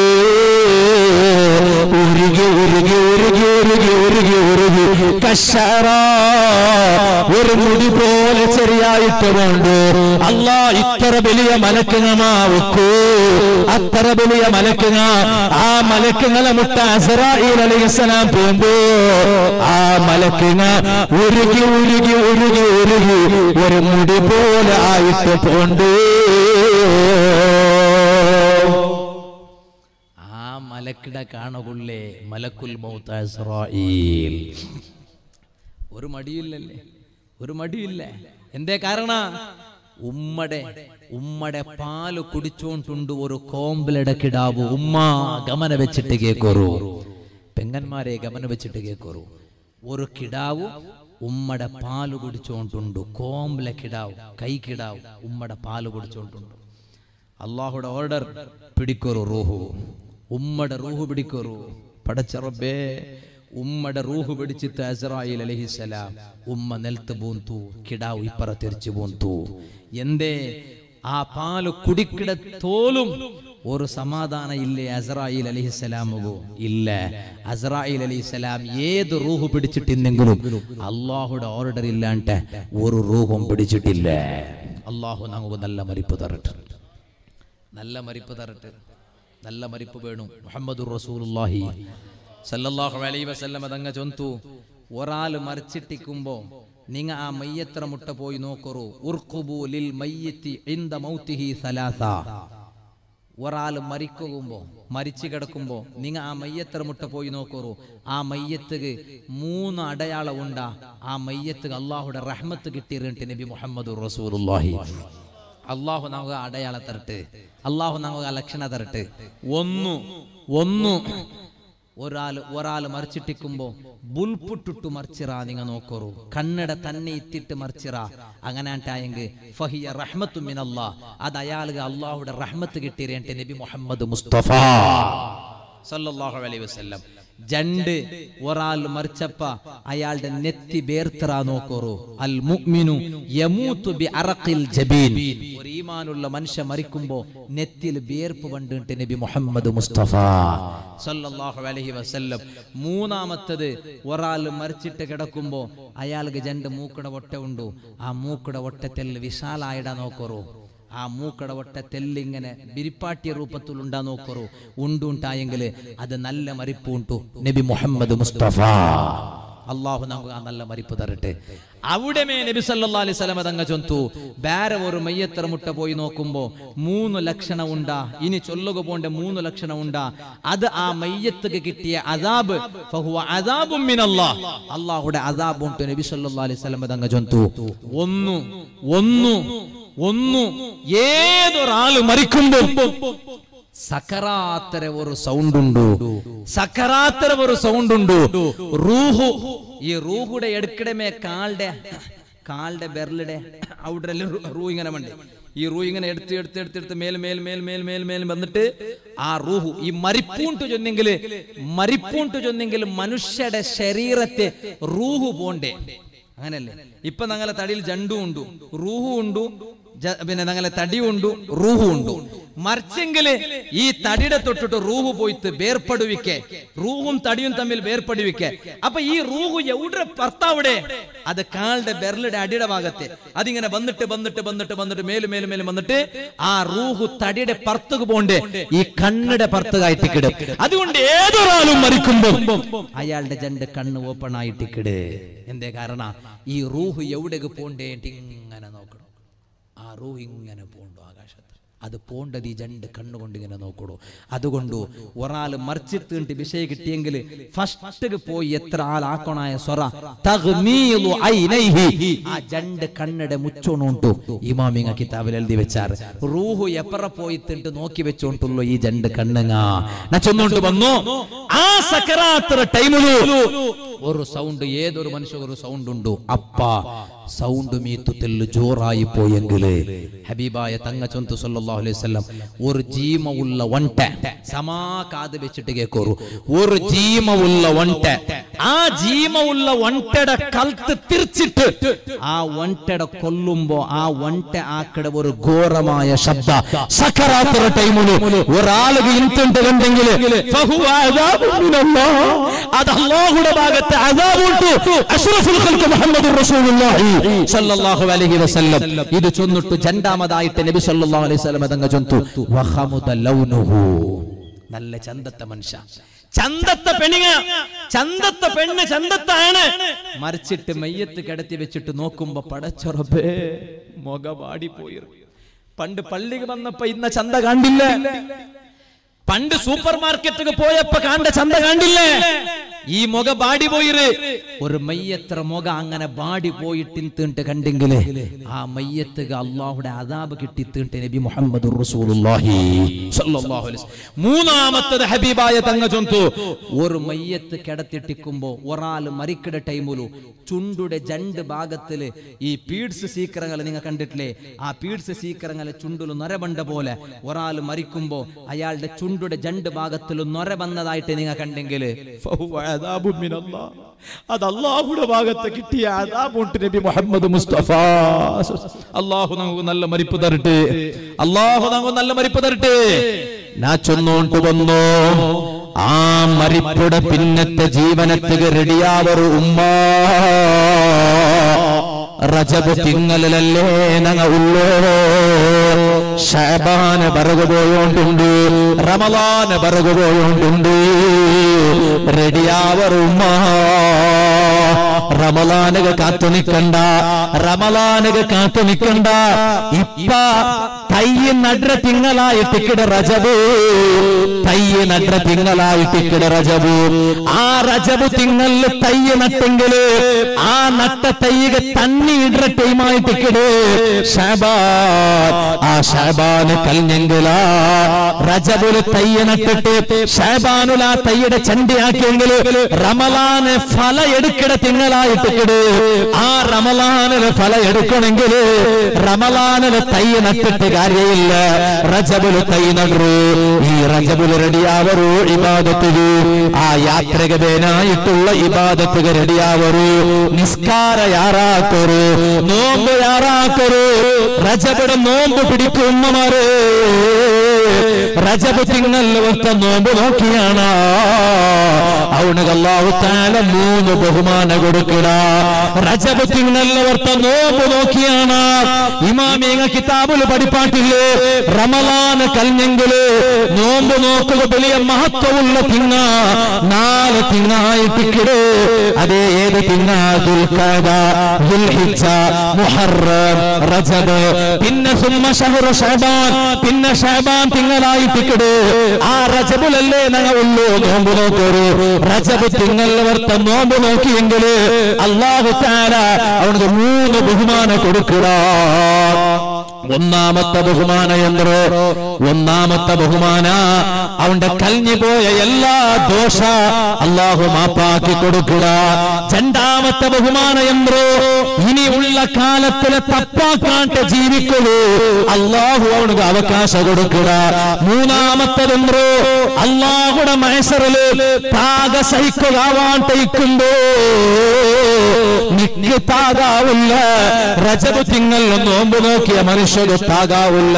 ഉരുകി ഉരുകി ഉരുകി ഉരുകി ഉരുകി ഉരുകി കഷറ ഒരു മുടി പോലെ ശരിയായിട്ട് പോണ്ട് അല്ല ഇത്ര വലിയ മലക്കുങ്ങമാവക്കൂ അത്ര വലിയ മലക്കുങ്ങ ആ മലക്കുങ്ങളെ മുട്ട അസറായിൽ അലൈഹിസ്സലാം പോകുമ്പോ ആ മലക്കുങ്ങ ഉരുകി ഉരുകി ഉരുകി ഉരുകി ഒരു മുടി പോലെ ആയിട്ട് പോണ്ട് ആ മലക്കിട കാണുകൊള്ളേ മലക്കുൽ മൗത്ത് അസ്രായീൽ ഒരു മടിയില്ലല്ലേ ഒരു മടിയില്ല എന്തേ കാരണ ഉമ്മടെ ഉമ്മടെ പാല് കുടിച്ചോണ്ടുണ്ട് ഒരു കോമ്പലട കിടാവു ഉമ്മ ഗമന വെച്ചിട്ട് കേക്കോറു പെങ്ങന്മാരെ ഗമന വെച്ചിട്ട് കേക്കോറു ഒരു കിടാവു ഉമ്മടെ പാല് കുടിച്ചോണ്ടുണ്ട് കോമ്പല കിടാവ് കൈ കിടാവ് ഉമ്മടെ പാല് കുടിച്ചോണ്ടുണ്ട് അള്ളാഹുടെ ഓർഡർ പിടിക്കൊരു റൂഹു ഉമ്മടെ റൂഹു പിടിക്കൊരു പടച്ചറബേ ഉമ്മടെ റൂഹു പിടിച്ചിട്ട് അസറായിൽ അലഹിസലാം ഉമ്മ നെൽത്ത് പൂന്തു കിടാവ് ഇപ്പറ തിരിച്ചു പൂന്തു എന്തേ ആ പാല് കുടിക്കിട തോലും ഒരു സമാധാന ഇല്ലേ അസറായിൽ അലഹിസലാമുകോ ഇല്ല അസറായിൽ അലഹിസലാം ഏത് റൂഹ് പിടിച്ചിട്ടിന്നെങ്കിലും അള്ളാഹുടെ ഓർഡർ ഇല്ലാണ്ട് ഒരു റൂഹും പിടിച്ചിട്ടില്ല അള്ളാഹു നമുക്ക് നല്ല മരിപ്പ് തരട്ടെ നല്ല മരിപ്പ് തരട്ടെ നല്ല മരിപ്പ് വേണം മുഹമ്മദ് റസൂലുള്ളാഹി സല്ലല്ലാഹു അലൈഹി വസല്ലമ തങ്ങ ചൊന്തു ഒരാൾ മരിച്ചിട്ടിക്കുമ്പോ നിങ്ങ ആ മയ്യത്ര മുട്ട പോയി നോക്കറു ഉർഖുബു ലിൽ മയ്യത്തി ഇൻദ മൗതിഹി സലാസ ഒരാൾ മരിക്കുമ്പോ മരിച്ചു കിടക്കുമ്പോ നിങ്ങ ആ മയ്യത്ര മുട്ട പോയി നോക്കറു ആ മയ്യത്തുക്ക് മൂന്ന് അടയാളം ഉണ്ടാ ആ മയ്യത്തുക്ക് അള്ളാഹുടെ റഹ്മത്ത് കിട്ടിയിട്ട് നബി മുഹമ്മദ് റസൂലുള്ളാഹി അള്ളാഹു നമുക്ക് അടയാള തരട്ട് അള്ളാഹു നമുക്ക് ലക്ഷണ തരട്ട് ഒന്നു ഒന്നു ഒരാൾ ഒരാൾ മറിച്ചിട്ടിക്കുമ്പോ ബുൽപുട്ടിട്ടു മറിച്ചിറ നിങ്ങ നോക്കറു കണ്ണട തന്നെ ഇത്തിട്ട് മറിച്ചിറ അങ്ങനെ ആയെങ്കിൽ ഫഹിയ റഹ്മത്തു മിനല്ലാ അത് അയാൾക്ക് അള്ളാഹുടെ റഹ്മത്ത് കിട്ടിയിട്ട് നബി മുഹമ്മദ് മുസ്തഫ സല്ലല്ലാഹു അലൈഹി വസല്ലം ജണ്ട് ഒരാൾ മറിച്ചപ്പ അയാളുടെ നെത്തി ബേർത്തറ നോക്കോറു അൽ മുഅ്മിനു യമൂതു ബി അറഖിൽ ജബീൻ ഒരു ഈമാനുള്ള മനുഷ്യ മരിക്കുമ്പോ നെത്തിൽ ബേർപ്പ് പണ്ടിട്ട് നബി മുഹമ്മദ് മുസ്തഫ സല്ലല്ലാഹു അലൈഹി വസല്ലം മൂന്നാമത്തത് ഒരാൾ മരിച്ചിട്ട് കിടക്കുമ്പോ അയാൾക്ക് ജണ്ട് മൂക്കട ഒട്ട ഉണ്ടു ആ മൂക്കട ഒട്ടത്തിൽ വിശാലായിട നോക്കോറു ആ മൂക്കട ഒട്ട തെല്ലിങ്ങനെ ബിരിപ്പാട്ടിയ രൂപത്തിൽ ഉണ്ടാ നോക്കറു ഉണ്ടുണ്ടായെങ്കിൽ അത് നല്ല മരിപ്പ് ഉണ്ടു നബി മുഹമ്മദ് മുസ്തഫ അള്ളാഹു നമുക്ക് ആ നല്ല മരിപ്പ് തരട്ടെ അവിടെ മേ നബി സല്ലല്ലാഹു അലൈഹി വസല്ലം തങ്ങ ചൊന്തു വേറെ ഒരു മയ്യത്ര മുട്ട പോയി നോക്കുമ്പോ മൂന്ന് ലക്ഷണം ഉണ്ടാ ഇനി ചൊല്ലുക പോണ്ട മൂന്ന് ലക്ഷണം ഉണ്ടാ അത് ആ മയ്യത്തുക്ക് കിട്ടിയ അദാബ് ഫഹുവ അദാബും മിനല്ലാഹ് അള്ളാഹുടെ അദാബ് ഉണ്ട് നബി സല്ലല്ലാഹു അലൈഹി വസല്ലം തങ്ങ ചൊന്തു ഒന്നു ഒന്നു ഒന്നു ഏതൊരാള് മരിക്കുമ്പോ സക്കറാത്തര ഒരു സൗണ്ട് ഉണ്ട് സക്കറാത്തര ഒരു സൗണ്ട് ഉണ്ട് റൂഹു ഈ റൂഹുടെ എടുക്കടമേ കാളുടെ കാളുടെ ബെരലിടെ അവിടെ റൂ ഇങ്ങനെ വേണ്ടി ഈ റൂ ഇങ്ങനെ എടുത്ത് എടുത്ത് എടുത്ത് എടുത്ത് മേൽ മേൽ മേൽ മേൽ മേൽ മേൽ വന്നിട്ട് ആ റൂഹു ഈ മരിപ്പൂണ്ട് ചൊന്നെങ്കിൽ മരിപ്പൂണ്ട് ചൊന്നെങ്കിൽ മനുഷ്യയുടെ ശരീരത്തെ റൂഹു പോണ്ടേ അങ്ങനല്ലേ ഇപ്പൊ ഞങ്ങളെ തടിയിൽ ജണ്ടു ഉണ്ടു റൂഹു ഉണ്ടു ജ- പിന്നെ ഞങ്ങളെ തടി ഉണ്ടു റൂഹു ഉണ്ടു മറിച്ചെങ്കില് ഈ തടിയുടെ തൊട്ടിട്ട് റൂഹു പോയിട്ട് വേർപ്പെടുവിക്കെ റൂഹും തടിയും തമ്മിൽ വേർപ്പെടുവിക്കെ അപ്പൊ ഈ റൂഹു എവിടെ ഭർത്താവിടെ അത് കാളുടെ ബെരലുടെ അടിയുടെ ഭാഗത്തെ അതിങ്ങനെ വന്നിട്ട് വന്നിട്ട് വന്നിട്ട് വന്നിട്ട് മേലും മേലും മേലും വന്നിട്ട് ആ റൂഹു തടിയുടെ പുറത്തുക്ക് പോണ്ടേ ഈ കണ്ണിടെ പുറത്തുകായിട്ട് കിടും അതുകൊണ്ട് ഏതൊരാളും മരിക്കുമ്പോ അയാളുടെ രണ്ട് കണ്ണ് ഓപ്പൺ ആയിട്ട് കിട് എന്തേ കാരണം ഈ റൂഹ് എവിടേക്ക് പോണ്ടേ ഇങ്ങനെ നോക്കണം ആ റൂഹ് ഇങ്ങനെ പോണ്ടു ആകാശത്ത് അത് പോണ്ടത് ഈ രണ്ട് കണ്ണുകൊണ്ട് ഇങ്ങനെ നോക്കണു അതുകൊണ്ട് ഒരാള് മറിച്ചിട്ട് വിഷയം കിട്ടിയെങ്കിൽ ഫസ്റ്റ് പോയി എത്ര ആളാക്കണായ സ്വറ തഗ്മീലു ഐനൈഹി. ആ രണ്ട് കണ്ണടെ മുച്ചോണുണ്ടു ഇമാമിങ്ങ കിതാബിൽ എഴുതി വെച്ചാറ് റൂഹു എപ്പറ പോയി തിണ്ട് നോക്കി വെച്ചോണ്ടുള്ളൂ ഈ രണ്ട് കണ്ണുങ്ങ നച്ചൊന്നുകൊണ്ട് വന്നു ആ സക്കറാത്ര ടൈമിലു ഒരു സൗണ്ട് ഏതൊരു മനുഷ്യ ഒരു സൗണ്ട് ഉണ്ടു അപ്പ സൗണ്ട് മീത്തു തെല്ല് ജോറായി പോയെങ്കില് ഹബീബായ തങ്ങ ചൊന്തു സല്ലല്ലാഹു അലൈഹി വസല്ലം ഒരു ജീമ ഉള്ള വണ്ട സമാ കാത് വെച്ചിട്ട് കേക്കോറു ഒരു ജീമ ഉള്ള വണ്ട ആ ജീമ ഉള്ള വണ്ടയുടെ കൽത്ത് തിരിച്ചിട്ട് ആ വണ്ടയുടെ കൊല്ലുമ്പോ ആ വണ്ട ആക്കടെ ഒരു ഘോരമായ ശബ്ദ സക്കറാത്തുറ ടൈമില് ഒരാളുകൾ ഇൻതുണ്ട് കണ്ടെങ്കിൽ അത് അള്ളാഹുടെ ഭാഗത്ത് അതാവുണ്ട് അഷ്റഫുൽ ഖൽഖ് മുഹമ്മദ് റസൂലുള്ളാഹി സല്ലല്ലാഹു അലൈഹി വസല്ലം ഇത് ചൊന്നിട്ട് രണ്ടാമതായിട്ട് നബി സല്ലല്ലാഹു അലൈഹി വസല്ലം അതങ്ങ് ചൊന്തു വഖമുദ ലൗനുഹു നല്ല ചന്തത്തെ മനുഷ്യ ചന്തത്തെ പെണ്ണുങ്ങ ചന്തത്തെ പെണ്ണ് ചന്തത്താണ് മറിച്ചിട്ട് മയ്യത്ത് കിടത്തി വെച്ചിട്ട് നോക്കുമ്പോ പടച്ചൊറബേ മുഖ വാടിപ്പോയി പണ്ട് പള്ളിക്ക് വന്നപ്പോ ഇന്ന ചന്ത കണ്ടില്ല പണ്ട് സൂപ്പർ മാർക്കറ്റിൽ പോയപ്പോ കാണ്ട ചന്ത കണ്ടില്ലേ ഈ മുഖ ബാടി പോയിര് ഒരു മയ്യത്ര മുഖ അങ്ങനെ ബാടി പോയിട്ട് തീണ്ട് കണ്ടെങ്കില് ആ മയ്യത്തുക അള്ളാഹുടെ അതാബ് കിട്ടി തീണ്ട് നബി മുഹമ്മദ് മൂന്നാമത്തത് ഹബീബായ തങ്ങ ചൊന്തു ഒരു മയ്യത്ത് കിടത്തിട്ടിക്കുമ്പോ ഒരാൾ മരിക്കട ടൈമിലു ചുണ്ടുടെ ജണ്ട് ഭാഗത്തില് ഈ പീഡ്സ് സീക്കറങ്ങൾ നിങ്ങൾ കണ്ടിട്ടില്ലേ ആ പീഡ്സ് സീക്കറങ്ങളെ ചുണ്ടിൽ നൊരബണ്ട പോലെ ഒരാൾ മരിക്കുമ്പോ അയാളുടെ ചുണ്ടുടെ ജണ്ട് ഭാഗത്തിൽ നൊര വന്നതായിട്ട് നിങ്ങൾ കണ്ടെങ്കിൽ അത് അള്ളാഹുടെ ഭാഗത്ത് കിട്ടിയ അതാബുണ്ട് നബി മുഹമ്മദ് മുസ്തഫ അള്ളാഹു നമുക്ക് നല്ല മരിപ്പ് തരട്ടെ അള്ളാഹു നമുക്ക് നല്ല മരിപ്പ് തരട്ടെ നാ ചൊന്നോണ്ട് വന്നു ആ മരിപ്പുടെ പിന്നത്തെ ജീവനത്തുക റെഡിയാവറു ഉമ്മ റജബ് തിങ്ങലല്ലേ നങ്ങ ഉള്ളോ ഷാബാന് ബറകു പോയോണ്ടുണ്ട് റമലാന് ബറകു പോയോണ്ടുണ്ട് റെഡിയാവറു ഉമ്മ റമലാനക കാത്തു നിക്കണ്ട റമലാനക കാത്തു നിക്കണ്ട ഇപ്പ തയ്യ നട്ര തിങ്കളായിട്ടിക്കിട റജബ് തയ്യ നട്ര തിങ്കളായിട്ടിക്കിട റജബ് ആ റജബ് തിങ്ങല് തയ്യ നട്ടെങ്കില് ആ നട്ട തയ്യക തന്നി ഇട ടൈമായിട്ടിക്കിട് ഷാബാൻ ആ ഷാബാന് കൽഞ്ഞെങ്കില റജബുല് തയ്യ നട്ടിട്ട് ഷാബാനുല തയ്യയുടെ ചണ്ടിയാക്കിയെങ്കില് റമലാന് ഫല എടുക്കിട തിങ്കളായിട്ടിക്കിട് ആ റമലാനിന് ഫല എടുക്കണമെങ്കിൽ റമലാനിന് തയ്യ നട്ടിട്ട് കാര്യമില്ല റജബുല് തൈ നടു ഈ റജബുല് റെഡിയാവറു ഇബാദത്തുകു ആ യാത്രകനായിട്ടുള്ള ഇബാദത്തുക റെഡിയാവറു നിസ്കാര യാറാക്കൊരു നോമ്പ് യാറാക്കൊരു റജബുടെ നോമ്പ് പിടിക്കും ഉമ്മമാരെ റജബ് തിങ്ങൽ ഒത്ത നോമ്പ് നോക്കിയാണ് അവനക്ക് അള്ളാഹു താല മൂന്ന് ബഹുമാന കൊടുക്കട റജബ് തിങ്ങൽ ഒത്ത നോമ്പ് നോക്കിയാണ് ഇമാമീങ്ങ കിതാബില് പഠിപ്പാട്ടില്ലേ റമലാന് കൽഞ്ഞെങ്കില് നോമ്പ് നോക്കുക വലിയ മഹത്വമുള്ള തിങ്ങ നാല് തിങ്ങായിട്ടിക്കിട് അതേ ഏത് തിങ്ങ ദുൽഖഅദ ദുൽഹിജ്ജ മുഹറം റജബ് പിന്നെ സുമ്മ ഷഹ്റു ഷഅബാൻ പിന്നെ ഷഅബാൻ തിങ്കളായിട്ടിക്കിട് ആ റജബുലല്ലേ ഞങ്ങൾ ഉള്ളൂ നോമ്പ് നോക്കൊരു റജബ് തിങ്കൾ വർത്ത നോമ്പ് നോക്കിയെങ്കില് അള്ളാഹു താല അവനക്ക് മൂന്ന് ബഹുമാന കൊടുക്കുക ഒന്നാമത്തെ ബഹുമാന എന്തോ ഒന്നാമത്തെ ബഹുമാന അവന്റെ കൽഞ്ഞു പോയ എല്ലാ ദോഷ അള്ളാഹു മാപ്പാക്കി കൊടുക്കുക രണ്ടാമത്തെ ബഹുമാന എന്തോ ഇനിയുള്ള കാലത്തിലെ തപ്പാക്കാട്ട് ജീവിക്കുള്ളൂ അള്ളാഹു അവനക്ക് അവകാശം കൊടുക്കുക മൂന്നാമത്തതെന്തോ അള്ളാഹുടെ മൈസറില് താക സഹിക്കുകാവാണ്ടയിക്കുമ്പോ നിക്ക് താകാവില്ല റജബ് തിങ്ങൾ നോമ്പ് നോക്കിയ മനുഷ്യര് താകാവില്ല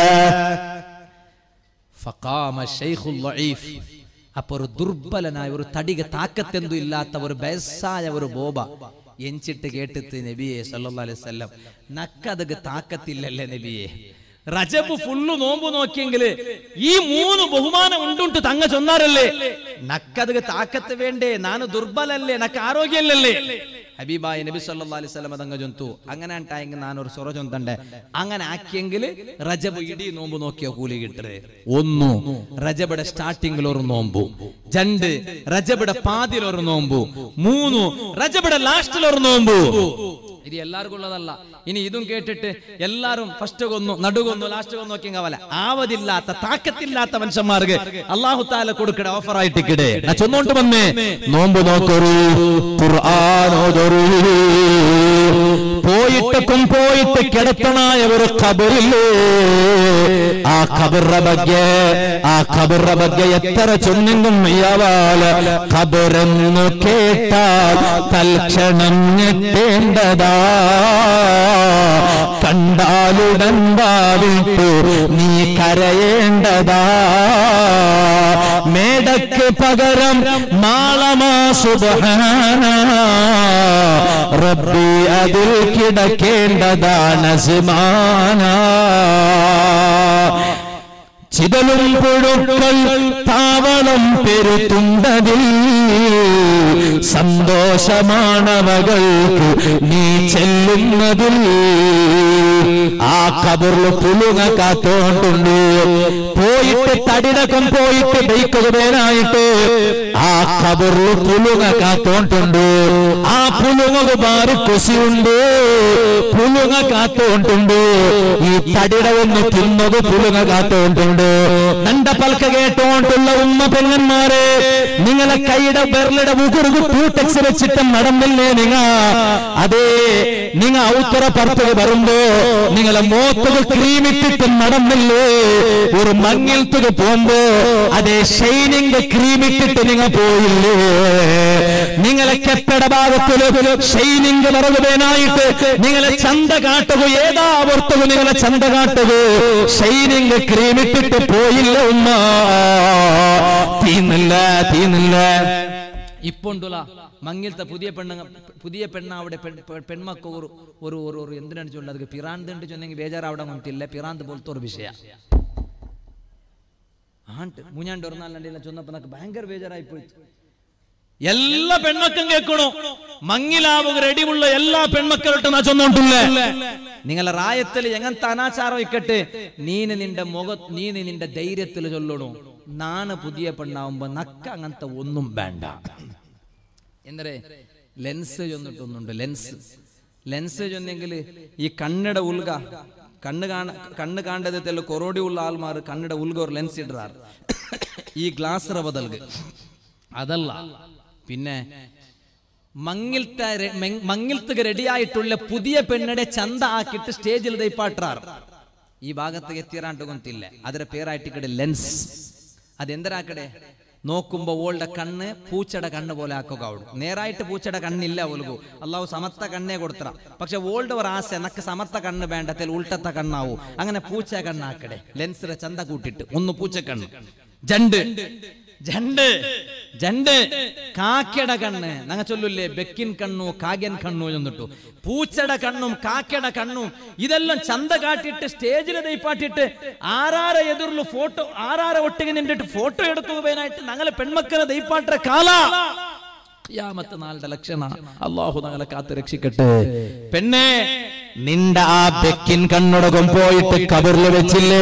ഫഖാമ ശൈഖുൽ ലഈഫ് അപ്പൊ ഒരു ദുർബലനായ ഒരു തടിക താക്കത്തെന്തു ഇല്ലാത്ത ഒരു ബയസ്സായ ഒരു ബോബ എഞ്ചിട്ട് കേട്ടിട്ട് നബിയെ സല്ലല്ലാഹു അലൈഹി വസല്ലം നക്കതക് താക്കത്തില്ലല്ലേ നബിയെ റജബ് ഫുള്ളു നോമ്പ് നോക്കിയെങ്കില് ഈ മൂന്ന് ബഹുമാനം ഉണ്ടുണ്ട് തങ്ങ ചൊന്നാരല്ലേ നക്കതക് താക്കത്ത് വേണ്ടേ നാന് ദുർബലല്ലേ നക്ക് ആരോഗ്യല്ലേ ഹബീബായി നബി സല്ലല്ലാഹു അലൈഹി വസല്ലം തങ്ങ ചൊന്തു അങ്ങനെ ഉണ്ടായെങ്കിൽ നാനൊരു സ്വറ ചൊന്തണ്ടേ അങ്ങനെ ആക്കിയെങ്കിൽ റജബ് ഇടി നോമ്പ് നോക്കിയ കൂലി കിട്ടേ ഒന്നു റജബയുടെ സ്റ്റാർട്ടിങ്ങിൽ ഒരു നോമ്പു രണ്ട് റജബയുടെ പാതിയിൽ ഒരു നോമ്പു മൂന്നു റജബയുടെ ലാസ്റ്റിൽ ഒരു നോമ്പു ഇത് എല്ലാവർക്കും ഉള്ളതല്ല ഇനി ഇതും കേട്ടിട്ട് എല്ലാരും ഫസ്റ്റ് കൊന്നു നടുകൊന്നു ലാസ്റ്റ് കൊന്നു നോക്കി കവല ആവതില്ലാത്ത താക്കത്തില്ലാത്ത മനുഷ്യന്മാർക്ക് അള്ളാഹു താല കൊടുക്കട ഓഫർ ആയിട്ടിക്കടേ ഞാൻ ചൊന്നോണ്ട് വന്നേ നോമ്പ് നോക്കൊരു ഖുർആാനോദൊരു പോയിട്ടക്കും പോയിട്ട് കിടത്തണായ ഒരു ഖബറില്ലേ ആ ഖബറിന്റെ ಬಗ್ಗೆ ആ ഖബറിന്റെ ಬಗ್ಗೆ എത്ര ചൊന്നെങ്കും മയ്യാവാല ഖബറെന്നു കേട്ടാൽ തൽക്ഷണം ഞെട്ടേണ്ടതാ കണ്ടാലുടൻ ഭാവിട്ടു നീ കരയേണ്ടതാ മേടക്ക് പകരം മാളമാ സുബഹാന റബ്ബി അതിൽ കിടക്കേണ്ടതാണ് സിമാന ചിതലും പുഴുക്കൾ താവളം പെരുത്തുണ്ടതിൽ സന്തോഷമാണവകൾക്ക് നീ ചെല്ലുന്നതിൽ ആ കബറിൽ പുലുങ്ങ കാത്തോണ്ടുണ്ട് പോയിട്ട് തടിടക്കം പോയിട്ട് ബൈക്കുപേനായിട്ട് ആ കബറിൽ പുലുങ്ങ കാത്തോണ്ടുണ്ട് ആ പുലുങ്ങ മാറി കുശിയുണ്ട് പുലുങ്ങ കാത്തോണ്ടുണ്ട് ഈ തടിട ഒന്ന് തിന്നത് പുലുങ്ങ കാത്തോണ്ടുണ്ട് നണ്ട പൽക്ക കേട്ടോണ്ടുള്ള ഉമ്മ പെങ്ങന്മാരെ നിങ്ങളെ കൈയുടെ ബെർലിടെ മുകുറുകു ടൂടെക്സ് വെച്ചിട്ട് നടന്നില്ലേ നിങ്ങ അതേ നിങ്ങ ഔത്തറ പുറത്തേക്ക് വരുമ്പോ നിങ്ങളെ മോത്തത് ക്രീമിട്ടിട്ട് നടന്നില്ലേ ഒരു മങ്ങിൽത്തുക പോകുമ്പോ അതേ ഷൈനിങ് ക്രീമിട്ടിട്ട് നിങ്ങ പോയില്ലേ നിങ്ങളെ കെട്ടട ഭാഗത്തില് ഷൈനിങ് നിറവുവേനായിട്ട് നിങ്ങളെ ചന്ത കാട്ടുക ഏതാ ഓർത്തത് നിങ്ങളെ ചന്ത കാട്ടുക ഷൈനിങ് ക്രീമിട്ടിട്ട് പോയില്ല ഉമ്മ തീന്നില്ല തീന്നില്ല ഇപ്പൊണ്ടുല മങ്ങിലത്തെ പുതിയ പെണ്ണ പുതിയ പെണ്ണ അവിടെ പെൺ- പെ- പെൺമക്ക ഒരു ഒരു ഒരു ഒരു എന്തിനാണ് ചൊല്ലുന്നത് ಅದಕ್ಕೆ പിറാന്ത് ഉണ്ട് ചൊന്നെങ്കിൽ ಬೇಜಾರಾവಡ ಗೊತ್ತಿಲ್ಲ പിറാന്ത് പോലത്തെ ഒരു ವಿಷಯ ആണ്ട് മൂഞ്ഞാണ്ട് ഒരു നാൾ രണ്ടില്ല ചൊന്നപ്പോ നമുക്ക് ഭയങ്കര ಬೇಜಾರಾയി പോയിട്ട് എല്ലാ പെൺമക്കളും കേൾക്കണു മങ്ങിലാവുക റെഡിയുള്ള എല്ലാ പെൺമക്കളോട്ടും നാ ചൊന്നോണ്ടില്ല നിങ്ങളെ റായത്തിൽ എങ്ങനത്തെ അനാചാരം ഇക്കട്ടെ നീന് നിന്റെ മുഖ നീന് നിന്റെ ധൈര്യത്തിൽ ചൊല്ലണു നാണ് പുതിയ പെണ്ണാവുമ്പോ നക്ക അങ്ങനത്തെ ഒന്നും വേണ്ട എന്തരേ ലെൻസ് ചൊന്നിട്ടൊന്നുണ്ട് ലെൻസ് ലെൻസ് ചൊന്നെങ്കിൽ ഈ കണ്ണട ഉൽക കണ്ണ് കാണ കണ്ണ് കാണ്ടതെല്ലാം കൊറോടി ഉള്ള ആൾമാർ കണ്ണട ഉൽക ഒരു ലെൻസ് ഇടാറ് ഈ ഗ്ലാസ് ബദൽക്ക് അതല്ല പിന്നെ മങ്ങിൽത്തെ രെ- മെങ്- മങ്ങിൽത്തുക റെഡിയായിട്ടുള്ള പുതിയ പെണ്ണടെ ചന്ത ആക്കിയിട്ട് സ്റ്റേജിൽ ദൈപ്പാട്ടാർ ഈ ഭാഗത്ത് എത്തിയറാണ്ട് ಗೊತ್ತಿಲ್ಲ ಅದರ പേരായിട്ട് ഇക്കടെ ലെൻസ് അതെന്തരാക്കടെ നോക്കുമ്പോ ഓളുടെ കണ്ണ് പൂച്ചയുടെ കണ്ണ് പോലെ ആക്കുക അവള് നേരായിട്ട് പൂച്ചയുടെ കണ്ണില്ല ഓൽകു അള്ളാഹു സമത്ത കണ്ണേ കൊടുത്തറ പക്ഷെ ഓളുടെ ഒരു ആശ നക്ക് സമത്ത കണ്ണ് വേണ്ടത്തിൽ ഉൾട്ടത്ത കണ്ണാവൂ അങ്ങനെ പൂച്ച കണ്ണാക്കടെ ലെൻസിലെ ചന്ത കൂട്ടിട്ട് ഒന്ന് പൂച്ച കണ്ണ് ജണ്ട് ജണ്ട് ജണ്ട് കാക്കയുടെ കണ്ണ് നങ്ങ ചൊല്ലില്ലേ ബെക്കിൻ കണ്ണു കാഗ്യൻ കണ്ണു എന്നിട്ടു പൂച്ചയുടെ കണ്ണും കാക്കയുടെ കണ്ണും ഇതെല്ലാം ചന്ത കാട്ടിട്ട് സ്റ്റേജിൽ ദൈപ്പാട്ടിട്ട് ആരാര എതിർಲು ഫോട്ടോ ആരാര ഒട്ടിಗೆ നിന്നിട്ട് ഫോട്ടോ എടുക്കുകയായിട്ട് ഞങ്ങളെ പെൺമക്കളെ ദൈപ്പാട്ട കാല യാമത്തെ നാളുടെ ലക്ഷണ അള്ളാഹു ഞങ്ങളെ കാത്ത് രക്ഷിക്കട്ടെ പെണ്ണേ നിന്റെ ആ ബെക്കിൻ കണ്ണുടകം പോയിട്ട് കബറിൽ വെച്ചില്ലേ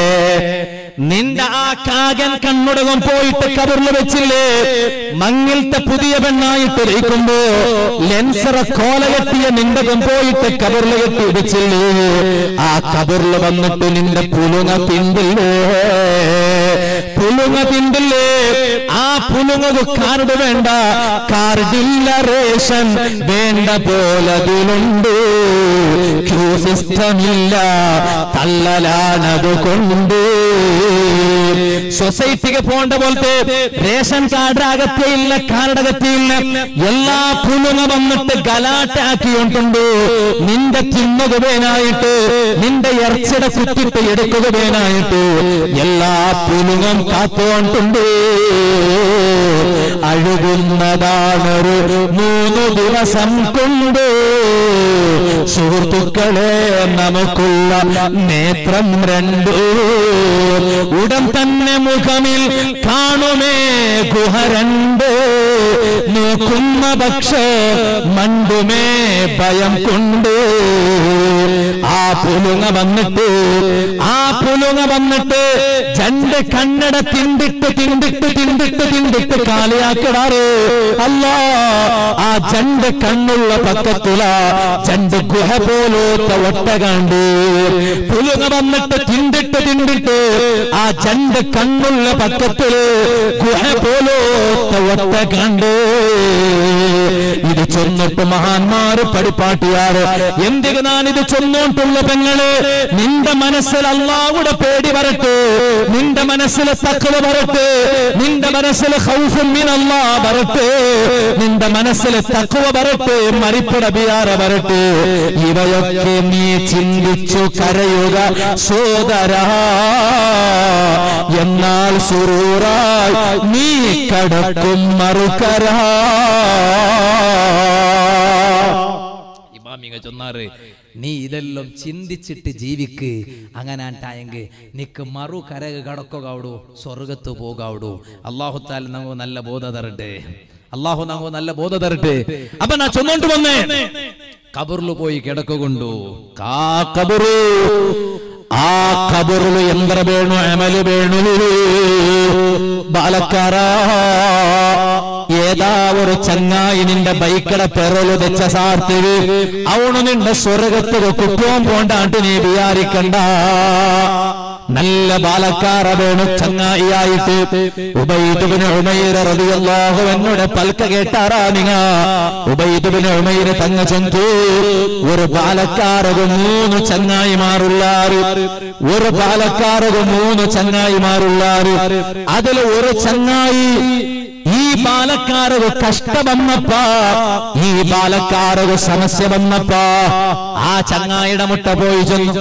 നിന്റെ ആ കാകൻ കണ്ണുടകം പോയിട്ട് കബറിൽ വെച്ചില്ലേ മങ്ങിലത്തെ പുതിയ പെണ്ണായിട്ട് ഇരിക്കുമ്പോ ലെൻസറ കോല കെട്ടിയ നിന്റകം പോയിട്ട് കബറിൽ കെട്ടി വെച്ചില്ലേ ആ കബറിൽ വന്നിട്ട് നിന്റെ പുലുങ്ങ തിണ്ടില്ലേ പുലുങ്ങ തിണ്ടില്ലേ ആ പുലുങ്ങ കാർഡ് വേണ്ട കാർഡില്ല റേഷൻ വേണ്ട പോലതിലുണ്ട് ക്യൂ സിസ്റ്റമില്ല തള്ളലാണത് കൊണ്ട് സൊസൈറ്റിക്ക് പോകേണ്ട പോലത്തെ റേഷൻ കാർഡ് അകത്തിയില്ല കാർഡ് അകത്തിയില്ല എല്ലാ പുലുങ്ങ വന്നിട്ട് ഗലാട്ട ആക്കിയോണ്ടുണ്ട് നിന്റെ തിന്നുകവേനായിട്ട് നിന്റെ ഇറച്ചിട കുത്തിട്ട് എടുക്കുകവേനായിട്ട് എല്ലാ പുലുങ്ങം കാത്തോണ്ടുണ്ട് അഴുകുന്നതാണൊരു മൂന്ന് ദിവസം കൊണ്ട് സുഹൃത്തുക്കളെ നമുക്കുള്ള നേത്രം രണ്ടു ഉടൻ തന്നെ മുഖമിൽ കാണുമേ ഗുഹ രണ്ട് നോക്കുന്ന പക്ഷേ മണ്ടുമേ ഭയം കൊണ്ട് ആ പുലുങ്ങ വന്നിട്ട് ആ പുലുങ്ങ വന്നിട്ട് രണ്ട് കണ്ണട തിണ്ടിട്ട് തിണ്ടിട്ട് തിണ്ടിട്ട് തിണ്ടിട്ട് കാലിയാക്കിടാറ് അല്ല ആ രണ്ട് കണ്ണുള്ള പക്കത്തില രണ്ട് ഗുഹ പോലത്തെ ഒട്ടകാണ്ട് പുലുങ്ങ വന്നിട്ട് തിണ്ടിട്ട് തിണ്ടിട്ട് ആ രണ്ട് കണ്ണുള്ള പക്കത്തില് ഗുഹ പോലത്തെ ഒട്ടകാണ്ട് ഇത് ചൊന്നിട്ട് മഹാന്മാര് പടിപ്പാട്ടിയാറ് എന്തിന് ഞാൻ ഇത് ചൊന്നോണ്ടുള്ള പെങ്ങള് നിന്റെ മനസ്സിൽ അള്ളാവുടെ പേടി വരട്ടെ നിന്റെ മനസ്സിൽ തക്കവ വരട്ടെ നിന്റെ മനസ്സിൽ ഹൗഫും മിനല്ലാ വരട്ടെ നിന്റെ മനസ്സിൽ തക്കവ വരട്ടെ മരിപ്പട ബിയാറ വരട്ടെ ഇവയൊക്കെ നീ ചിന്തിച്ചു കരയുക സോദരാ എന്നാൽ സുറൂറായി നീ കടക്കും മറുകരാ ഇമാമിങ്ങ ചൊന്നാറ് നീ ഇതെല്ലാം ചിന്തിച്ചിട്ട് ജീവിക്ക് അങ്ങനാണ്ടായെങ്കിൽ നിക്ക് മറു കരക് കടക്കുകവിടു സ്വർഗത്ത് പോകാവിടു അള്ളാഹു താല നമുക്ക് നല്ല ബോധ തരട്ടെ അള്ളാഹു നമുക്ക് നല്ല ബോധ തരട്ടെ അപ്പൊ ഞാൻ ചൊന്നോണ്ട് വന്നേ കബറിൽ പോയി കിടക്കുകൊണ്ടു ആ കബറ് ആ കബറില് എന്ത്ര വേണു അമല് വേണു ബാലക്കാര ഏതാ ഒരു ചങ്ങായി നിന്റെ ബൈക്കടെ പെറല് വെച്ച സാർത്തിവ് അവണു നിന്റെ സ്വർഗത്തിൽ കുറ്റവും പോണ്ടാണ്ട് നീ വിചാരിക്കണ്ട നല്ല ബാലക്കാര വേണു ചങ്ങായിയായിട്ട് ഉബൈദുബിന് ഉമൈര റളിയല്ലാഹു എന്നോട് പൽക്ക കേട്ടാറാ നിങ്ങ ഉബൈദുബിന് ഉമൈര തങ്ങ ചെന്തു ഒരു ബാലക്കാരകു മൂന്ന് ചങ്ങായിമാറുള്ളാറ് ഒരു ബാലക്കാരകു മൂന്ന് ചങ്ങായിമാറുള്ളാറ് അതിൽ ഒരു ചങ്ങായി ഈ ബാലക്കാരകു കഷ്ട വന്നപ്പ ഈ ബാലക്കാരകു സമസ്യ വന്നപ്പ ആ ചങ്ങായിയുടെ മുട്ട പോയി ചെന്നു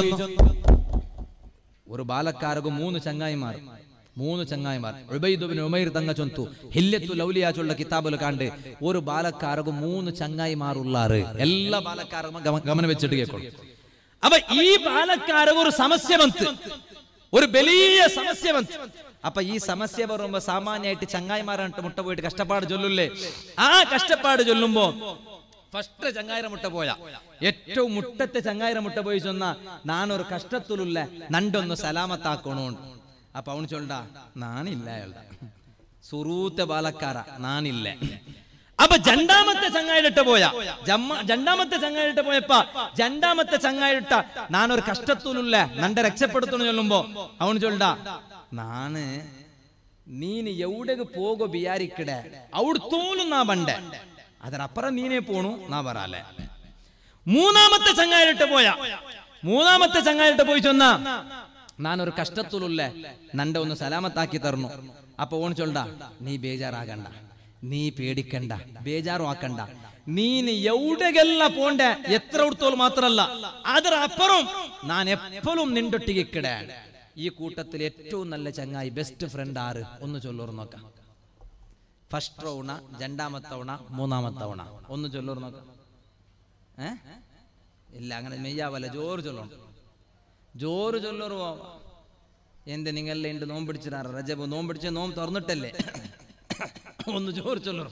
ഒരു ബാലക്കാരകു മൂന്ന് ചങ്ങായിമാർ മൂന്ന് ചങ്ങായിമാർ ഉബൈദുബിൻ ഉമൈർ തങ്ങ ചൊന്തു ഹില്ലത്തു ലൗലിയാച്ചുള്ള കിതാബിൽ കണ്ട് ഒരു ബാലക്കാരകു മൂന്ന് ചങ്ങായിമാറുള്ളാറ് എല്ലാ ബാലക്കാരും ഗമ- ഗമനം വെച്ചിട്ട് കേൾക്കണം അപ്പൊ ഈ ബാലക്കാരക ഒരു സമസ്യ വന്ന് ഒരു വലിയ സമസ്യ വന്ന് അപ്പൊ ഈ സമസ്യ പറയുമ്പോ സാമാന്യമായിട്ട് ചങ്ങായിമാരായിട്ട് മുട്ട പോയിട്ട് കഷ്ടപ്പാട് ചൊല്ലില്ലേ ആ കഷ്ടപ്പാട് ചൊല്ലുമ്പോ ഫസ്റ്റ് ചങ്ങായിര മുട്ട പോയ ഏറ്റവും മുട്ടത്തെ ചങ്ങായിര മുട്ട പോയി ചൊന്ന നാനൊരു കഷ്ടത്തിലുള്ള നണ്ടൊന്ന് സലാമത്താക്കണോണ്ട് അപ്പൊ അവൻ ചൊല്ല നാനില്ല അയാളുടെ സുറൂത്ത ബാലക്കാര നാനില്ല അപ്പൊ രണ്ടാമത്തെ ചങ്ങായിട്ട പോയ ജമ്മ രണ്ടാമത്തെ ചങ്ങായിട്ട പോയപ്പ രണ്ടാമത്തെ ചങ്ങായിട്ട നാനൊരു കഷ്ടത്തിലുള്ള നണ്ട രക്ഷപ്പെടുത്തണു ചൊല്ലുമ്പോ അവൻ ചൊല്ല നാന് ನೀನು ಎವಡೆಗೆ ಹೋಗೋ ಬಿಯಾರಿಕ್ಕಡೆ ಅವ್ರ ತೋಲು ನಾ ಬಂಡೆ ಅದರಪ್ಪರ ನೀನೇ പോണു നാ വരാലെ മൂന്നാമത്തെ ചങ്ങായിട്ട് പോയ മൂന്നാമത്തെ ചങ്ങായിട്ട് പോയി ചൊന്ന നാനൊരു കഷ്ടത്തിലുള്ളേ നണ്ട ഒന്ന് സലാമത്താക്കി തരണു അപ്പൊ ഓൺ ചൊല്ല നീ ബേജാറാകണ്ട നീ പേടിക്കണ്ട ബേജാറും ആക്കണ്ട നീന് എവിടെಗೆಲ್ಲ പോണ്ടೆ എത്ര ഉടുത്തോൾ മാത്രല്ല ಅದರ ಅಪ್ಪറും ഞാൻ എപ്പോഴും നിണ്ടൊട്ടിക്കിടെ ഈ കൂട്ടത്തിൽ ഏറ്റവും നല്ല ചങ്ങായി ബെസ്റ്റ് ഫ്രണ്ട് ആറ് ഒന്ന് ചൊല്ലൂർ നോക്കാം ഫസ്റ്റ് റൗണ രണ്ടാമത്തെ തവണ മൂന്നാമത്തെ തവണ ഒന്ന് ചൊല്ലൂർ നോക്കാം ഏ ഇല്ല അങ്ങനെ മെയ്യാവല്ല ജോറ് ചൊല്ലണം ജോറ് ചൊല്ലൂർ എന്ത് നിങ്ങളെ ഉണ്ട് നോമ്പ് പിടിച്ചിട്ടാറ് രജബ് നോമ്പ് പിടിച്ച നോമ്പ് തുറന്നിട്ടല്ലേ ഒന്ന് ജോറ് ചൊല്ലൂർ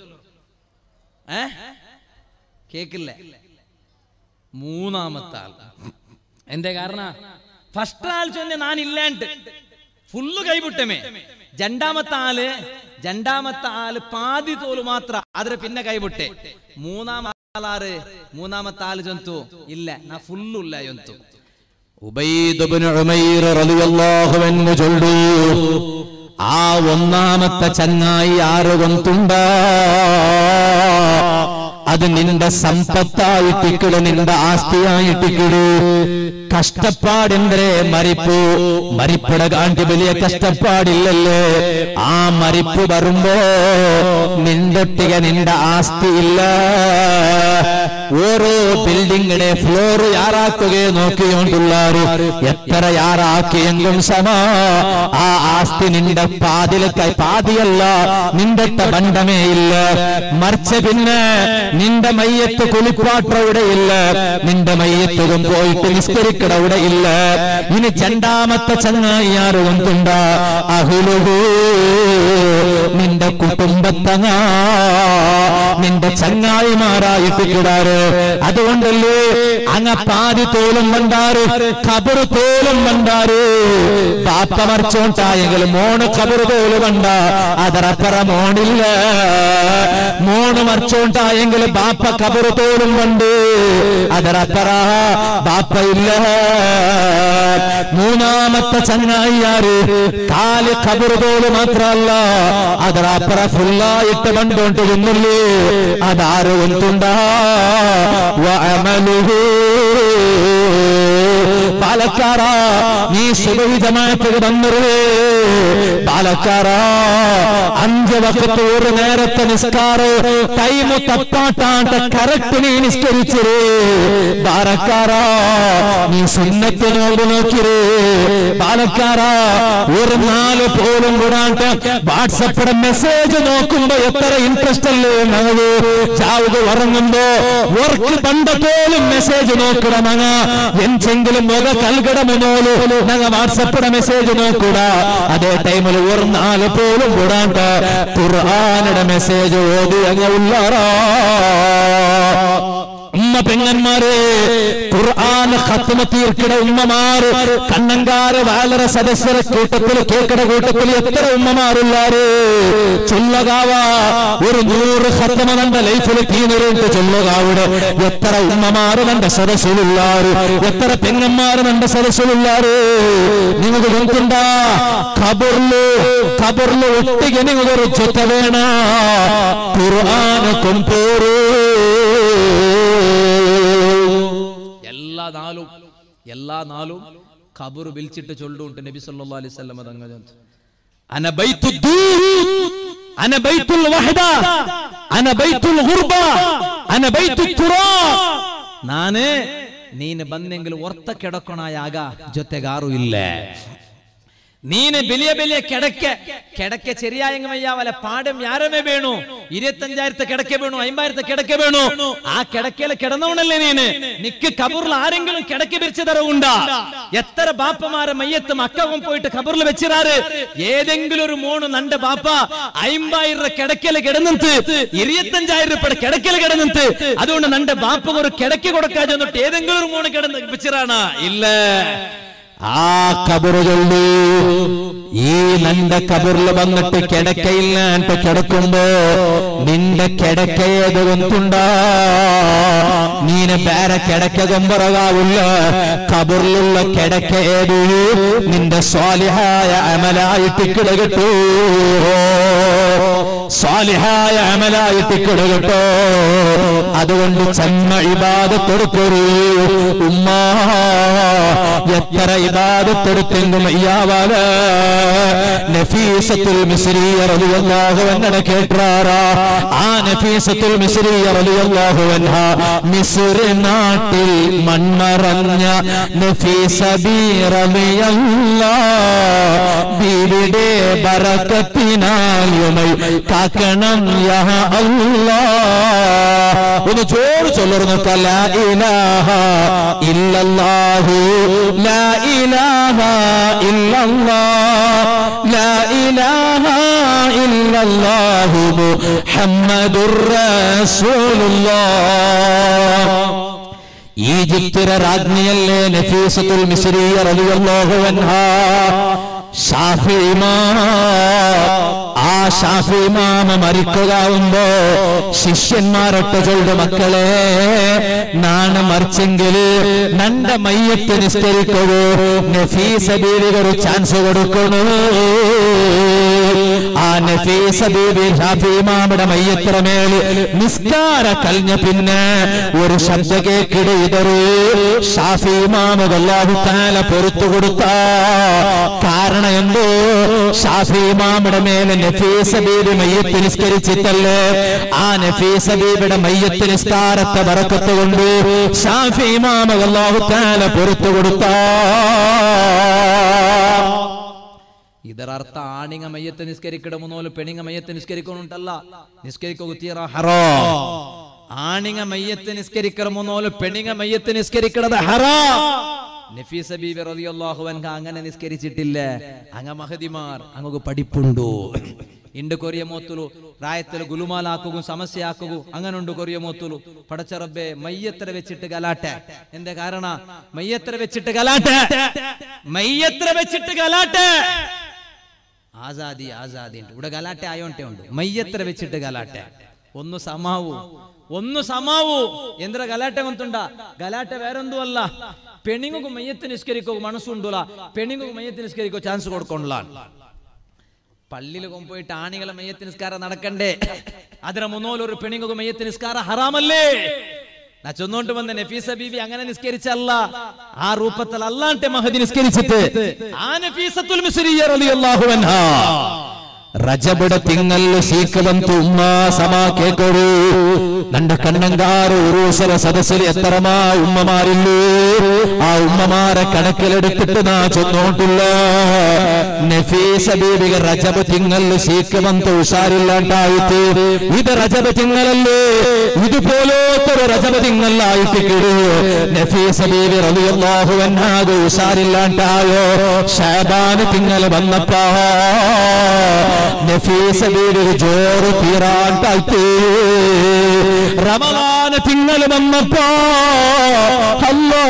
ഏ കേക്കില്ലേ മൂന്നാമത്തെ ആൾ എന്തേ കാരണ ഫസ്റ്റ് ആൾ ചൊന്നെ നാനില്ലാണ്ട് ഫുള്ള് കൈവിട്ടമേ രണ്ടാമത്തെ ആള് രണ്ടാമത്തെ ആള് പാതി തോല് മാത്ര അതിന് പിന്നെ കൈവിട്ടെ മൂന്നാം ആളാറ് മൂന്നാമത്തെ ആള് ചൊന്തു ഇല്ല നാ ഫുള്ളുല്ല ചൊന്തു ഉബൈദുബ്നു ഉമൈർ റളിയല്ലാഹു അൻഹു ചൊല്ലു ആ ഒന്നാമത്തെ ചങ്ങായി ആറ് കൊന്തുണ്ട അത് നിന്റെ സമ്പത്തായിട്ടിക്കിട് നിന്റെ ആസ്തിയായിട്ടിക്കിട് കഷ്ടപ്പാടെന്തരെ മരിപ്പു മരിപ്പട കാണ്ടി വലിയ കഷ്ടപ്പാടില്ലല്ലേ ആ മരിപ്പ് വരുമ്പോ നിന്തൊട്ടിക നിന്റെ ആസ്തിയില്ല ഓരോ ബിൽഡിങ്ങിടെ ഫ്ലോർ യാറാക്കുകയെ നോക്കിയോണ്ടുള്ളാറ് എത്ര യാറാക്കിയെങ്കിലും സമ ആ ആസ്തി നിന്റെ പാതിൽ കൈ പാതിയല്ല നിന്റെ ബന്ധമേ ഇല്ല മറിച്ച് പിന്നെ നിന്റെ മയ്യത്ത് കുളിപ്പാട്ടവിടെ ഇല്ല നിന്റെ മയ്യത്തുകം പോയിട്ട് നിസ്കരിക്കടവിടെ ഇല്ല ഇനി രണ്ടാമത്തെ ചങ്ങായി ആരും കൊണ്ടുണ്ട അഹുലുഹു നിന്റെ കുടുംബത്തങ്ങ നിന്റെ ചങ്ങായിമാരായിട്ട് കിടാറ് അതുകൊണ്ടല്ലേ അങ്ങ പാതി തോലും വണ്ടാറ് കബറ് തോലും വണ്ടാറ് പാപ്പ മറിച്ചോണ്ടായെങ്കിൽ മോണ് കബറ് തോല് വണ്ട അതറപ്പറ മോണില്ല മോണ് മറിച്ചോണ്ടായെങ്കിൽ ബാപ്പ കബറ് തോലും വണ്ട് അതറപ്പറ ബാപ്പ ഇല്ല മൂന്നാമത്തെ ചങ്ങായിയാറ് കാല് കബറ് തോല് മാത്രല്ല അതറപ്പറ ഫുള്ളായിട്ട് കണ്ടോണ്ട് ഒന്നുള്ളൂ അതാറ് ഒന്നുണ്ടാ പാലക്കാറ നീ സുബഹിതമായിട്ട് വന്നരുവേ പാലക്കാറ അഞ്ച് വക്കത്ത് ഒരു നേരത്തെ നിസ്കാറ് ടൈമ് തപ്പാട്ടാണ്ട് കറക്റ്റ് നീ നിസ്കരിച്ചിരേ പാലക്കാറ നീ സുന്നത്ത് നോമ്പ് നോക്കിരേ പാലക്കാറ ഒരു നാല് പോലും കൂടാണ്ട് വാട്സപ്പിടെ മെസ്സേജ് നോക്കുമ്പോ എത്ര ഇൻട്രസ്റ്റ് അല്ലേ ഞങ്ങള് ചാവുക ഉറങ്ങുമ്പോ വർക്ക് പണ്ട പോലും മെസ്സേജ് നോക്കണം ഞങ്ങ എന്തെങ്കിലും മുഖ കൽകടമെന്നോലു ഞങ്ങ വാട്സപ്പിടെ മെസ്സേജ് നോക്കൂട അതേ ടൈമിൽ ഒരു നാല് പോലും കൂടാണ്ട് ഖുർആാനുടെ മെസ്സേജ് ഓതി അങ്ങ് ഉള്ളാറാ ഉമ്മ പെങ്ങന്മാരെ ഖുർആൻ ഖത്മ തീർക്കിട ഉമ്മമാര് കണ്ണങ്കാര് വാലറ സദസ്സര കൂട്ടത്തിൽ കേക്കട കൂട്ടത്തിൽ എത്ര ഉമ്മമാരുള്ളാര് ചൊല്ലകാവ ഒരു നൂറ് ഖത്മ തന്റെ ലൈഫിൽ തീനിരുട്ട് ചൊല്ലുകാവിടെ എത്ര ഉമ്മമാര് തന്റെ സദസ്സിലുള്ളാര് എത്ര പെങ്ങന്മാര് തന്റെ സദസ്സിലുള്ളാര് നിങ്ങൾക്ക് ಗೊತ್ತುಂಟ ಕಬರ್ಲು ಕಬರ್ಲು ಒಟ್ಟಿಗೆ ನಿಮಗರು ಜೊತೆ ಬೇಡ ಕುರ್ಆನ ಕೊಂಪೋರು എല്ലാ നാളും എല്ലാ നാളും ഖബർ വിളിച്ചിട്ട് ചൊല്ലുണ്ട് നബി സല്ലല്ലാഹു അലൈഹി വസല്ലം തങ്ങൾ അന ബൈത്തു അന ബൈത്തുൽ വഹദ അന ബൈത്തുൽ ഗുർബ അന ബൈത്തു തുറാബ് ನಾನೇ ನೀನು ಬಂದೆಂಗಲು ಒರ್ತ ಕೆಡಕೊಣಾಯಾಗ ಜೊತೆಗಾರು ಇಲ್ಲ ನೀನು ಬೆಲಿಯ ಬೆಲಿಯ ಕೆಡಕ್ಕೆ ಕೆಡಕ್ಕೆ ചെറിയായെങ്ക വയ്യാവല പാടം യാരമേ വേണു ഇരുപത്തഞ്ചായിരത്തെ കിടക്കെ വേണു അമ്പതിരത്തെ കിടക്കെ വേണു ആ കിടക്കയില് കിടന്നവണല്ലേ നീന് നിക്ക് കബറിൽ ആരെങ്കിലും കിടക്ക് വിരിച്ചു തരവുണ്ടാ എത്ര ബാപ്പമാരെ മയ്യത്ത് മക്കവും പോയിട്ട് കബറിൽ വെച്ചിരാറ് ഏതെങ്കിലും ഒരു മോണ് നന്റെ ബാപ്പ അമ്പതിര കിടക്കല് കിടന്നിട്ട് ഇരുപത്തഞ്ചായിരം രൂപയുടെ കിടക്കല് കിടന്നിട്ട് അതുകൊണ്ട് നന്റെ ബാപ്പ ഒരു കിടക്ക് കൊടുക്കാൻ ചെന്നിട്ട് ഏതെങ്കിലും ഒരു മോണ് കിടന്ന് വെച്ചിറാണ് ഇല്ല ആ കബറ് ചൊല്ലു ഈ നന്റെ കബറിൽ വന്നിട്ട് കിടക്കയില്ലാണ്ട് കിടക്കുമ്പോ നിന്റെ കിടക്കയേത് കൊണ്ടുണ്ടാ നീന് വേറെ കിടക്ക കൊമ്പറകാവില്ല കബറിലുള്ള കിടക്കയേത് നിന്റെ സ്വാലിഹായ അമലായിട്ട് കിടകട്ടു സ്വാലിഹായ അമലായിട്ട് കിടകട്ടോ അതുകൊണ്ട് ചെമ്മ ഇബാദത്തെടുക്കൊരു ഉമ്മ എത്ര ഇബാദത്തെടുത്തെങ്കിലും അയ്യാവാല നഫീസത്തുൽ മിസ്രിയ റളിയല്ലാഹു അൻഹ കേട്ടാറാ ആ നഫീസത്തുൽ മിസ്രിയ റളിയല്ലാഹു അൻഹ മിസ്ർ നാട്ടിൽ മൺമറഞ്ഞ നഫീസ ബി റളിയല്ലാ ബീവിടെ ബറക്കത്തിനായുമൈ കാക്കണം യാ അല്ലാ ഒന്ന് ചോറ് ചൊല്ലറ് നോക്കാം ലാ ഇലാഹ ഇല്ലല്ലാഹു ലാ ഇലാഹ ഇല്ലല്ലാഹ് ലാ ഇലാഹ ഇല്ലല്ലാഹു മുഹമ്മദുർ റസൂലുള്ളാഹ് ഈജിപ്തിലെ രാജ്ഞിയല്ലേ നഫീസത്തുൽ മിസ്രിയ റളിയല്ലാഹു അൻഹാ ഷാഫി ഇമാം ആ ഷാഫി ഇമാമ മരിക്കുകയാവുമ്പോ ശിഷ്യന്മാരൊട്ട് ചൊല്ലു മക്കളെ നാണ് മറിച്ചെങ്കിൽ നന്റെ മയ്യത്ത് നിസ്കരിക്കൂ നഫീസ ബീവിക്ക് ഒരു ചാൻസ് കൊടുക്കണു ആ നഫീസ ബീവി ഷാഫി ഇമാമുടെ മയ്യത്തിറമേൽ നിസ്കാര കഴിഞ്ഞ പിന്നെ ഒരു ശബ്ദ കേക്കിട് ഇതറ് ഷാഫി ഇമാമ് അല്ലാഹു താല പൊറത്തു കൊടുത്ത കാരണം എന്തോ ഷാഫി ഇമാമുടെ മേലെ നഫീസ ബീവി മയ്യത്ത് നിസ്കരിച്ചിട്ടല്ലേ ആ നഫീസ ബീവിയുടെ മയ്യത്ത് നിസ്കാരത്തെ ബറക്കത്ത് കൊണ്ട് ഷാഫി ഇമാമ് അല്ലാഹു താല പൊറത്തു കൊടുത്ത ಇದರರ್ಥ ಆಣಿಂಗ ಮಯ್ಯತ್ತ ನಿಸ್ಕರಿಕಡ ಮುನೋಲು ಪೆಣಿಂಗ ಮಯ್ಯತ್ತ ನಿಸ್ಕರಿಕೊಂಡುಂಟಲ್ಲ ನಿಸ್ಕರಿಕೋ ಗೊತ್ತೀರ ಹರೋ ಆಣಿಂಗ ಮಯ್ಯತ್ತ ನಿಸ್ಕರಿಕರ ಮುನೋಲು ಪೆಣಿಂಗ ಮಯ್ಯತ್ತ ನಿಸ್ಕರಿಕಡದ ഹറോ നഫീസ ബീബി റളിയല്ലാഹു അൻഹ അങ്ങനെ നിസ്കരിച്ചിട്ടില്ല അങ്ങ മഹദിമാർ അങ്ങക്ക് പഠിപ്പുണ്ടു ഇണ്ട് കൊറിയ മോത്തുലു റായത്തിൽ ഗുലുമാലാക്കുകയും സമസ്യ ആക്കുകയും അങ്ങനെ ഉണ്ട് കൊറിയ മോത്തുലു പടച്ച റബ്ബെ മയ്യത്ര വെച്ചിട്ട് ഗലാട്ടെ എന്റെ കാരണ മയ്യത്ര വെച്ചിട്ട് ഗലാട്ടെ മയ്യത്ര വെച്ചിട്ട് ഗലാട്ടെ ആസാദി ആസാദി ഉണ്ട് ഇവിടെ ഗലാട്ടെ ആയോണ്ടേ ഉണ്ട് മയ്യത്ര വെച്ചിട്ട് ഗലാട്ടെ ഒന്ന് സമാവു ഒന്ന് സമാവു എന്തിനാ ഗലാട്ടെ കൊണ്ടുണ്ട ഗലാട്ടെ വേറെന്തോ അല്ല പെണ്ണുങ്ങൾക്ക് മയ്യത്ത് നിസ്കരിക്കോ മനസ്സുണ്ടല്ല പെണ്ണുങ്ങൾക്ക് മയ്യത്ത് നിസ്കരിക്കോ ചാൻസ് കൊടുക്കൊള്ള പള്ളിയിൽ കൊണ്ടുപോയിട്ട് ആണികളെ മയ്യത്ത് നിസ്കാരം നടക്കണ്ടേ അതിന് മുന്നോലൊരു പെണ്ണുങ്ങൾക്ക് മയ്യത്ത് നിസ്കാരം ഹറാമല്ലേ നാ ചൊന്നോണ്ട് വന്ന നഫീസ ബീബി അങ്ങനെ നിസ്കരിച്ചല്ല ആ രൂപത്തിൽ അല്ലാണ്ടെ മഹദി നിസ്കരിച്ചിട്ട് ആ നഫീസത്തുൽ മിസ്രിയ റളിയല്ലാഹു അൻഹാ ರಜಬಡ ತಿಂಗಲ್ಲು ಸೀಕವಂತು ಉಮ್ಮ ಸಮ ಕೇಕೊಡು ನಂಡ ಕಣ್ಣಂಗಾರು ಉರೂಸರ ಸದಸ್ಯರು ಎತ್ತರಮ ഉമ്മമാരില്ലു ആ ഉമ്മമാരെ കണക്കിലെടുത്തിട്ട് നാ ചൊന്നോട്ടില്ല നഫീസ ബീബിക റജബ് തിങ്ങല്ല് സീക്കವಂತು ഉഷാരില്ലാണ്ടായിട്ട് ഇത് റജബ് തിങ്ങലല്ലേ ഇതുപോലത്തൊരു റജബ് തിങ്ങലായിട്ട് കിടു നഫീസ ബീബി റളിയല്ലാഹു അൻഹാഗ് ഉഷാരില്ലാണ്ടായോ ഷാബാന് തിങ്ങൽ വന്നപ്പോ നഫീസ ബീവി ജോറ് തീരാണ്ടായിട്ട് റമദാൻ റമലാന് തിങ്കൾ വന്നപ്പോ അല്ലോ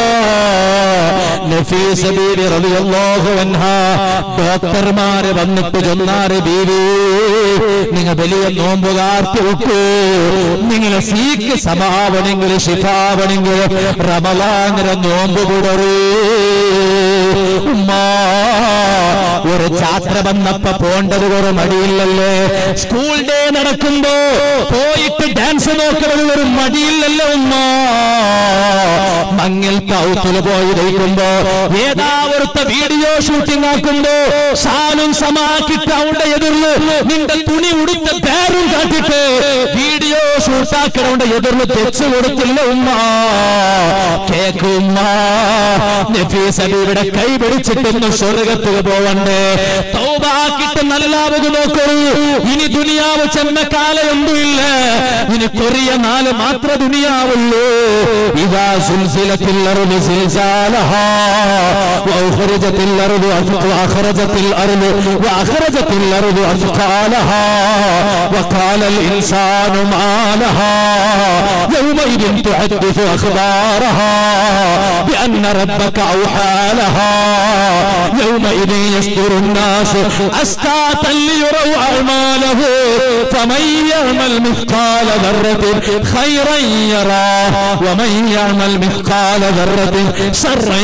നഫീസ ബീവി റളിയല്ലാഹു അൻഹാ ഡോക്ടർമാര് വന്നിട്ട് ചൊന്നാറ് ബീവി നിങ്ങൾ വലിയ നോമ്പ് കാത്തു വെക്കൂ നിങ്ങളെ സീക്ക് സമാവണെങ്കിൽ ശിഫാവണെങ്കിൽ റമലാനിര നോമ്പ് തുടരൂ ഉമ്മാ ഒരു ഛാത്ര വന്നപ്പോ പോണ്ടത് ഒരു മടിയില്ലല്ലേ സ്കൂൾ ഡേ നടക്കുമ്പോ പോയിട്ട് ഡാൻസ് നോക്കുന്നത് ഒരു മടിയില്ലല്ലോ ഉമ്മ മങ്ങിൽ പൗത്തിൽ പോയി ദയിക്കുമ്പോ ഏതാ ഒരുത്ത വീഡിയോ ഷൂട്ടിംഗ് ആക്കുമ്പോ ഷാനും സമാക്കിട്ട് അവിടെ എതിർന്ന് നിന്റെ തുണി ഉടുത്ത പേരും കാട്ടിട്ട് വീഡിയോ ഷൂട്ടാക്കണവിടെ എതിർന്ന് തെച്ചു കൊടുത്തില്ല ഉമ്മ കേക്കുമ്മ നഫീസ ഇവിടെ കൈ പിടിച്ചിട്ടൊന്ന് സ്വർഗത്തിൽ പോവണ്ടേ തൗബാക്കിട്ട് നല്ലാവുക നോക്കൂ ഇനി ദുനിയാവ് ചെന്ന കാലയൊന്നുമില്ല ഇനി കൊറിയ നാല് മാത്ര ദുനിയാവുള്ളൂ ഇതാ സുൽസിലത്തിൽ അറുതി സിൽസാലഹാ وأخرجت الأرض وأخرجت الأرض وأخرجت الأرض أثقالها وقال الإنسان ما لها يومئذ تحدث أخبارها بأن ربك أوحى لها يومئذ يصدر الناس أشتاتا ليروا أعماله فمن يعمل مثقال ذرة خيرا يراه ومن يعمل مثقال ذرة شرا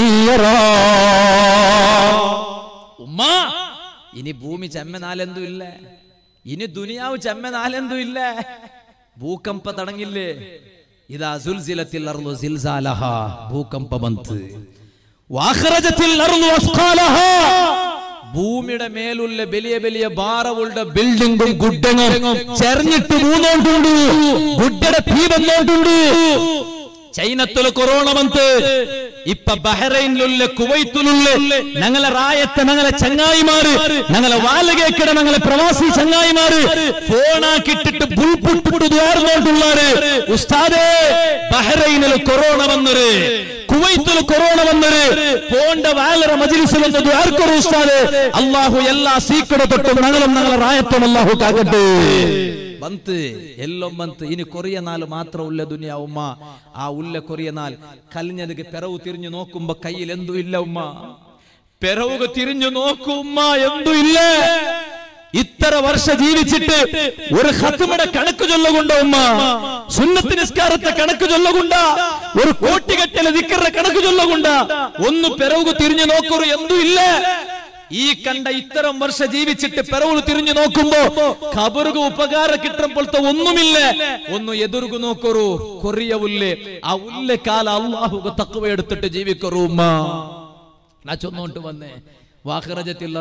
يراه ഉമ്മ ഇനി ഭൂമി ചെമ്മനാലെന്തും ഇല്ല ഇനി ദുനിയാവ് ചെമ്മനാലെന്തും ഇല്ല ഭൂകമ്പ തടങ്ങില്ലേ ഇതാ സുൽസിലത്തിൽ അർളു സിൽസാലഹ ഭൂകമ്പ ബന്ത് വാഖറജത്തിൽ അർളു അസ്ഖാലഹാ ഭൂമിയുടെ മേലുള്ള വലിയ വലിയ ബാറവുള്ള ബിൽഡിംഗും ഗുഡ്ഡങ്ങും ചെറിഞ്ഞിട്ട് മൂന്നോണ്ടുണ്ട് ഗുഡ്ഡയുടെ തീ വന്നോണ്ടുണ്ട് ചൈനത്തില് കൊറോണ വന്ന് ഇപ്പൊ ബഹ്റൈനിലുള്ള കുവൈത്തിലുള്ള ഞങ്ങളെ റായത്തെ ഞങ്ങളെ ചങ്ങായിമാര് ഞങ്ങളെ വാലകേക്കിട ഞങ്ങളെ പ്രവാസി ചങ്ങായിമാര് ഫോണാക്കിട്ടിട്ട് ബുൾപുട്ടിട്ട് ദ്വാർന്നോണ്ടുള്ളാര് ഉസ്താദേ ബഹ്റൈനിൽ കൊറോണ വന്നര് കുവൈത്തിൽ കൊറോണ വന്നര് പോണ്ട വാലറ മജിലിസിൽ വന്ന് ദ്വാർക്കൊരു ഉസ്താദ് അള്ളാഹു എല്ലാ സീക്കട തൊട്ടും ഞങ്ങളും ഞങ്ങളെ റായത്തും അള്ളാഹു കാക്കട്ടെ ಬಂತು ಎಲ್ಲೋ ಬಂತು ಇನ್ನು ಕೊರಿಯ ನಾಲ್ ಮಾತ್ರ ಉಳ್ಳ ದುನಿಯಾ ಉಮ್ಮ ಆ ಉಳ್ಳ ಕೊರಿಯ ನಾಲ್ ಕಲ್ഞ്ഞದಕ್ಕೆ ಪೆರವು ತಿರಿഞ്ഞു നോക്കുമ്പോ കയ്യിൽ എന്തു ഇല്ല ഉമ്മ പെരവുക തിരിഞ്ഞു നോക്കൂ ഉമ്മ എന്തു ഇല്ല ഇത്ര വർഷ ജീവിച്ചിട്ട് ഒരു ഹത്തുമയുടെ കണക്ക് ചൊല്ലുകൊണ്ട ഉമ്മ സുന്നത്ത് നിസ്കാരത്തെ കണക്ക് ചൊല്ലുകൊണ്ട ഒരു കോട്ടികെട്ടലെ ദിക്കറിന്റെ കണക്ക് ചൊല്ലുകൊണ്ട ഒന്ന് പെരവുക തിരിഞ്ഞു നോക്കൊരു എന്തു ഇല്ല ഈ കണ്ട ഇത്തരം വർഷ ജീവിച്ചിട്ട് പിറവുകൾ തിരിഞ്ഞു നോക്കുമ്പോ ഖബറുക ഉപകാര കിട്ടുമ്പോഴത്തെ ഒന്നുമില്ല ഒന്ന് എതിർകു നോക്കറു കൊറിയ ഉല്ല് ആ ഉല്ലെ കാല അള്ളാഹുക തക്കവ എടുത്തിട്ട് ജീവിക്കറു ഉമ്മ നാ ചൊന്നോട്ട് വന്നേ വാഹറജത്തിൽ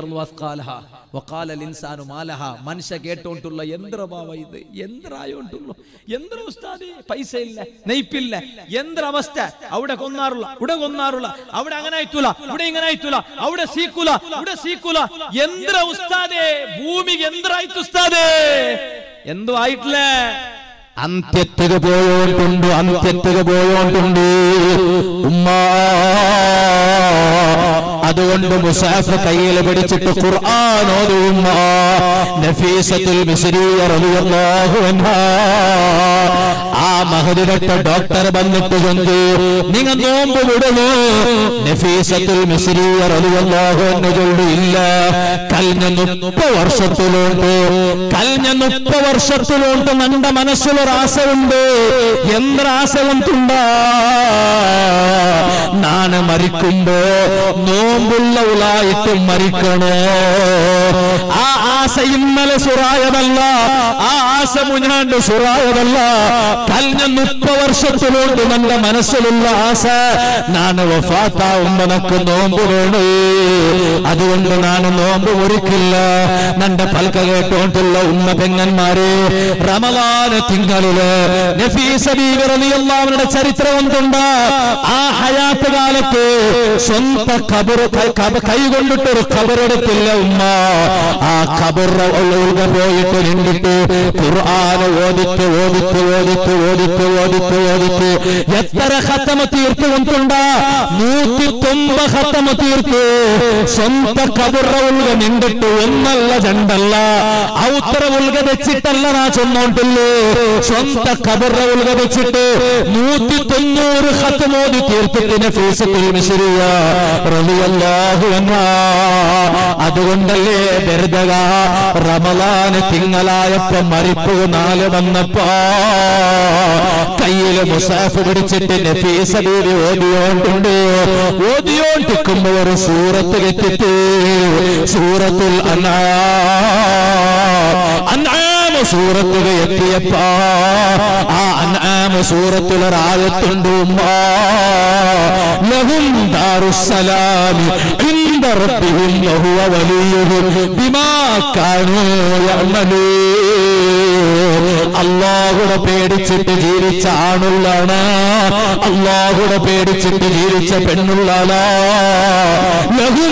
മാലഹ മനുഷ്യ കേട്ടോണ്ടുള്ള യന്ത്രഭാവ ഇത് യന്ത്രായോണ്ടുള്ളു യന്ത്ര ഉസ്താദേ പൈസ ഇല്ല നെയ്പ്പില്ല യന്ത്ര അവസ്ഥ അവിടെ കൊന്നാറുള്ള ഇവിടെ കൊന്നാറുള്ള അവിടെ അങ്ങനെ ആയിത്തൂല ഇവിടെ ഇങ്ങനെ ആയിത്തൂല അവിടെ സീക്കൂല ഇവിടെ സീക്കൂല യന്ത്ര ഉസ്താദേ ഭൂമി യന്ത്രായിത്തു ഉസ്താദേ എന്തോ ആയിട്ടില്ല അന്ത്യത്തുക പോയോണ്ടുണ്ട് അന്ത്യത്തുക പോയോണ്ടുണ്ട് ഉമ്മ അതുകൊണ്ട് മുസാഫ് കയ്യിൽ പിടിച്ചിട്ട് ഖുർആൻ ഓതുമ്മ നഫീസത്തുൽ മിസ്രിയ റളിയല്ലാഹു അൻഹാ ആ മഹദിരട്ട ഡോക്ടർ വന്നിട്ട് ചൊന്തു നിങ്ങൾ നോമ്പ് വിടുന്നു നഫീസത്തുൽ മിസ്രിയ റളിയല്ലാഹു അൻഹു ചൊല്ലു ഇല്ല കഴിഞ്ഞ മുപ്പത് വർഷത്തിലുണ്ട് കഴിഞ്ഞ മുപ്പത് വർഷത്തിലുണ്ട് നമ്മുടെ മനസ്സിലൊരാശയുണ്ട് എന്തൊരാശയുണ്ടുണ്ട നാണ് മരിക്കുമ്പോ നോമ്പുള്ള ഉളായിട്ട് മരിക്കണോ ആ ആശ ഇന്നലെ സുറായതല്ല ആ ആശ മുഞ്ഞാണ്ട് സുറായതല്ല കഴിഞ്ഞ മുപ്പത് വർഷത്തിലുണ്ട് നമ്മുടെ മനസ്സിലുള്ള ആശ നാണ് വഫാത്താവുമ്പോ നമുക്ക് നോമ്പ് വേണേ അതുകൊണ്ട് നാണ് നോമ്പ് മുറിക്കില്ല നന്റെ പൽക്ക കേട്ടോണ്ടുള്ള ഉമ്മ പെങ്ങന്മാരെ റമദാന് തിങ്കളില് നഫീസ ബീവി റളിയല്ലാഹുവിന്റെ ചരിത്രം എന്തുണ്ട് ആ ഹയാത്ത് കാലത്ത് സ്വന്തം കബറ് കൈ കൊണ്ടിട്ടൊരു കബറെടുത്തില്ല ഉമ്മ ആ കബറ ഒഴുക പോയിട്ട് നിന്നിട്ട് ഖുർആൻ ഓദിത്ത് ഓദിത്ത് ഓദിത്ത് ഓദിത്ത് ഓദിത്ത് ഓദിത്ത് എത്ര ഹത്തമ തീർത്തുകൊണ്ടുണ്ട നൂറ്റി തൊമ്പ ഹത്തമ തീർത്ത് സ്വന്ത കബറ ഉൾക നിന്നിട്ട് ഒന്നല്ല രണ്ടല്ല ഔത്തര ഉൾക വെച്ചിട്ടല്ല നാ ചൊന്നോണ്ടില്ലേ സ്വന്ത കബറ ഉൾക വെച്ചിട്ട് നൂറ്റി തൊണ്ണൂറ് ഹത്തമോദി തീർത്തിട്ട് നഫീസത്തുൽ മിസ്രിയ റളിയല്ലാഹു അൻഹാ അതുകൊണ്ടല്ലേ വെറുതക റമലാന് തിങ്കളായപ്പോ മരിപ്പ് നാല് വന്നപ്പോ കയ്യില് മുസാഫ് പിടിച്ചിട്ട് നഫീസ ബീവി ഓതിയോണ്ടുണ്ട് ഓതിയോണ്ടിരിക്കുമ്പോ ഒരു സൂറത്ത് കെട്ടിട്ട് സൂറത്തുൽ അനാ അൻആമ സൂറത്തിൽ എത്തിയപ്പോ ആ അൻആമ സൂറത്തിൽ ഒരായത്തുണ്ട് ഉമ്മാ ലഹും ദാറുസ്സലാമി ഇൻദ റബ്ബിഹിം വഹുവ വലിയുഹും ബിമാ കാനൂ യഅമലൂൻ അല്ലാഹുടെ പേടിച്ചിട്ട് ജീവിച്ച ആണുള്ളാണ് അല്ലാഹുടെ പേടിച്ചിട്ട് ജീവിച്ച പെണ്ണുള്ളാണ് ലഹും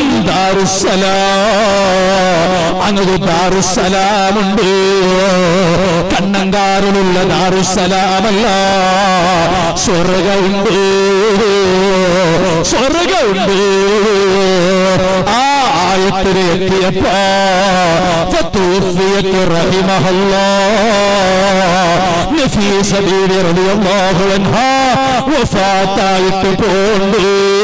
ദാറുസ്സലാം അങ്ങ് ദാറുസ്സലാമുണ്ട് കണ്ണങ്കാറിലുള്ള ദാറുസ്സലാമല്ല സ്വർഗമുണ്ട് സ്വർഗമുണ്ട് ആ ആയത്തിന് എത്തിയപ്പോ ഫതൂഫിയത്ത് റഹിമഹല്ലാ നഫീസ ബീവി റളിയല്ലാഹു അൻഹാ വഫാത്തായിട്ട് പോണ്ട്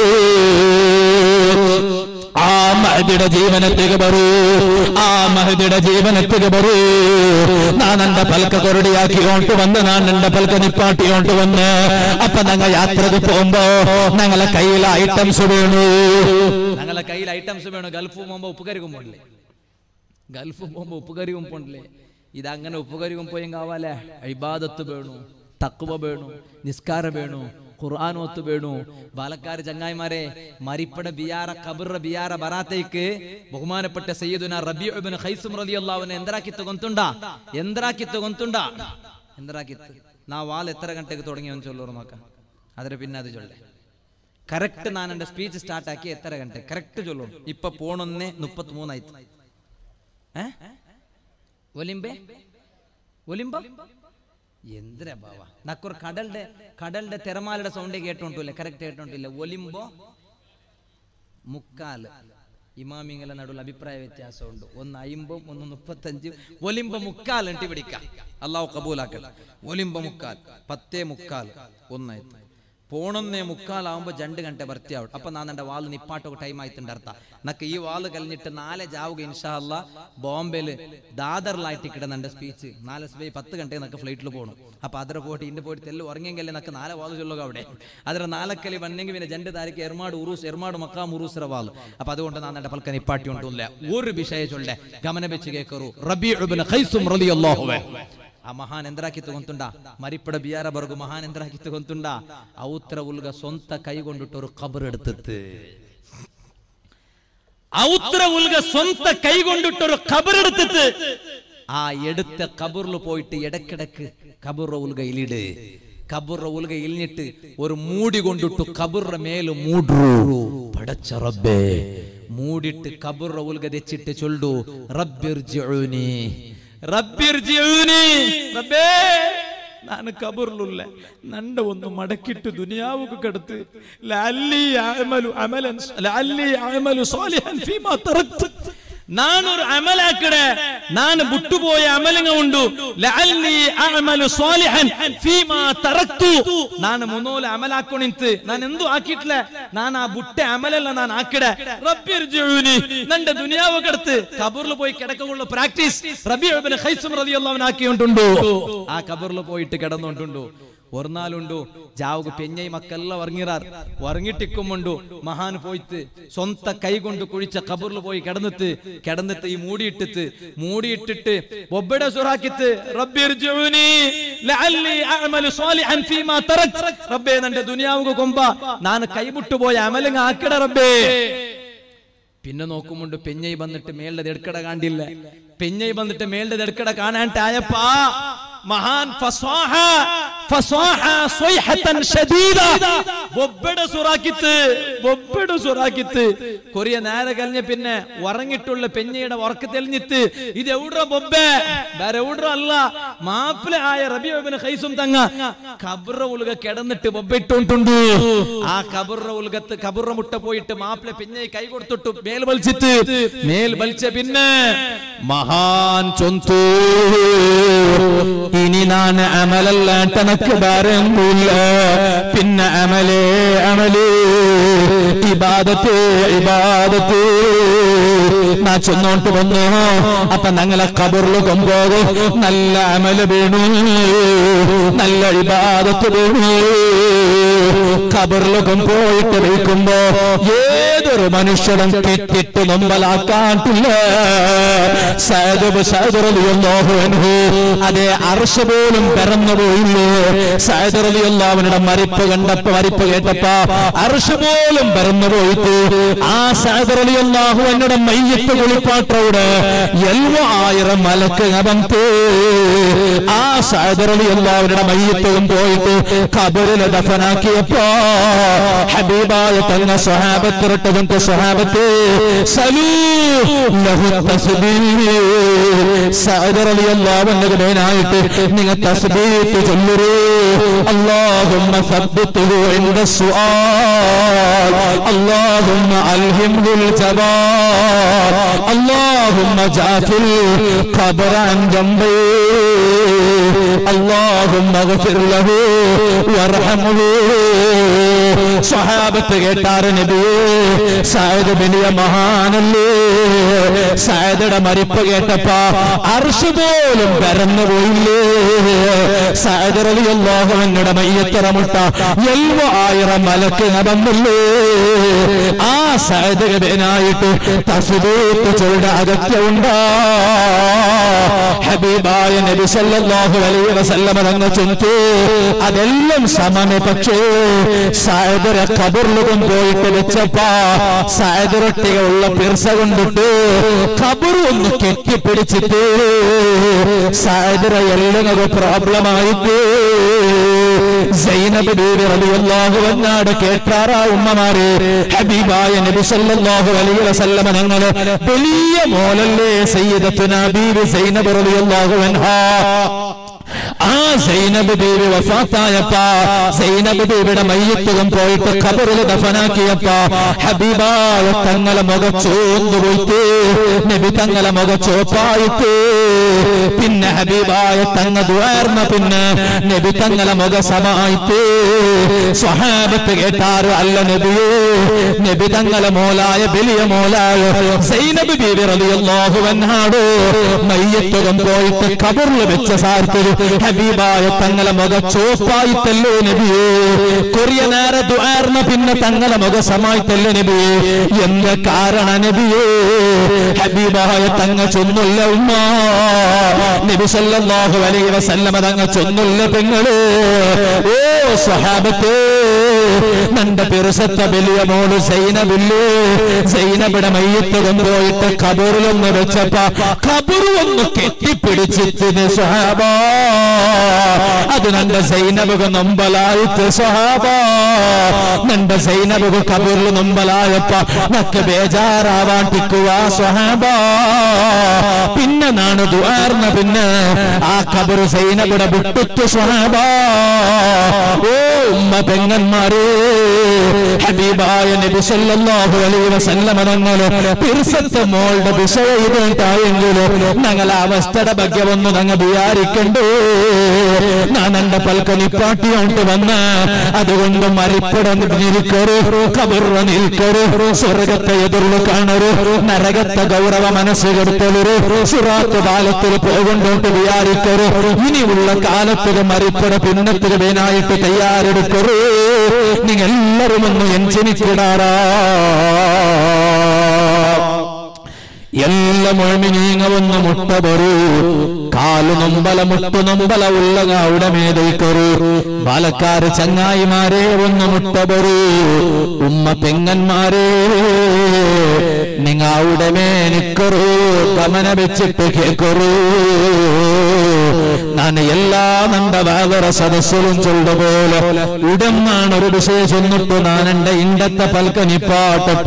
ആ മഹദിയുടെ ജീവനത്തിക്ക് പറൂ ആ മഹദിയുടെ ജീവനത്തിക്ക് പറൂ ഞാൻ എന്റെ പൽക്ക കൊരടിയാക്കിയോണ്ട് വന്ന് ഞാൻ എന്റെ പൽക്ക നിപ്പാട്ടിയോണ്ട് വന്ന് അപ്പൊ ഞങ്ങൾ യാത്രക്ക് പോകുമ്പോ ഞങ്ങളെ കയ്യിൽ ഐറ്റംസ് വീണു ഞങ്ങളെ കയ്യിൽ ഐറ്റംസ് വേണം ഗൾഫ് പോകുമ്പോ ഉപ്പുകരിക്കും പോണില്ലേ ഗൾഫ് പോകുമ്പോ ഉപ്പുകരിക്കും പോണില്ലേ ഇതങ്ങനെ ഉപ്പുകരിക്കും പോയും കാവാലേ ഇബാദത്ത് വേണു തക്കുവ വേണു നിസ്കാരം വേണു ഖുർആാനോത്ത് വേണു ബാലക്കാര് ചങ്ങായിമാരെ മരിപ്പട ബിയാറ കബറ ബിയാറ ബറാത്തേക്ക് ബഹുമാനപ്പെട്ട സയ്യിദുന റബിഉബ്നു ഖൈസും റളിയല്ലാഹുവിനെ ಎಂದರಾಕಿತ್ತು ಗೊಂತುಂಡ ಎಂದರಾಕಿತ್ತು ಗೊಂತುಂಡ ಎಂದರಾಕಿತ್ತು ನಾ ವಾಲ್ ಎತ್ತರ ಗಂಟೆಗೆ തുടങ്ങി ಒಂದು ಚೊಲ್ಲೋರು ನೋಕ ಅದರ പിന്നെ അത് ചൊല്ലേ കറക്റ്റ് ഞാൻ എന്റെ സ്പീച്ച് സ്റ്റാർട്ട് ആക്കി എത്ര ഗಂಟೆ കറക്റ്റ് ചൊല്ലും ഇപ്പൊ പോണൊന്നേ മുപ്പത്തി മൂന്നായിത്ത് ഏ ഒലിമ്പെ ഒലിമ്പ എന്തിനാ ബാവ നക്കൊരു കടലിന്റെ കടലിന്റെ തിരമാലയുടെ സൗണ്ട് കേട്ടോണ്ടില്ല കറക്റ്റ് കേട്ടോണ്ടില്ല ഒലിമ്പോ മുക്കാല് ഇമാമിങ്ങളെ നടുവിൽ അഭിപ്രായ വ്യത്യാസമുണ്ട് ഒന്ന് അയിമ്പും ഒന്ന് മുപ്പത്തഞ്ചും ഒലിമ്പ മുക്കാൽ എന്നിട്ട് പിടിക്കാം അള്ളാഹു കബൂലാക്കട്ടെ ഒലിമ്പ മുക്കാൽ പത്തേ മുക്കാൽ ഒന്നായിട്ട് പോണൊന്നേ മുക്കാലാവുമ്പോ രണ്ട് ഗಂಟೆ ಬರ್ತೀಯಾವಳು ಅಪ್ಪ ನಾನು എൻ്റെ ವಾಲ್ ನಿಪ್ಪಾಟೋಕೆ ಟೈಮ್ ಆಯ್ತಂಡ ಅರ್ಥ ನಕ್ಕೆ ಈ ವಾಲ್ ಕಲಿഞ്ഞിട്ട് നാളെ ജാവുക ഇൻഷാ അല്ല ബോംബെയില് ദാദറിലായിട്ട് കിടന്ന എൻ്റെ സ്പീച്ച് നാളെ സ്പേ പത്ത് ഗಂಟೆ നക്ക് ഫ്ലൈറ്റിൽ പോകണം അപ്പൊ ಅದರ പോയിട്ട് ഇന്റെ പോയിട്ട് തെല്ല് ഉറങ്ങിയെങ്കിൽ നക്ക് നാളെ വാല് ചൊല്ലുക അവിടെ ಅದರ ನಾಲ್ಕಲ್ಲಿ ಬನ್ನೆಂಗಿ പിന്നെ രണ്ട് താരിക്ക് എർമാട് ഉറൂസ് എർമാട് മക്കാം ഉറൂസിರ വാല് അപ്പൊ അതുകൊണ്ട് ನಾನು എൻ്റെ പൽക്ക നിപ്പാട്ടി ഉണ്ടില്ല ഒരു വിഷയ ചൊല്ലെ ഗമന വെച്ച് കേക്കറു റബി ഖൈസും റളിയല്ലാഹു അൻഹു ಆ ಮಹಾನ್ ಎಂದರಾಕಿತ್ತು ಗೊಂತುಂಡ ಮರಿಪಡ ಬಿಯಾರ ಬರ್ಗು ಮಹಾನ್ ಎಂದರಾಕಿತ್ತು ಗೊಂತುಂಡ ಔತ್ರ ಉಲ್ಗ ಸ್ವಂತ ಕೈಗೊಂಡಿಟ್ಟರು ಕಬರ್ ಎಡ್ತತ್ತು ഔത്ര ഉൽക സ്വന്ത കൈകൊണ്ടിട്ടൊരു കബറെടുത്തിട്ട് ആ എടുത്ത കബറിൽ പോയിട്ട് ഇടക്കിടക്ക് കബറ ഉൽക ഇലിട് കബറ ഉൽക ഇലിഞ്ഞിട്ട് ഒരു മൂടി കൊണ്ടിട്ടു കബറിന്റെ മേല് മൂടു പടച്ച റബ്ബേ മൂടിട്ട് കബറ ഉൽക തെച്ചിട്ട് ചൊല്ലു റബ്ബിർജിഉനി റബ്ബിർജിഉനി റബ്ബേ ನಾನು ಕಬರ್ಲುಲ್ಲ ನಂಡ ಒಂದು ಮಡಕಿಟ್ಟು ದುನಿಯಾವುಗೂ ಕಡತು ಲಲ್ಲಿ ಅಮಲು ಅಮಲನ್ ಲಲ್ಲಿ ಅಮಲು ಸಾಲಿಹನ್ ಫೀಮಾ ತರಕ್ತು ನಾನೊരു അമലാക്കടെ ನಾನು ബുട്ടുപോയ അമലങ്ങ ഉണ്ടു ലഅല്ലി അഅമലു സാലിഹൻ ഫീമാ തറക്തു ನಾನು ಮುನ್ನೋಲೆ ಅಮಲಾಕೊಂಡಿಂತು ನಾನು ಎಂದೂ ಹಾಕಿಟ್ಲೆ ನಾನು ಆ ಬುಟ್ಟೆ ಅಮಲೆಲ್ಲ ನಾನು ಹಾಕಿಡೆ റബ്ബിർജിഉനി നണ്ട ദുനിയാവ് കടത്ത് കബറിൽ പോയി കിടക്കുള്ള പ്രാക്ടീസ് റബി ഖൈസും റളിയല്ലാഹു അൻഹു ആക്കിയിട്ടുണ്ടോ ആ കബറിൽ പോയിട്ട് കിടന്നുകൊണ്ടുണ്ടോ ഒർനാലുണ്ടു ജാവുക പെഞ്ഞൈ മക്കെല്ലാം ഉറങ്ങിറാർ ഉറങ്ങിട്ടിക്കുമുണ്ടു മഹാൻ പോയിട്ട് സ്വന്ത കൈ കൊണ്ട് കുഴിച്ച കബറിൽ പോയി കിടന്നിട്ട് കിടന്നിട്ട് ഈ മൂടിയിട്ടിട്ട് മൂടിയിട്ടിട്ട് ഒബ്ബടെ സുറാക്കിത്ത് റബ്ബിർജിഉനി ലഅല്ലി അഅമലു സാലിഹൻ ഫീമാ തറക്ത് റബ്ബേ നന്റെ ദുനിയാവുക കൊമ്പ ನಾನು കൈ മുട്ടുപോയ അമലങ്ങ ആക്കട റബ്ബേ പിന്നെ നോക്കുമുണ്ട് പെഞ്ഞൈ വന്നിട്ട് മേളുടെ എടുക്കട കാണ്ടില്ല പെഞ്ഞൈ വന്നിട്ട് മേളുടെ എടുക്കട കാണാണ്ടായപ്പാ മഹാൻ ഫസ്വാഹ ഫസ്വാഹ സ്വൈഹത്തൻ ഷദീദ ബൊബ്ബയുടെ സുറാക്കിത്ത് ബൊബ്ബയുടെ സുറാക്കിത്ത് കൊറിയ നേരെ കഴിഞ്ഞ പിന്നെ ഉറങ്ങിട്ടുള്ള പെഞ്ഞയുടെ ഉറക്ക് തെളിഞ്ഞിത്ത് ഇത് എവിടെ ബൊബ്ബെ വേറെ എവിടെ അല്ല മാപ്പിള ആയ റബിബിന് ഖൈസും തങ്ങ കബറ ഉൽക കിടന്നിട്ട് ബൊബ്ബിട്ടോണ്ടുണ്ട് ആ കബറ ഉൽഗത്ത് കബറ മുട്ട പോയിട്ട് മാപ്പിള പെഞ്ഞെ കൈ കൊടുത്തിട്ടു മേൽ വലിച്ചിട്ട് മേൽ വലിച്ച പിന്നെ മഹാൻ ചൊന്തു ഇനി ഞാൻ അമലല്ലാട്ടനക്ക് ഭാരമില്ല പിന്നെ അമലേ അമലേ ഇബാദത്ത് ഇബാദത്ത് നാ ചൊന്നോട്ട് വന്നു അപ്പൊ ഞങ്ങളെ കബറിൽ കൊമ്പോകും നല്ല അമല് വീണു നല്ല ഇബാദത്ത് വീണു കബറിൽ കൊമ്പോയിട്ട് വയ്ക്കുമ്പോ ഏതൊരു മനുഷ്യനും കെട്ടിട്ട് നൊമ്പലാക്കാട്ടില്ല സൈദബ് സൈദറിയല്ലാഹുവൻഹു അതേ അർഷ പോലും പിറന്നു പോയില്ലേ സൈദറിയല്ലാവനുടെ മരിപ്പ് കണ്ടപ്പോ മരിപ്പ് കേട്ടപ്പോ അർഷ പോലും പിറന്നു പോയിട്ട് ആ സൈദറിയല്ലാഹു എന്നോട് മയ്യത്ത് കുളിപ്പാട്ടോട് എൽവോ ആയിരം മലക്ക് അവന്ത് ആ സൈദറിയല്ലാവരുടെ മയ്യത്തും പോയിട്ട് കബറിൽ ദഫനാക്കിയപ്പോ ഹബീബായ തന്ന സ്വഹാബത്തിരട്ടവന്റെ സ്വഹാബത്തെ സലൂ ലഹു തസ്ബീഹ് സഅദർ റളിയല്ലാഹു അൻഹു മേനായിട്ട് നിങ്ങൾ തസ്ബീഹ് ചൊല്ലൂ اللهم ثبته عند السؤال اللهم ألهمه الجبال اللهم جاف القبر عن جنبه اللهم اغفر له وارحمه സ്വഹാബത്ത് കേട്ടാറ് നബിയേ സായദ് വലിയ മഹാനല്ലേ സായദയുടെ മരിപ്പ് കേട്ടപ്പോ അർഷ് പോലും പരന്നു പോയില്ലേ സായദ് റളിയല്ലാഹുവിന്റെ മയ്യത്തറമുട്ട എൽവ ആയിരം മലക്ക് നടന്നില്ലേ ആ സായദ് ഗബനായിട്ട് തസ്ബീത്ത് ചൊല്ലുടെ അകത്യമുണ്ടാ ഹബീബായ നബി സല്ലല്ലാഹു അലൈഹി വസല്ലമ തങ്ങൾ ചൊല്ലിച്ചു അതെല്ലാം സമമേ പക്ഷേ സായദരെ കബറിലും പോയിട്ട് വെച്ചപ്പാ സായദരൊട്ടിക ഉള്ള പിർസ കൊണ്ടിട്ട് കബർ ഒന്ന് കെട്ടിപ്പിടിച്ചിട്ട് സായദര എല്ലാം പ്രോബ്ലം ആയിട്ട് സൈനബ് ബീവി റളിയല്ലാഹു അൻഹാട് കേട്ടാറാ ഉമ്മമാരെ ഹബീബായ നബി സല്ലല്ലാഹു അലൈഹി വസല്ലമ ഞങ്ങൾ വലിയ മോലല്ലേ സയ്യിദത്തുന ബീവി സൈനബ് റളിയല്ലാഹു അൻഹാ ആ സൈനബ് ദേവി വഫാത്തായപ്പ സൈനബ് ദേവിയുടെ മയ്യത്തുകം പോയിട്ട് ഖബറിൽ ദഫനാക്കിയപ്പ ഹബീബായ തങ്ങളെ മുഖച്ചോന്നു പോയിട്ട് നബി തങ്ങളെ മുഖച്ചോപ്പായിട്ട് പിന്നെ ഹബീബായ തങ്ങ ദ്വാർന്ന പിന്നെ നബി തങ്ങളെ മുഖസമായിട്ട് സ്വഹാബത്ത് കേട്ടാറ് അല്ല നബിയേ നബി തങ്ങളെ മോലായ വലിയ മോലായ സൈനബ് ദേവി റളിയല്ലാഹു അൻഹാടോ മയ്യത്തുകം പോയിട്ട് ഖബറിൽ വെച്ച സാർത്തിൽ ഹബീബായ തങ്ങളെ മുഖ ചോപ്പായിട്ടല്ലോ നബിയേ കൊറിയ നേരെ ദ്വാർന്ന പിന്നെ തങ്ങളെ മുഖ സമായിട്ടല്ലോ നബിയേ എന്ത് കാരണ നബിയേ ഹബീബായ തങ്ങ ചൊന്നില്ല ഉമ്മ നബി സല്ലല്ലാഹു അലൈഹി വസല്ലമ തങ്ങ ചൊന്നില്ല പെങ്ങള് ഓ സ്വഹാബത്തേ നന്റെ പെരുസത്ത വലിയ മോള് സൈനബില്ലേ സൈനബിടെ മയ്യത്ത് കൊണ്ടുപോയിട്ട് കബറിലൊന്ന് വെച്ചപ്പ കബറ് ഒന്ന് കെട്ടിപ്പിടിച്ചിട്ട് സ്വഹാബ അത് നന്റെ സൈനബുക നൊമ്പലായിട്ട് സ്വഹാബ നന്റെ സൈനബുക കബറിൽ നൊമ്പലായപ്പ നക്ക് ബേജാറാവാണ്ടിക്കുക സ്വഹാബ പിന്നെ നാണ് ദ്വാർന്ന പിന്നെ ആ കബറ് സൈനബുടെ വിട്ടിട്ട് സ്വഹാബ ഓ ഉമ്മ പെങ്ങന്മാരെ ഹബീബായ നബി സല്ലല്ലാഹു അലൈഹി വസല്ലമ തങ്ങള് പിർസത്തെ മോളുടെ വിഷയം ഇതുണ്ടായെങ്കിലും ഞങ്ങളെ അവസ്ഥയുടെ ಬಗ್ಗೆ ഒന്ന് ഞങ്ങൾ വിചാരിക്കണ്ടേ ഞാൻ എന്റെ പൽക്കനി പാട്ടിയോണ്ട് വന്ന് അതുകൊണ്ട് മരിപ്പട നിൽക്കരു കബറ നിൽക്കരു സ്വർഗത്തെ എതിർന്ന് കാണരു നരകത്തെ ഗൗരവ മനസ്സ് കെടുത്തലൊരു സുറാത്ത് കാലത്തിൽ പോകൊണ്ടോട്ട് വിചാരിക്കരു ഇനിയുള്ള കാലത്തിൽ മരിപ്പട പിന്നത്തിൽ വേനായിട്ട് തയ്യാറെടുക്കരു നിങ്ങൾ എല്ലാവരും ഒന്ന് എഞ്ചിനിക്കിടാറാ ಎಲ್ಲ ಮೊಳ್ಮಿನೀಂಗ ಒಂದು ಮುಟ್ಟ ಬರು ಕಾಲು ನೊಂಬಲ ಮುಟ್ಟು ನೊಂಬಲ ಉಲ್ಲಗ ಅವಡ ಮೇದೈಕರು ಬಾಲಕಾರ ಚಂಗಾಯಿಮಾರೇ ಒಂದು ಮುಟ್ಟ ಬರು ಉಮ್ಮ പെങ്ങന്മാരേ നിങ്ങൾ അവിടെ മേ നിക്കറൂ ഗമന വെച്ചിട്ട് കേക്കറൂ ഞാൻ എല്ലാ നണ്ട വേദര സദസ്സിലും ചൊല്ലുന്ന പോലെ ഉടന്നാണ് ഒരു വിഷയം ചെന്നിട്ട് ഞാൻ എന്റെ ഇണ്ടത്തെ പൽക്കനിപ്പാട്ടട്ട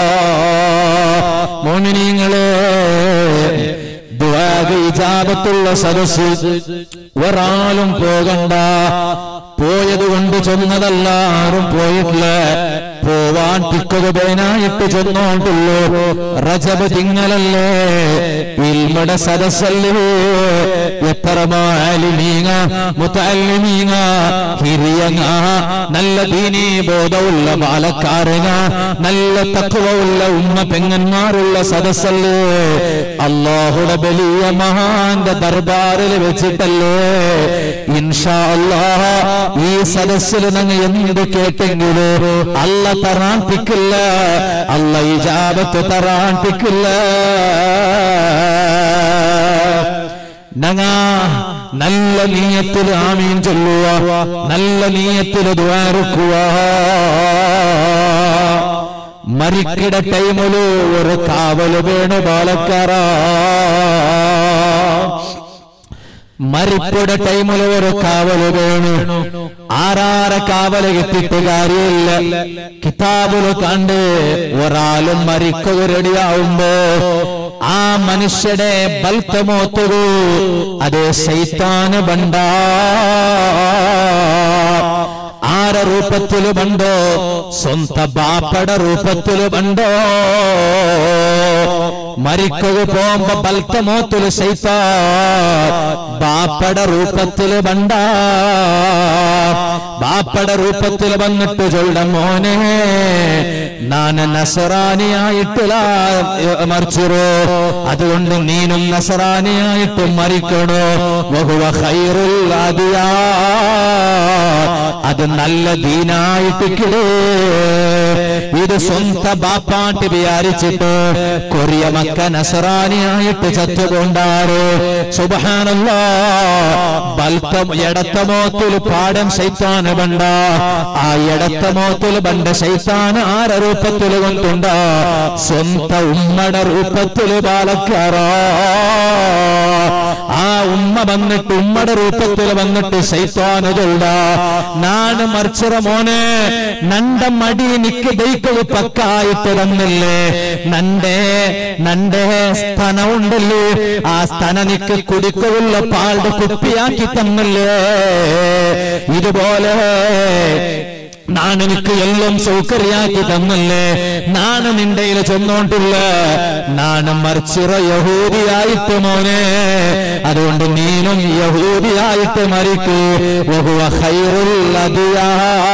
മോമിനിങ്ങളെ ദുആക്ക് ഇജാബത്തുള്ള സദസ് ഒരാളും പോകണ്ട പോയത് കൊണ്ട് ചെന്നതല്ല ആരും പോയിട്ടില്ല പോവാൻ ടിക്കത് പേനായിട്ട് ചെന്നോണ്ടുള്ളൂ റജബ് തിങ്ങലല്ലേ ഇൽമട സദസ്സല്ലേ എത്ര മാലിമീങ്ങ മുത്തല്ലിമീങ്ങ ഹിരിയങ്ങ നല്ല ദീനീ ബോധമുള്ള ബാലക്കാരങ്ങ നല്ല തക്കുവുള്ള ഉമ്മ പെങ്ങന്മാരുള്ള സദസ്സല്ലേ അള്ളാഹുടെ വലിയ മഹാന്റെ ദർബാറിൽ വെച്ചിട്ടല്ലേ ഇൻഷാ അല്ലാഹ് ഈ സദസ്സിൽ നിങ്ങൾ എന്ത് കേട്ടെങ്കിലോ അല്ല തറാണ്ടിക്കില്ല അല്ല ഇജാബത്ത് തറാണ്ടിക്കില്ല ഞങ്ങ നല്ല നീയത്തിൽ ആമീൻ ചൊല്ലുക നല്ല നീയത്തിൽ ദ്വാരക്കുക മരിക്കിട ടൈമില് ഒരു കാവല് വേണു ബാലക്കാരാ മരിപ്പുടെ ടൈമിൽ ഒരു കാവല് വേണു ആരാര കാവല് കിട്ടിയിട്ട് കാര്യമില്ല കിതാബില് കണ്ട് ഒരാളും മരിക്കുക റെഡിയാവുമ്പോ ആ മനുഷ്യടെ ബൽത്തമോത്തുകു അത് ശൈത്താന് ബണ്ട ആര രൂപത്തില് ബണ്ടോ സ്വന്ത ബാപ്പട രൂപത്തില് ബണ്ടോ മരിക്കുക പോകുമ്പോ ബൽത്തമോത്തില് ശൈത്ത ബാപ്പട രൂപത്തില് ബണ്ട ബാപ്പട രൂപത്തിൽ വന്നിട്ട് ചൊല്ല മോനെ നാന നസറാനിയായിട്ടില്ല മറിച്ചിരോ അതുകൊണ്ട് നീനും നസറാനിയായിട്ട് മരിക്കണോ വഹുവ ഖൈറുൽ അദിയാ അത് നല്ല ദീനായിട്ട് കിടേ ഇത് സ്വന്ത ബാപ്പാട്ട് വിചാരിച്ചിട്ട് കൊറിയ മക്ക നസറാനിയായിട്ട് ചത്തുകൊണ്ടാറ് സുബഹാനല്ല ബൽത്തം എടത്തമോത്തിൽ പാടം ശൈത്താന് ബണ്ട ആ എടത്തമോത്തിൽ ബണ്ട ശൈത്താൻ ആര രൂപത്തിൽ കൊണ്ടുണ്ട സ്വന്ത ഉമ്മട രൂപത്തില് ബാലക്കാറാ ആ ഉമ്മ വന്നിട്ട് ഉമ്മയുടെ രൂപത്തിൽ വന്നിട്ട് ശൈത്താന് ചൊല്ല നാണ് മറിച്ചിറ മോനെ നണ്ട മടി നിക്ക് ദൈക്കള് പക്കായിട്ട് തന്നില്ലേ നന്റെ നന്റെ സ്ഥന ഉണ്ടല്ലേ ആ സ്ഥന നിക്ക് കുടിക്കുള്ള പാളുടെ കുപ്പിയാക്കി തന്നില്ലേ ഇതുപോലെ നാണ് എനിക്ക് എല്ലാം സൗകര്യാക്കി തന്നല്ലേ നാണ് നിന്റെയിൽ ചെന്നോണ്ടില്ല നാണ് മറിച്ചിറ യഹൂദിയായിട്ട് മോനെ അതുകൊണ്ട് നീനും യഹൂദിയായിട്ട് മരിക്കൂ വഹുവ ഖൈറുൽ അദിയാ.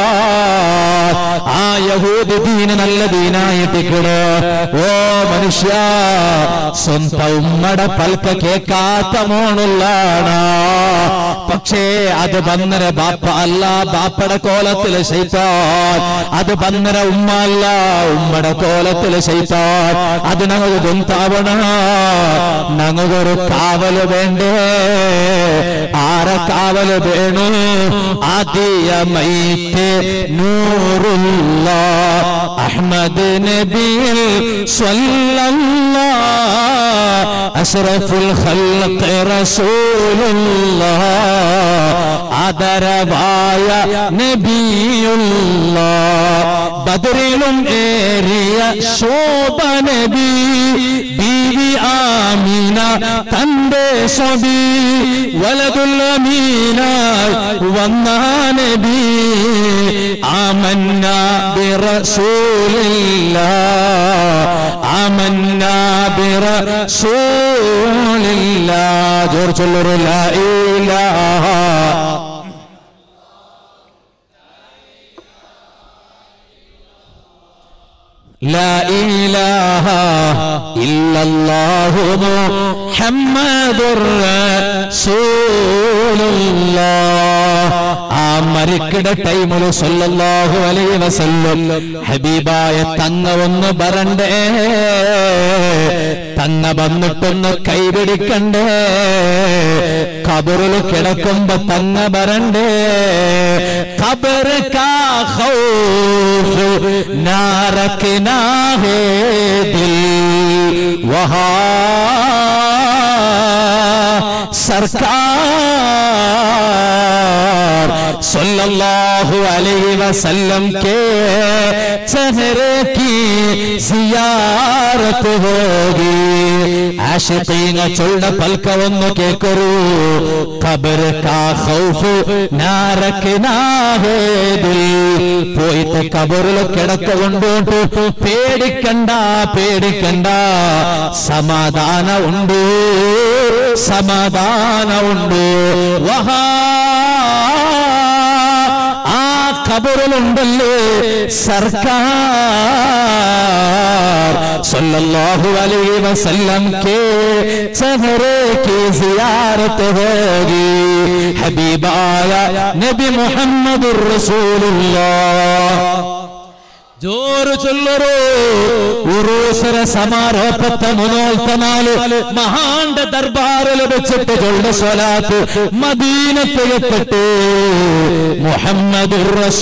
ആ യഹൂദി ദീന് നല്ല ദീനായിട്ടിക്കണ് ഓ മനുഷ്യ സ്വന്തം ഉമ്മടെ പൽക്ക കേക്കാത്ത മോണുള്ളാണ് പക്ഷേ അത് ബന്നര ബാപ്പ അല്ല ബാപ്പയുടെ കോലത്തില് ശൈത്താൻ അത് ബന്നര ഉമ്മ അല്ല ഉമ്മയുടെ കോലത്തില് ശൈത്താൻ അത് ഞങ്ങൾക്ക് ഗുന്താവണ ഞങ്ങൾക്കൊരു കാവല് വേണ്ടേ ആര കാവല് വേണു ആദ്യമൈറ്റ് നൂറുള്ള അഹ്മദ് നബിയിൽ സ്വല്ലല്ലാ അഷ്റഫുൽ ഖൽഖ് റസൂലുള്ള ആദരവായ നബിയുള്ള ബദറിലും ഏറിയ ശോഭ നബി ബീവി ആമീന തന്റെ സ്വബി വലതുല്ലമീനായി വന്ന നബി ആമന്ന ബിറസൂലില്ല ആമന്ന ബിറസൂലില്ല ജോർ ചൊല്ലൊരു ലാ ഇലാഹ لا إله إلا الله محمد رسول الله ആ മരിക്കിട ടൈമില് സല്ലല്ലാഹു അലൈഹി വസല്ലം ഹബീബായ തങ്ങ ഒന്ന് പറണ്ടേ തങ്ങ വന്നിട്ടൊന്ന് കൈപിടിക്കണ്ടേ കബറിൽ കിടക്കുമ്പോ തങ്ങ പറണ്ടേ ഖബർ കാ ഖൗഫ് നാരക് നാഹേ ദിൽ वहा सरकार सल्लल्लाहु अलैहि वसल्लम के चेहरे की जियारत होगी ആഷിഖീന ചൊല്ല പൽക്കവന്നു കേക്കറൂ ഖബർ കാ ഖൗഫ് നാരക്കിനാഹേദിൽ പോയിട്ട് കബറിൽ കിടക്ക കൊണ്ടോട്ട് പേടിക്കണ്ട പേടിക്കണ്ട സമാധാന ഉണ്ട് സമാധാന ഉണ്ട് വഹാ ആ ഖബറിലുണ്ടല്ലേ സർക്കാർ സല്ലല്ലാഹു അലൈഹി വസല്ലം के चेहरे की जियारत होगी हबीबाया नबी मोहम्मद रसूलुल्लाह ജോറ് ചൊല്ലറോ ഉറൂസര സമാരോപത്തെ മുനോൽത്തനാല് മഹാന്റെ ദർബാറിൽ വെച്ചിട്ട് ചൊല്ല സ്വലാത്ത് മദീനത്ത് എത്തിട്ട് മുഹമ്മദ്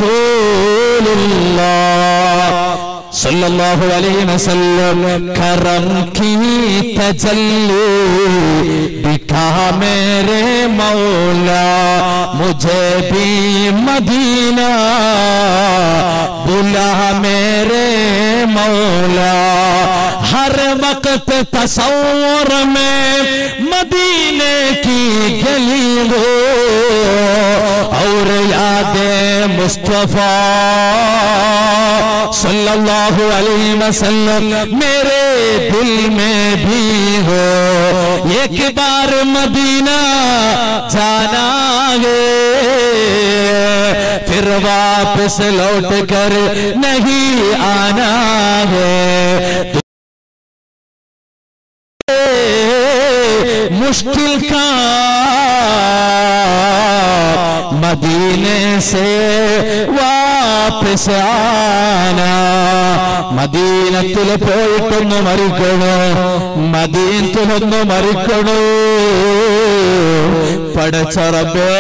सल्लल्लाहु अलैहि वसल्लम करम की तजल्ली दिखा मेरे मौला मुझे भी मदीना बुला मेरे मौला हर वक्त तस्वर में मदीने की गली हो और यादें मुस्तफा सल्लल्लाहु अलैहि वसल्लम मेरे दिल में भी हो एक बार मदीना जाना है फिर वापस लौट कर नहीं आना है मुश्किल का मदीने से വാപ്പസ് ആന മദീനത്തിൽ പോയിട്ടൊന്ന് മറിക്കണോ മദീനത്തിലൊന്ന് മറിക്കണോ പടച്ചറബേ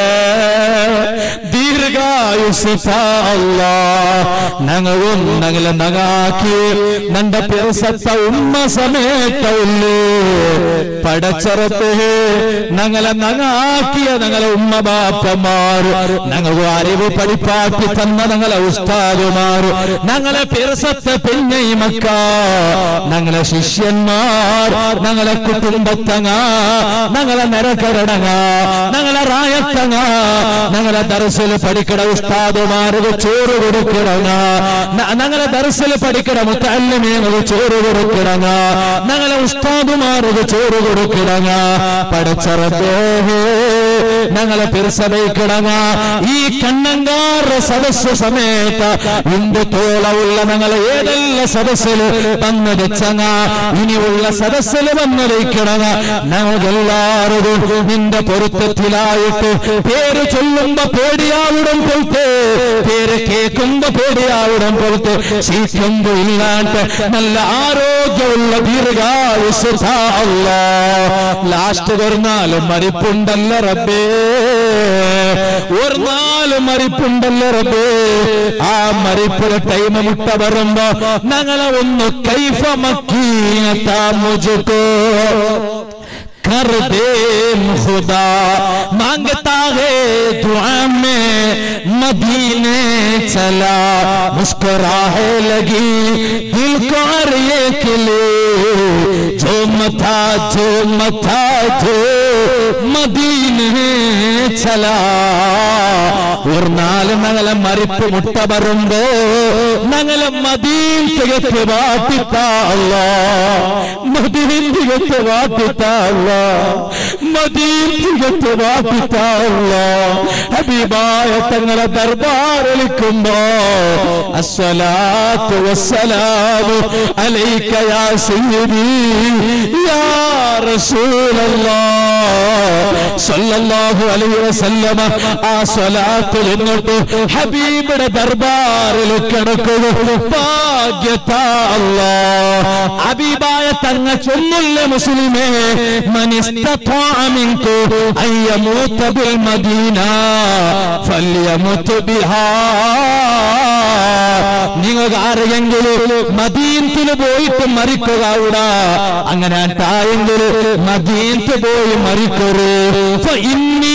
ദീർഘായുസ് അല്ല ഞങ്ങളും ഞങ്ങളെ നഗാക്കി നന്റെ പിറസത്ത ഉമ്മ സമേറ്റല്ലേ പടച്ചറപ്പേ ഞങ്ങളെ നഗാക്കിയ ഞങ്ങളെ ഉമ്മ ബാപ്പമാർ ഞങ്ങൾ അറിവ് പഠിപ്പാക്കി തന്ന ഞങ്ങളെ ഉസ്താദുമാർ ഞങ്ങളെ പിറസത്തെ പിന്നെ മക്ക ഞങ്ങളെ ശിഷ്യന്മാർ ഞങ്ങളെ കുടുംബത്തങ്ങ ഞങ്ങളെ നിരക്കരടങ്ങ ഞങ്ങളെ റായത്തങ്ങ ഞങ്ങളെ ദർശിൽ പഠിക്കണ ഉസ്താദുമാർക്ക് ചോറ് കൊടുക്കിടങ്ങ ഞങ്ങളെ ദർശിൽ പഠിക്കണ മുത്തല്ലിമേങ്ങൾക്ക് ചോറ് കൊടുക്കിടങ്ങ ഞങ്ങളെ ഉസ്താദുമാർക്ക് ചോറ് കൊടുക്കിടങ്ങ പടച്ചറബേ ഞങ്ങളെ പിറസഭയ്ക്കിടങ്ങ ഈ കണ്ണങ്കാറ് സദസ് സമേത ഇന്ത് തോളമുള്ള ഞങ്ങളെ ഏതെല്ലാം സദസ്സിൽ വന്ന് വെച്ചങ്ങ ഇനിയുള്ള സദസ്സിൽ വന്ന് വയ്ക്കിടങ്ങ ഞങ്ങൾക്കെല്ലാവരും നിന്റെ പൊരുത്തത്തിലായിട്ട് പേര് ചൊല്ലുമ്പോ പേടിയാവിടം പോലത്തെ പേര് കേൾക്കുമ്പോ പേടിയാവിടം പോലത്തെ ശീക്കുമ്പോ ഇല്ലാണ്ട് നല്ല ആരോഗ്യമുള്ള ദീർഘായുസ് ലാസ്റ്റ് വരുന്നാലും മരിപ്പുണ്ടല്ല റബ്ബേ ഒരു നാല് മരിപ്പുണ്ടല്ലോ റബ്ബേ ആ മരിപ്പിലെ ടൈം മുട്ട വരുമ്പോ ഞങ്ങളെ ഒന്ന് കൈഫമക്കീനത്താ മുജുക്കോ कर दे खुदा मांगता है दुआ में मदीने चला मुस्कुराए लगी दिल को ये के लिए जो मथा जो मथा जो മദീനെ ചല ഒരു നാല് ഞങ്ങളെ മരിപ്പ് മുട്ട വരുമ്പോ ഞങ്ങളെ മദീൻ തികത്ത് വാട്ടിത്താള്ള മദീൻ തികത്ത് വാട്ടിത്താള്ള മദീൻ തികത്ത് വാട്ടിത്താള്ള ഹബീബായ തങ്ങളെ ദർബാറിലിക്കുമ്പോ അസ്സലാത്തു വസ്സലാമു അലൈക യാ സയ്യിദി യാ റസൂലല്ലാഹ് സല്ലല്ലാഹു അലൈഹി വസല്ലമ ആ സ്വലാത്തിൽ എന്നിട്ട് ഹബീബിന്റെ ദർബാറിൽ കിടക്കുന്നു ഭാഗ്യത്താ അല്ലാഹ് ഹബീബായ തങ്ങ ചൊല്ലില്ല മുസ്ലിമേ മനിസ്തത്വാ മിൻകു അയ്യമൂത ബിൽ മദീന ഫല്യമൂത് ബിഹാ നിങ്ങൾക്ക് ആരെങ്കിലും മദീനത്തിൽ പോയിട്ട് മരിക്കുക അവിടെ അങ്ങനെ ഉണ്ടായെങ്കിൽ മദീനത്ത് പോയി മരിക്കരു ഇന്നി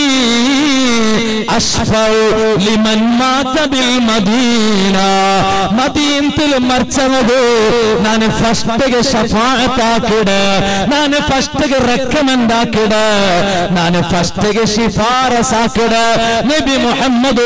അഷ്ഫഉ ലിമൻ മാത ബിൽ മദീന മദീനത്തിൽ മരിച്ചവത് ನಾನು ಫಸ್ಟ್ಗೆ ಶಫಾಅತ್ ಹಾಕಿಡ ನಾನು ಫಸ್ಟ್ಗೆ ರೆಕಮೆಂಡ್ ಹಾಕಿಡ ನಾನು ಫಸ್ಟ್ಗೆ ಶಿಫಾರಸ್ ಹಾಕಿಡ ನಬಿ ಮುಹಮ್ಮದ್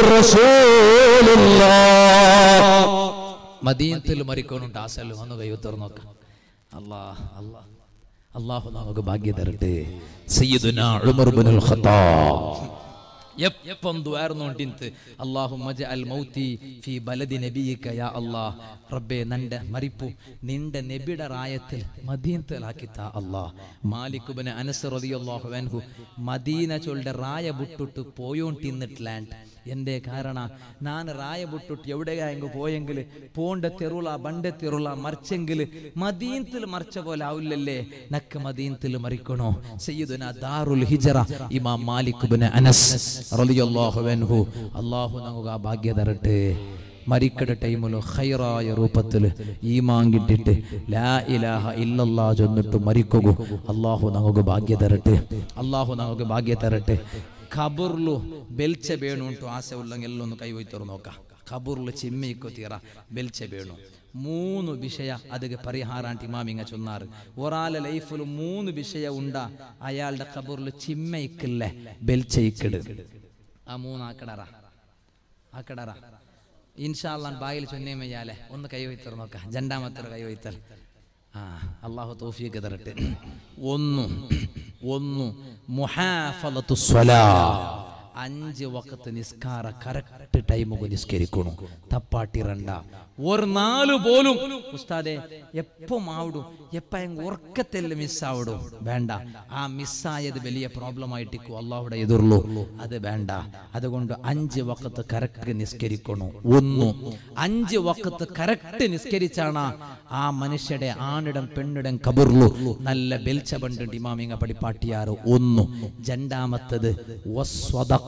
ರಸೂಲುಲ್ಲಾಹ್ മദീനത്തിൽ മരിക്കണുണ്ട് ആസല് വന്നു കൈ തുറന്നു നോക്കാം അല്ലാ അല്ലാ അള്ളാഹു നമുക്ക് ഭാഗ്യ തരട്ടെ സയ്യിദുന ഉമർ ഇബ്നുൽ ഖത്താബ് എപ്പം ദ്വാർന്നോണ്ടിന്ത് അള്ളാഹു മജ അൽ മൗത്തി ഫി ബലദി നബിയിക യാ അല്ലാഹ് റബ്ബേ നന്റെ മരിപ്പു നിന്റെ നബിയുടെ റായത്തിൽ മദീനത്തിലാക്കിത്ത അല്ലാഹ് മാലിക് ഇബ്നു അനസ് റളിയല്ലാഹു അൻഹു മദീന ചൊല്ലുടെ റായ ബുട്ടിട്ട് പോയോണ്ടിന്നിട്ട്ലാൻഡ് എന്റെ കാരണ ನಾನು ರಾಯ ಬಿಟ್ಟುಟ್ಟು ಎವಡೆಗ ಹೆಂಗ പോയെങ്കിൽ പോണ്ട തെറുള ബണ്ട തെറുള മറിച്ചെങ്കിൽ മദീനത്തിൽ മറിച്ച പോലെ ആവില്ലല്ലേ നക്ക് മദീനത്തിൽ മറിക്കണോ സയ്യിദുന ദാറുൽ ഹിജറ ഇമാം മാലിക് ഇബ്നു അനസ് റളിയല്ലാഹു അൻഹു അല്ലാഹു നമുക്ക് ആ ഭാഗ്യ തരട്ടെ മരിക്കട ടൈമില് ഹൈറായ രൂപത്തിൽ ഈമാങ്കിട്ടിട്ട് ലാ ഇലാഹ ഇല്ലല്ലാ ചൊന്നിട്ട് മരിക്കുക അള്ളാഹു നമുക്ക് ഭാഗ്യ തരട്ടെ അള്ളാഹു നമുക്ക് ഭാഗ്യ തരട്ടെ ಖಬುರ್ಲು ಬೆಲ್ಚೆ ಬೇಣು ಉಂಟು ಆಸೆ ಉಳ್ಳಂಗೆ ಎಲ್ಲೊಂದು ಕೈ ಹೋಯ್ತರು ನೋಕ ಖಬುರ್ಲು ಚಿಮ್ಮೆ ಇಕ್ಕೋತೀರ ಬೆಲ್ಚೆ ಬೇಣು മൂന്ന് വിഷയ അതിಗೆ പരിഹാര ആണ്ടി മാമിങ്ങ ചൊന്നാറ് ഒരാളെ ലൈഫിൽ മൂന്ന് വിഷയ ഉണ്ട അയാളുടെ ഖബറിൽ ചിമ്മ ഇക്കില്ലേ ബെൽച്ച ഇക്കിട് ആ മൂന്ന് ആക്കടറ ആക്കടറ ഇൻഷാല്ലാൻ ബായിൽ ചൊന്നേമയ്യാലെ ഒന്ന് കൈ വയ്ത്തർ നോക്കാം ജണ്ടാമത്തർ കൈ വയ്ത്തൽ ആ അള്ളാഹു തോഫിയൊക്കെ തരട്ടെ ഒന്ന് ഒന്ന് മുഹാഫലത്തു സ്വലാ അഞ്ച് വക്കത്ത് നിസ്കാര കറക്റ്റ് ടൈമുക്ക് നിസ്കരിക്കണു തപ്പാട്ടിരണ്ട ഒരു നാല് പോലും ഉസ്താദെ എപ്പം ആവിടും എപ്പ എങ്ക ഉറക്കത്തെല്ലാം മിസ്സാവിടും വേണ്ട ആ മിസ്സായത് വലിയ പ്രോബ്ലം ആയിട്ടിക്കും അള്ളാഹുടെ എതിർള്ളൂ അത് വേണ്ട അതുകൊണ്ട് അഞ്ച് വക്കത്ത് കറക്റ്റ് നിസ്കരിക്കണു ഒന്ന് അഞ്ച് വക്കത്ത് കറക്റ്റ് നിസ്കരിച്ചാണ് ആ മനുഷ്യയുടെ ആണിടം പെണ്ണിടം കബുർലു നല്ല ബെൽച്ച പണ്ടുണ്ട് ഇമാമിങ്ങ പടിപ്പാട്ടിയാറ് ഒന്ന് രണ്ടാമത്തത് വസ്വദഖ.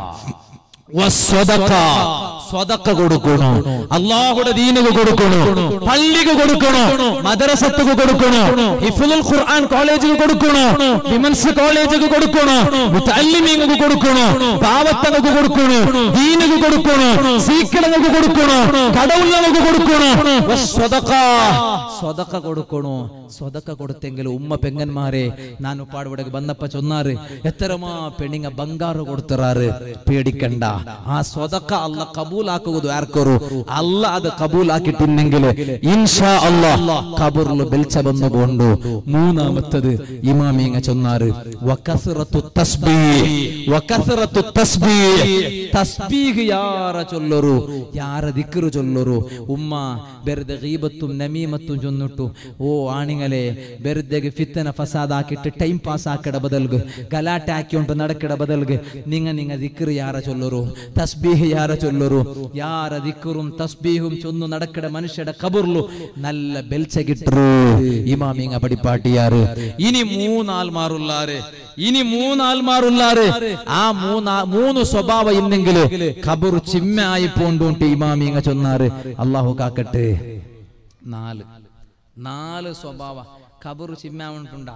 വസ്വദഖ. സ്വദഖ കൊടുക്കണോ അള്ളാഹുടെ ദീനുക കൊടുക്കണോ പള്ളിക്ക് കൊടുക്കണോ മദ്രസത്തുക്ക് കൊടുക്കണോ ഹിഫുൽ ഖുർആൻ കോളേജിൽ കൊടുക്കണോ വിമൻസ് കോളേജിൽ കൊടുക്കണോ മുത്തല്ലിമീങ്ങൾക്ക് കൊടുക്കണോ പാവത്തങ്ങൾക്ക് കൊടുക്കണോ ദീനുക കൊടുക്കണോ സീക്കിടങ്ങൾക്ക് കൊടുക്കണോ കടവുള്ളവർക്ക് കൊടുക്കണോ വസ്വദഖ. സ്വതക്ക കൊടുക്കണോ സ്വതക്ക കൊടുത്തെങ്കിൽ ഉമ്മ പെങ്ങന്മാരെ ഞാൻ ഉപ്പാട് ബന്നപ്പ ചൊന്നാറ് എത്രമാ പെണ്ണിങ്ങ ബംഗാറ് കൊടുത്തറാറ് പേടിക്കണ്ട ആ സ്വതക്ക അല്ല കബൂലാക്കുವುದು ആർക്കൊരു അല്ല അത് കബൂലാക്കിട്ടില്ലെങ്കിൽ ഇൻഷാ അല്ലാ കബൂറിൽ ബെൽച്ച വന്നു പോണ്ടു മൂന്നാമത്തത് ഇമാമിങ്ങ ചൊന്നാറ് വകസ്റത്തു തസ്ബീഹ് വകസ്റത്തു തസ്ബീഹ് തസ്ബീഹ് യാര ചൊല്ലൊരു യാര ദിക്റ് ചൊല്ലൊരു ഉമ്മ ಬೆರೆದ ಗೀಬತ್ತು ನಮೀಮತ್ತು ಜೊನ್ನುಟ್ಟು ಓ ಆಣಿಗಳೇ ಬೆರೆದೆಗೆ ಫಿತ್ತನ ಫಸಾದ್ ಹಾಕಿಟ್ಟು ಟೈಮ್ ಪಾಸ್ ಹಾಕಡ ಬದಲ್ಗೆ ಗಲಾಟೆ ಹಾಕಿ ಉಂಟು ನಡಕಡ ಬದಲ್ಗೆ ನಿಂಗ ನಿಂಗ ದಿಕ್ಕರು ಯಾರ ಚೊಲ್ಲರು ತಸ್ಬೀಹ್ ಯಾರ ಚೊಲ್ಲರು ಯಾರ ದಿಕ್ಕറും തസ്ബീഹും ചൊന്നു നടക്കട മനുഷ്യരുടെ കബുർലു നല്ല ബെൽച്ചകിട്ടു ഇമാമിങ്ങ പടിപ്പാട്ടിയാറ് ഇനി മൂന്നാൽമാറുള്ളാറ് ഇനി മൂന്നാൽമാറുള്ളാറ് ആ മൂന്നാ മൂന്ന് സ്വഭാവം ഇന്നെങ്കിൽ കബുർ ചിമ്മയായി പോണ്ടുണ്ട് ഇമാമിങ്ങ ചൊന്നാറ് അള്ളാഹു കാക്കട്ടെ നാല് നാല് സ്വഭാവ കബുർ ചിമ്മാവണുണ്ടാ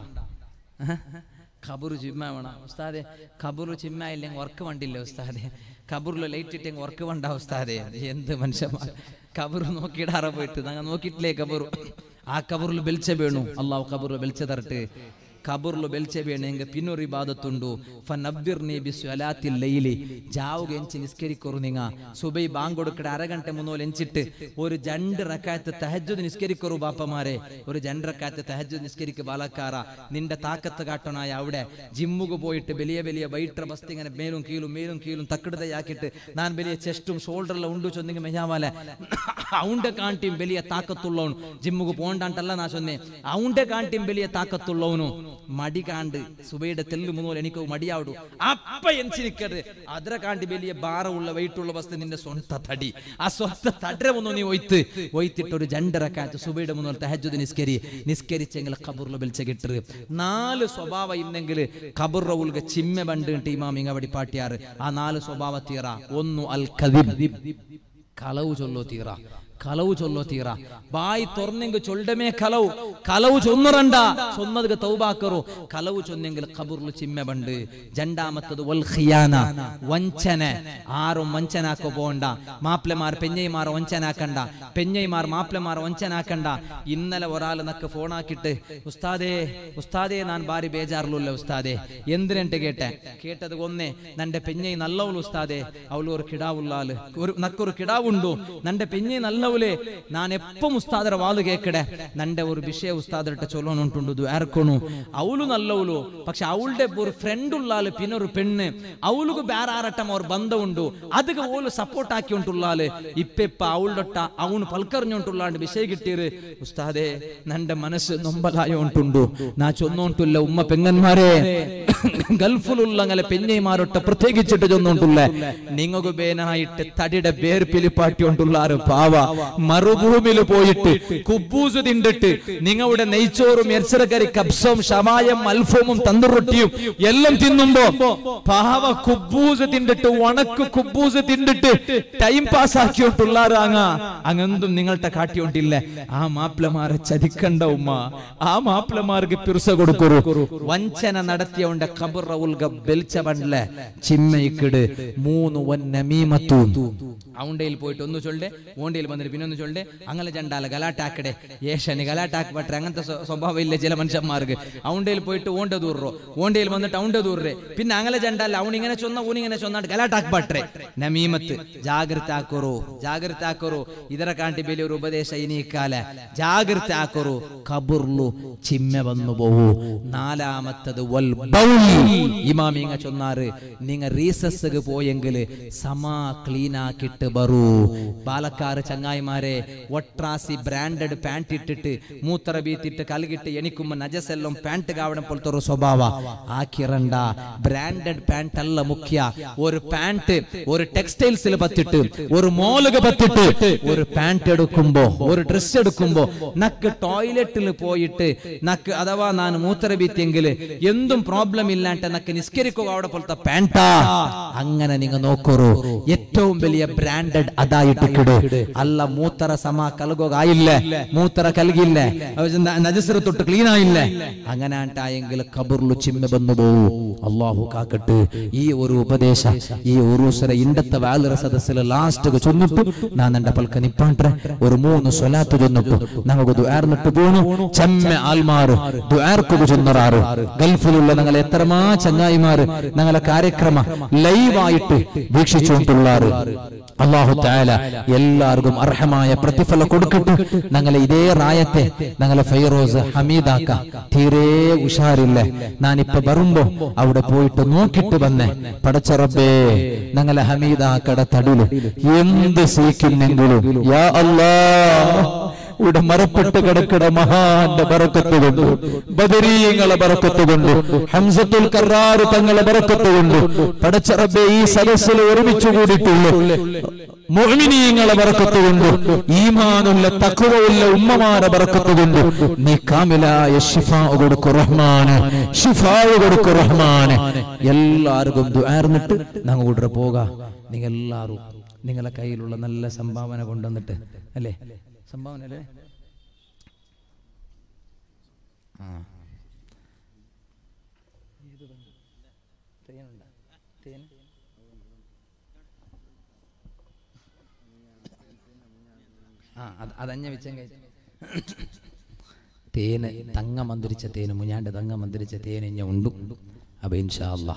കബുറ് ചിമ്മാവണ ഉസ്താദെ കബുറ് ചിമ്മ ഇല്ലെങ്കിൽ വർക്ക് വണ്ടില്ല ഉസ്താദെ കബറിൽ ലൈറ്റ് ഇട്ടെങ്കിൽ വർക്ക് വണ്ട ഉസ്താദെ എന്ത് മനുഷ്യന്മാർ കബർ നോക്കിയിടാറ പോയിട്ട് ഞങ്ങൾ നോക്കിയിട്ടില്ലേ കബർ ആ കബറിൽ ബെൽച്ച വേണു അള്ളാഹു കബറിൽ ബെൽച്ച തരട്ടെ കബറിൽ ബെൽച്ച വേണമെങ്ക പിന്നൊരു ഇബാദത്തുണ്ടു ഫനബ്ബിർനി ബിസ്വലാത്തിൽ ലൈലി ജാവുക എഞ്ചി നിസ്കരിക്കൊരു നിങ്ങ സുബൈ ബാങ്ക് കൊടുക്കട അരഗಂಟೆ മുന്നോൽ എഞ്ചിട്ട് ഒരു രണ്ട് റക്കായത്ത് തഹജ്ജുദ് നിസ്കരിക്കൊരു ബാപ്പമാരെ ഒരു രണ്ട് റക്കായത്ത് തഹജ്ജുദ് നിസ്കരിക്ക് ബാലക്കാര നിന്റെ താക്കത്ത് കാട്ടണായ അവിടെ ജിമ്മുക്ക് പോയിട്ട് വലിയ വലിയ വൈട്ര ബസ്തി ഇങ്ങനെ മേലും കീഴും മേലും കീഴും തക്കിടതയാക്കിയിട്ട് ഞാൻ വലിയ ചെസ്റ്റും ഷോൾഡറെല്ലാം ഉണ്ടു ചൊന്നിങ്ങ മെയ്യാവാലെ അവന്റെ കാണ്ടിയും വലിയ താക്കത്തുള്ളവನು ജിമ്മുക്ക് പോണ്ടാണ്ടല്ല നാ ചൊന്നേ അവന്റെ കാണ്ടിയും വലിയ താക്കത്തുള്ളവನು മടി കാണ്ട് സുബൈയുടെ തെല്ല് മൂന്നോൽ എനിക്ക് മടിയാവിടു അപ്പ എൻസിരിക്കരുത് അതിര കാണ്ടി വലിയ ഭാരമുള്ള വെയിറ്റുള്ള വസ്തു നിന്റെ സ്വന്ത തടി ആ സ്വന്ത തടര ഒന്ന് നീ ഒയ്ത്ത് ഒയ്ത്തിട്ട് ഒരു ജണ്ടറക്കാറ്റ് സുബൈയുടെ മുന്നോൽ തഹജുദ് നിസ്കരി നിസ്കരിച്ചെങ്കിൽ ഖബറിൽ വിളിച്ച കിട്ടറ് നാല് സ്വഭാവം ഇന്നെങ്കിൽ ഖബർ ഉൽക ചിമ്മ ബണ്ട് ടീമാമിങ്ങ വടി പാട്ടിയാറ് ആ നാല് സ്വഭാവ തീറ ഒന്നു അൽ കദിബ് കളവ് ചൊല്ലോ തീറ കലവ് ചൊല്ലോ തീറ ബായി തുറന്നെങ്കിൽ ചൊല്ലമേ കലവ് കലവ് ചൊന്നുറണ്ട ചൊന്നത് തൗബാക്കറു കലവ് ചൊന്നെങ്കിൽ ഖബറിൽ ചിമ്മ ബണ്ട് രണ്ടാമത്തത് വൽ ഖിയാന വഞ്ചന ആരും വഞ്ചനാക്കോ പോണ്ട മാപ്പിളമാർ പെഞ്ഞൈമാർ വഞ്ചനാക്കണ്ട പെഞ്ഞൈമാർ മാപ്പിളമാർ വഞ്ചനാക്കണ്ട ഇന്നലെ ഒരാൾ നക്ക് ഫോണാക്കിട്ട് ഉസ്താദേ ഉസ്താദേ ഞാൻ ഭാരി ബേജാറിലുള്ള ഉസ്താദേ എന്തിനെട്ട് കേട്ടെ കേട്ടത് ഒന്നേ നന്റെ പെഞ്ഞൈ നല്ലവളു ഉസ്താദേ അവള് ഒരു കിടാവുള്ളാല് ഒരു നക്കൊരു കിടാവുണ്ടു നന്റെ പെഞ്ഞൈ നല്ലവളെ ഞാൻ എപ്പം ഉസ്താദರ വാല് കേക്കടെ നന്റെ ഒരു വിഷയ ഉസ്താദരട്ട ചൊല്ലോനുಂಟುಂಡು ദ്വാരക്കണു അവളു നല്ലവളു പക്ഷെ അവളുടെ ഒരു ഫ്രണ്ട് ഉള്ളാല് പിന്നെ ഒരു പെണ്ണ് അവൾക്ക് ಬೇರೆ ಆರಟಂ ಅವ್ರ ಬಂದ ಉಂಡು ಅದಕ್ಕೆ ಓಲು ಸಪೋರ್ಟ್ ಹಾಕಿ ಉಂಟುಲ್ಲಾಲು ಇಪ್ಪೆಪ್ಪ ಅವಳೊಟ್ಟ ಅವನು ಪಲ್ಕರ್ഞ്ഞുಂಟುಲ್ಲಾಂಡ್ ವಿಷಯ ಗಿಟ್ಟಿರು ഉസ്താദേ നന്റെ മനസ്സ് നൊമ്പലായ ഉണ്ടുണ്ടു നാ ചൊന്നോണ്ടുല്ല ഉമ്മ പെങ്ങന്മാരെ ഗൾഫിലുള്ളങ്ങനെ പെഞ്ഞൈമാരൊട്ട പ്രത്യേകിച്ചിട്ട് ചൊന്നോണ്ടുള്ള നിങ്ങക്ക് ബേനായിട്ട് തടിയുടെ ബേർ പിലിപ്പാട്ടി കൊണ്ടുള്ളാറ് പാവ മറുഭൂമിയിൽ പോയിട്ട് കുബൂസ് തിണ്ടിട്ട് നിങ്ങളുടെ നെയ്ച്ചോറും എർച്ചറക്കറി കബ്സവും ഷമായം അൽഫവും തന്തുറൊട്ടിയും എല്ലാം തിന്നുമ്പോ പാവ കുബൂസ് തിണ്ടിട്ട് ഉണക്ക് കുബൂസ് തിണ്ടിട്ട് ടൈം പാസ് ആക്കിയോണ്ടുള്ളാറ് അങ്ങ അങ്ങെന്തും നിങ്ങളുടെ കാട്ടിയോണ്ടില്ല ആ മാപ്പിളമാരെ ചതിക്കണ്ട ഉമ്മ ആ മാപ്പിളമാർക്ക് പിറുസ കൊടുക്കൊരു വഞ്ചന നടത്തിയവണ്ട കബറ ഉൽഗ ബെൽച്ച പണ്ടല്ല ചിമ്മയിക്കിട് മൂന്ന് വൻ നമീമത്തു അവണ്ടയിൽ പോയിട്ട് ഒന്ന് ചൊല്ലെ ഓണ്ടയിൽ വന്നിട്ട് പിന്നെ ഒന്ന് ചൊല്ലെ അങ്ങനെ ചണ്ടാല ഗലാട്ടാക്കടെ ഏഷന് ഗലാട്ടാക്ക് പറ്റേ അങ്ങനത്തെ സ്വ- സ്വഭാവം ഇല്ല ചില മനുഷ്യന്മാർക്ക് അവണ്ടയിൽ പോയിട്ട് ഓണ്ട ദൂറോ ഓണ്ടയിൽ വന്നിട്ട് അവണ്ട ദൂറേ പിന്നെ അങ്ങനെ ചണ്ടാല അവനിങ്ങനെ ചൊന്ന ഊനിങ്ങനെ ചൊന്നാട്ട് ഗലാട്ടാക്ക് പಟ್ರೆ നമീമത്ത് ಜಾಗೃತ ಹಾಕೋರು ಜಾಗೃತ ಹಾಕೋರು ಇದರ ಕಾಂಟಿ ಬೇಲಿ ഒരു ഉപദേശ ഇനി കാല ജാഗ്രത ആക്കൊരു കബുർലു ചിമ്മ വന്നു പോവൂ നാലാമത്തത് വൽ ബൗൽ ഇമാമിങ്ങ ചൊന്നാറ് നിങ്ങ റീസസ് പോയെങ്കിൽ സമാ ക്ലീൻ ആക്കിട്ട് ബറൂ പാലക്കാർ ചങ്ങായിമാരെ ഒട്രാസി ബ്രാൻഡഡ് പാന്റ് ഇട്ടിട്ട് മൂത്ര ബീത്തിട്ട് കലകിട്ട് എണിക്കുമ്പോ നജസെല്ലാം പാന്റ് കാവണം പോലത്തെ ഒരു സ്വഭാവ ആക്കിറണ്ട ബ്രാൻഡഡ് പാന്റ് അല്ല മുഖ്യ ഒരു പാന്റ് ഒരു ടെക്സ്റ്റൈൽസിൽ പത്തിട്ട് ഒരു മോലുക പത്തിട്ട് ഒരു പാന്റ് എടുക്കുമ്പോ ഒരു ഡ്രസ് എടുക്കുമ്പോ നക്ക് ടോയ്ലറ്റിൽ പോയിട്ട് നക്ക് അഥവാ ഞാൻ മൂത്ര ബീത്തിയെങ്കിൽ എന്തും പ്രോബ്ലം ഇല്ലാണ്ട് നക്ക് നിസ്കരിക്കുക അവിടെ പോലത്തെ പാന്റാ അങ്ങനെ നിങ്ങൾ നോക്കൂ ഏറ്റവും വലിയ ബ്രാൻഡഡ് അതായിട്ട് കിട് അല്ല മൂത്തറ സമ കലകുക മൂത്തറ കലകില്ല നജസറ തൊട്ട് ക്ലീൻ ആയില്ല അങ്ങനെ ആയിട്ടായെങ്കിൽ കബറിൽ ചിമ്മ വന്നു പോവൂ അള്ളാഹു കാക്കട്ട് ഈ ഒരു ഉപദേശ ഈ ഉറൂസര ഇണ്ടത്തെ വാലറ സദസ്സിലെ ലാസ്റ്റ് ചൊന്നിട്ടു ഞാൻ എന്റെ പൽക്ക നിപ്പാട്ടെ ഒരു മൂന്ന് സ്വലാത്ത് ചൊന്നിട്ടു നമുക്ക് ദുആർന്നിട്ട് പോണു ചെമ്മ ആൽമാറ് ദുആർക്കുക ചൊന്നറാറ് ഗൾഫിലുള്ള ഞങ്ങൾ എത്രമാ ചങ്ങായിമാര് ഞങ്ങളെ കാര്യക്രമ ലൈവായിട്ട് വീക്ഷിച്ചുകൊണ്ടുള്ളാറ് അള്ളാഹു താല എല്ലാവർക്കും അർഹമായ പ്രതിഫലം കൊടുക്കട്ടെ ഞങ്ങളെ ഇതേ റായത്തെ ഞങ്ങളെ ഫൈറോസ് ഹമീദാക്ക തീരെ ഉഷാറില്ല ഞാനിപ്പൊ വരുമ്പോ അവിടെ പോയിട്ട് നോക്കിട്ട് വന്നേ പടച്ചറബേ ഞങ്ങളെ ഹമീദാക്കടെ തടില് എന്ത് സീക്കുന്നെങ്കിലും യാ അല്ലാ ഇവിടെ മറപ്പെട്ട് കിടക്കട മഹാന്റെ ബറക്കത്ത് കൊണ്ട് ബദരീങ്ങളെ ബറക്കത്ത് കൊണ്ട് ഹംസത്തുൽ കറാറ് തങ്ങളെ ബറക്കത്ത് കൊണ്ട് പടച്ചറബെ ഈ സദസ്സിൽ ഒരുമിച്ച് കൂടിയിട്ടുള്ളൂ മോഹിനിയങ്ങളെ ബറക്കത്ത് കൊണ്ട് ഈമാനുള്ള തക്കുവയുള്ള ഉമ്മമാരെ ബറക്കത്ത് കൊണ്ട് നീ കാമിലായ ഷിഫാ കൊടുക്കു റഹ്മാന് ഷിഫാ കൊടുക്കു റഹ്മാന് എല്ലാവർക്കും ദുആർന്നിട്ട് ഞങ്ങൾ കൂടെ പോകാം നിങ്ങൾ എല്ലാവരും നിങ്ങളെ കയ്യിലുള്ള നല്ല സംഭാവന കൊണ്ടുവന്നിട്ട് അല്ലേ സംഭാവന അല്ലേ ആ ആ അത് അതഞ്ഞ വെച്ചെങ്ക തേന് തങ്ങ മന്ത്രിച്ച തേന് മുഞ്ഞാണ്ട് തങ്ങ മന്ത്രിച്ച തേന് ഇഞ്ഞ ഉണ്ടു അപ്പൊ ഇൻഷാ അല്ലാ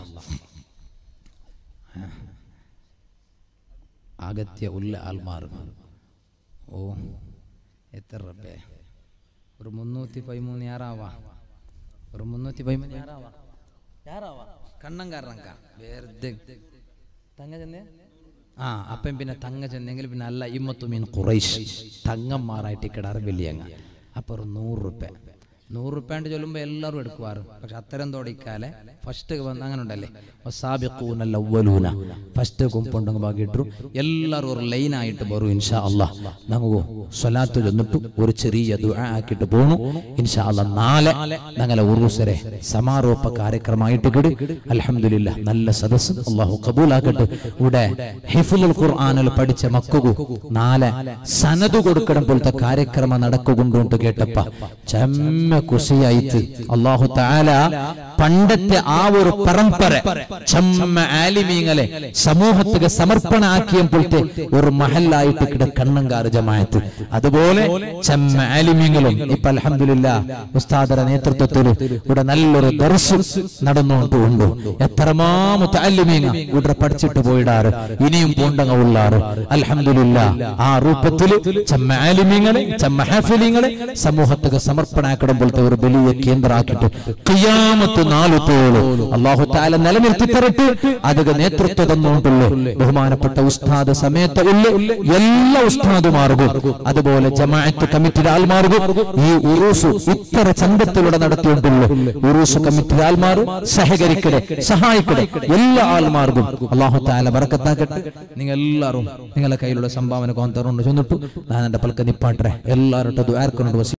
അകത്യ ഉള്ള ആൽമാർ ഓ എത്ര റബ്ബേ ഒരു മുന്നൂറ്റി പതിമൂന്ന് യാറാവാ ഒരു മുന്നൂറ്റി പതിമൂന്ന് യാറാവാ യാറാവാ കണ്ണം കാരണക്ക വെറുതെ തങ്ങ ചെന്നേ ആ അപ്പം പിന്നെ തങ്ങ ചെന്നെങ്കിൽ പിന്നെ അല്ല ഇമ്മത്തു മീൻ കുറൈശ് തങ്ങന്മാരായിട്ട് കിടാറ് വലിയങ്ങ അപ്പൊ ഒരു നൂറ് റുപ്യ നൂറ് റുപ്യാണ്ട് ചൊല്ലുമ്പോൾ എല്ലാവരും എടുക്കുവാറ് പക്ഷെ അത്തരം തോടിക്കാലെ ഫസ്റ്റ് വന്ന് അങ്ങനെ ഉണ്ടല്ലേ വസാബിഖൂനൽ അവ്വലൂന ഫസ്റ്റ് കുമ്പുണ്ടെങ്കിൽ ബാക്കിയിട്ടു എല്ലാവരും ഒരു ലൈനായിട്ട് വരും ഇൻഷാ അള്ളാഹ് നമുക്ക് സ്വലാത്ത് ചൊന്നിട്ട് ഒരു ചെറിയ ദുആ ആക്കിയിട്ട് പോണു ഇൻഷാ അള്ളാഹ് നാളെ ഞങ്ങളെ ഉറുസരെ സമാരോപ കാര്യക്രമമായിട്ട് കിട് അൽഹംദുലില്ലാ നല്ല സദസ്സ് അള്ളാഹു കബൂലാക്കട്ടെ ഇവിടെ ഹിഫുൽ ഖുർആനിൽ പഠിച്ച മക്കു നാളെ സനത് കൊടുക്കണം പോലത്തെ കാര്യക്രമം നടക്കുകൊണ്ടുണ്ട് കേട്ടപ്പ ചെമ്മ കുശിയായിട്ട് അള്ളാഹു താല പണ്ടത്തെ ആ ഒരു പരമ്പര ചെമ്മ ആലിമീങ്ങളെ സമൂഹത്തിന് സമർപ്പണ ആക്കിയപ്പോഴത്തെ ഒരു മഹലായിട്ട് കിട കണ്ണങ്കാറ് ജമായത്ത് അതുപോലെ ചെമ്മ ആലിമീങ്ങളും ഇപ്പൊ അലഹമില്ല ഉസ്താദര നേതൃത്വത്തിൽ ഇവിടെ നല്ലൊരു ദർശ് നടന്നുകൊണ്ടുണ്ട് എത്രമാ മുത്തല്ലിമീങ്ങ ഇവിടെ പഠിച്ചിട്ട് പോയിടാറ് ഇനിയും പോണ്ടങ്ങ ഉള്ളാറ് അലഹമില്ല ആ രൂപത്തിൽ ചെമ്മ ആലിമീങ്ങളെ ചെമ്മ ഹാഫിലിങ്ങളെ സമൂഹത്തിന് സമർപ്പണാക്കണം പോലത്തെ ഒരു വലിയ കേന്ദ്രമാക്കിയിട്ട് ഖിയാമത്ത് നാലുത്തോളം അള്ളാഹു താല നിലനിർത്തി തരട്ടെ അതിന് നേതൃത്വം തന്നുകൊണ്ടുള്ളൂ ബഹുമാനപ്പെട്ട ഉസ്താദ് സമയത്ത് ഉള്ള എല്ലാ ഉസ്താദുമാർഗും അതുപോലെ ജമാഅത്ത് കമ്മിറ്റിയുടെ ആൾമാർഗും ഈ ഉറൂസ് ഇത്തര ചന്തത്തിലൂടെ നടത്തിയിട്ടുള്ളൂ ഉറൂസ് കമ്മിറ്റിയുടെ ആൾമാർ സഹകരിക്കടെ സഹായിക്കടെ എല്ലാ ആൾമാർഗും അള്ളാഹു താല ബറക്കത്താക്കട്ടെ നിങ്ങൾ എല്ലാവരും നിങ്ങളെ കയ്യിലുള്ള സംഭാവന കോന്തറുണ്ട് ചെന്നിട്ടു ഞാൻ എന്റെ പൽക്ക നിപ്പാട്ടെ എല്ലാവരും ആർക്കുന്നുണ്ട്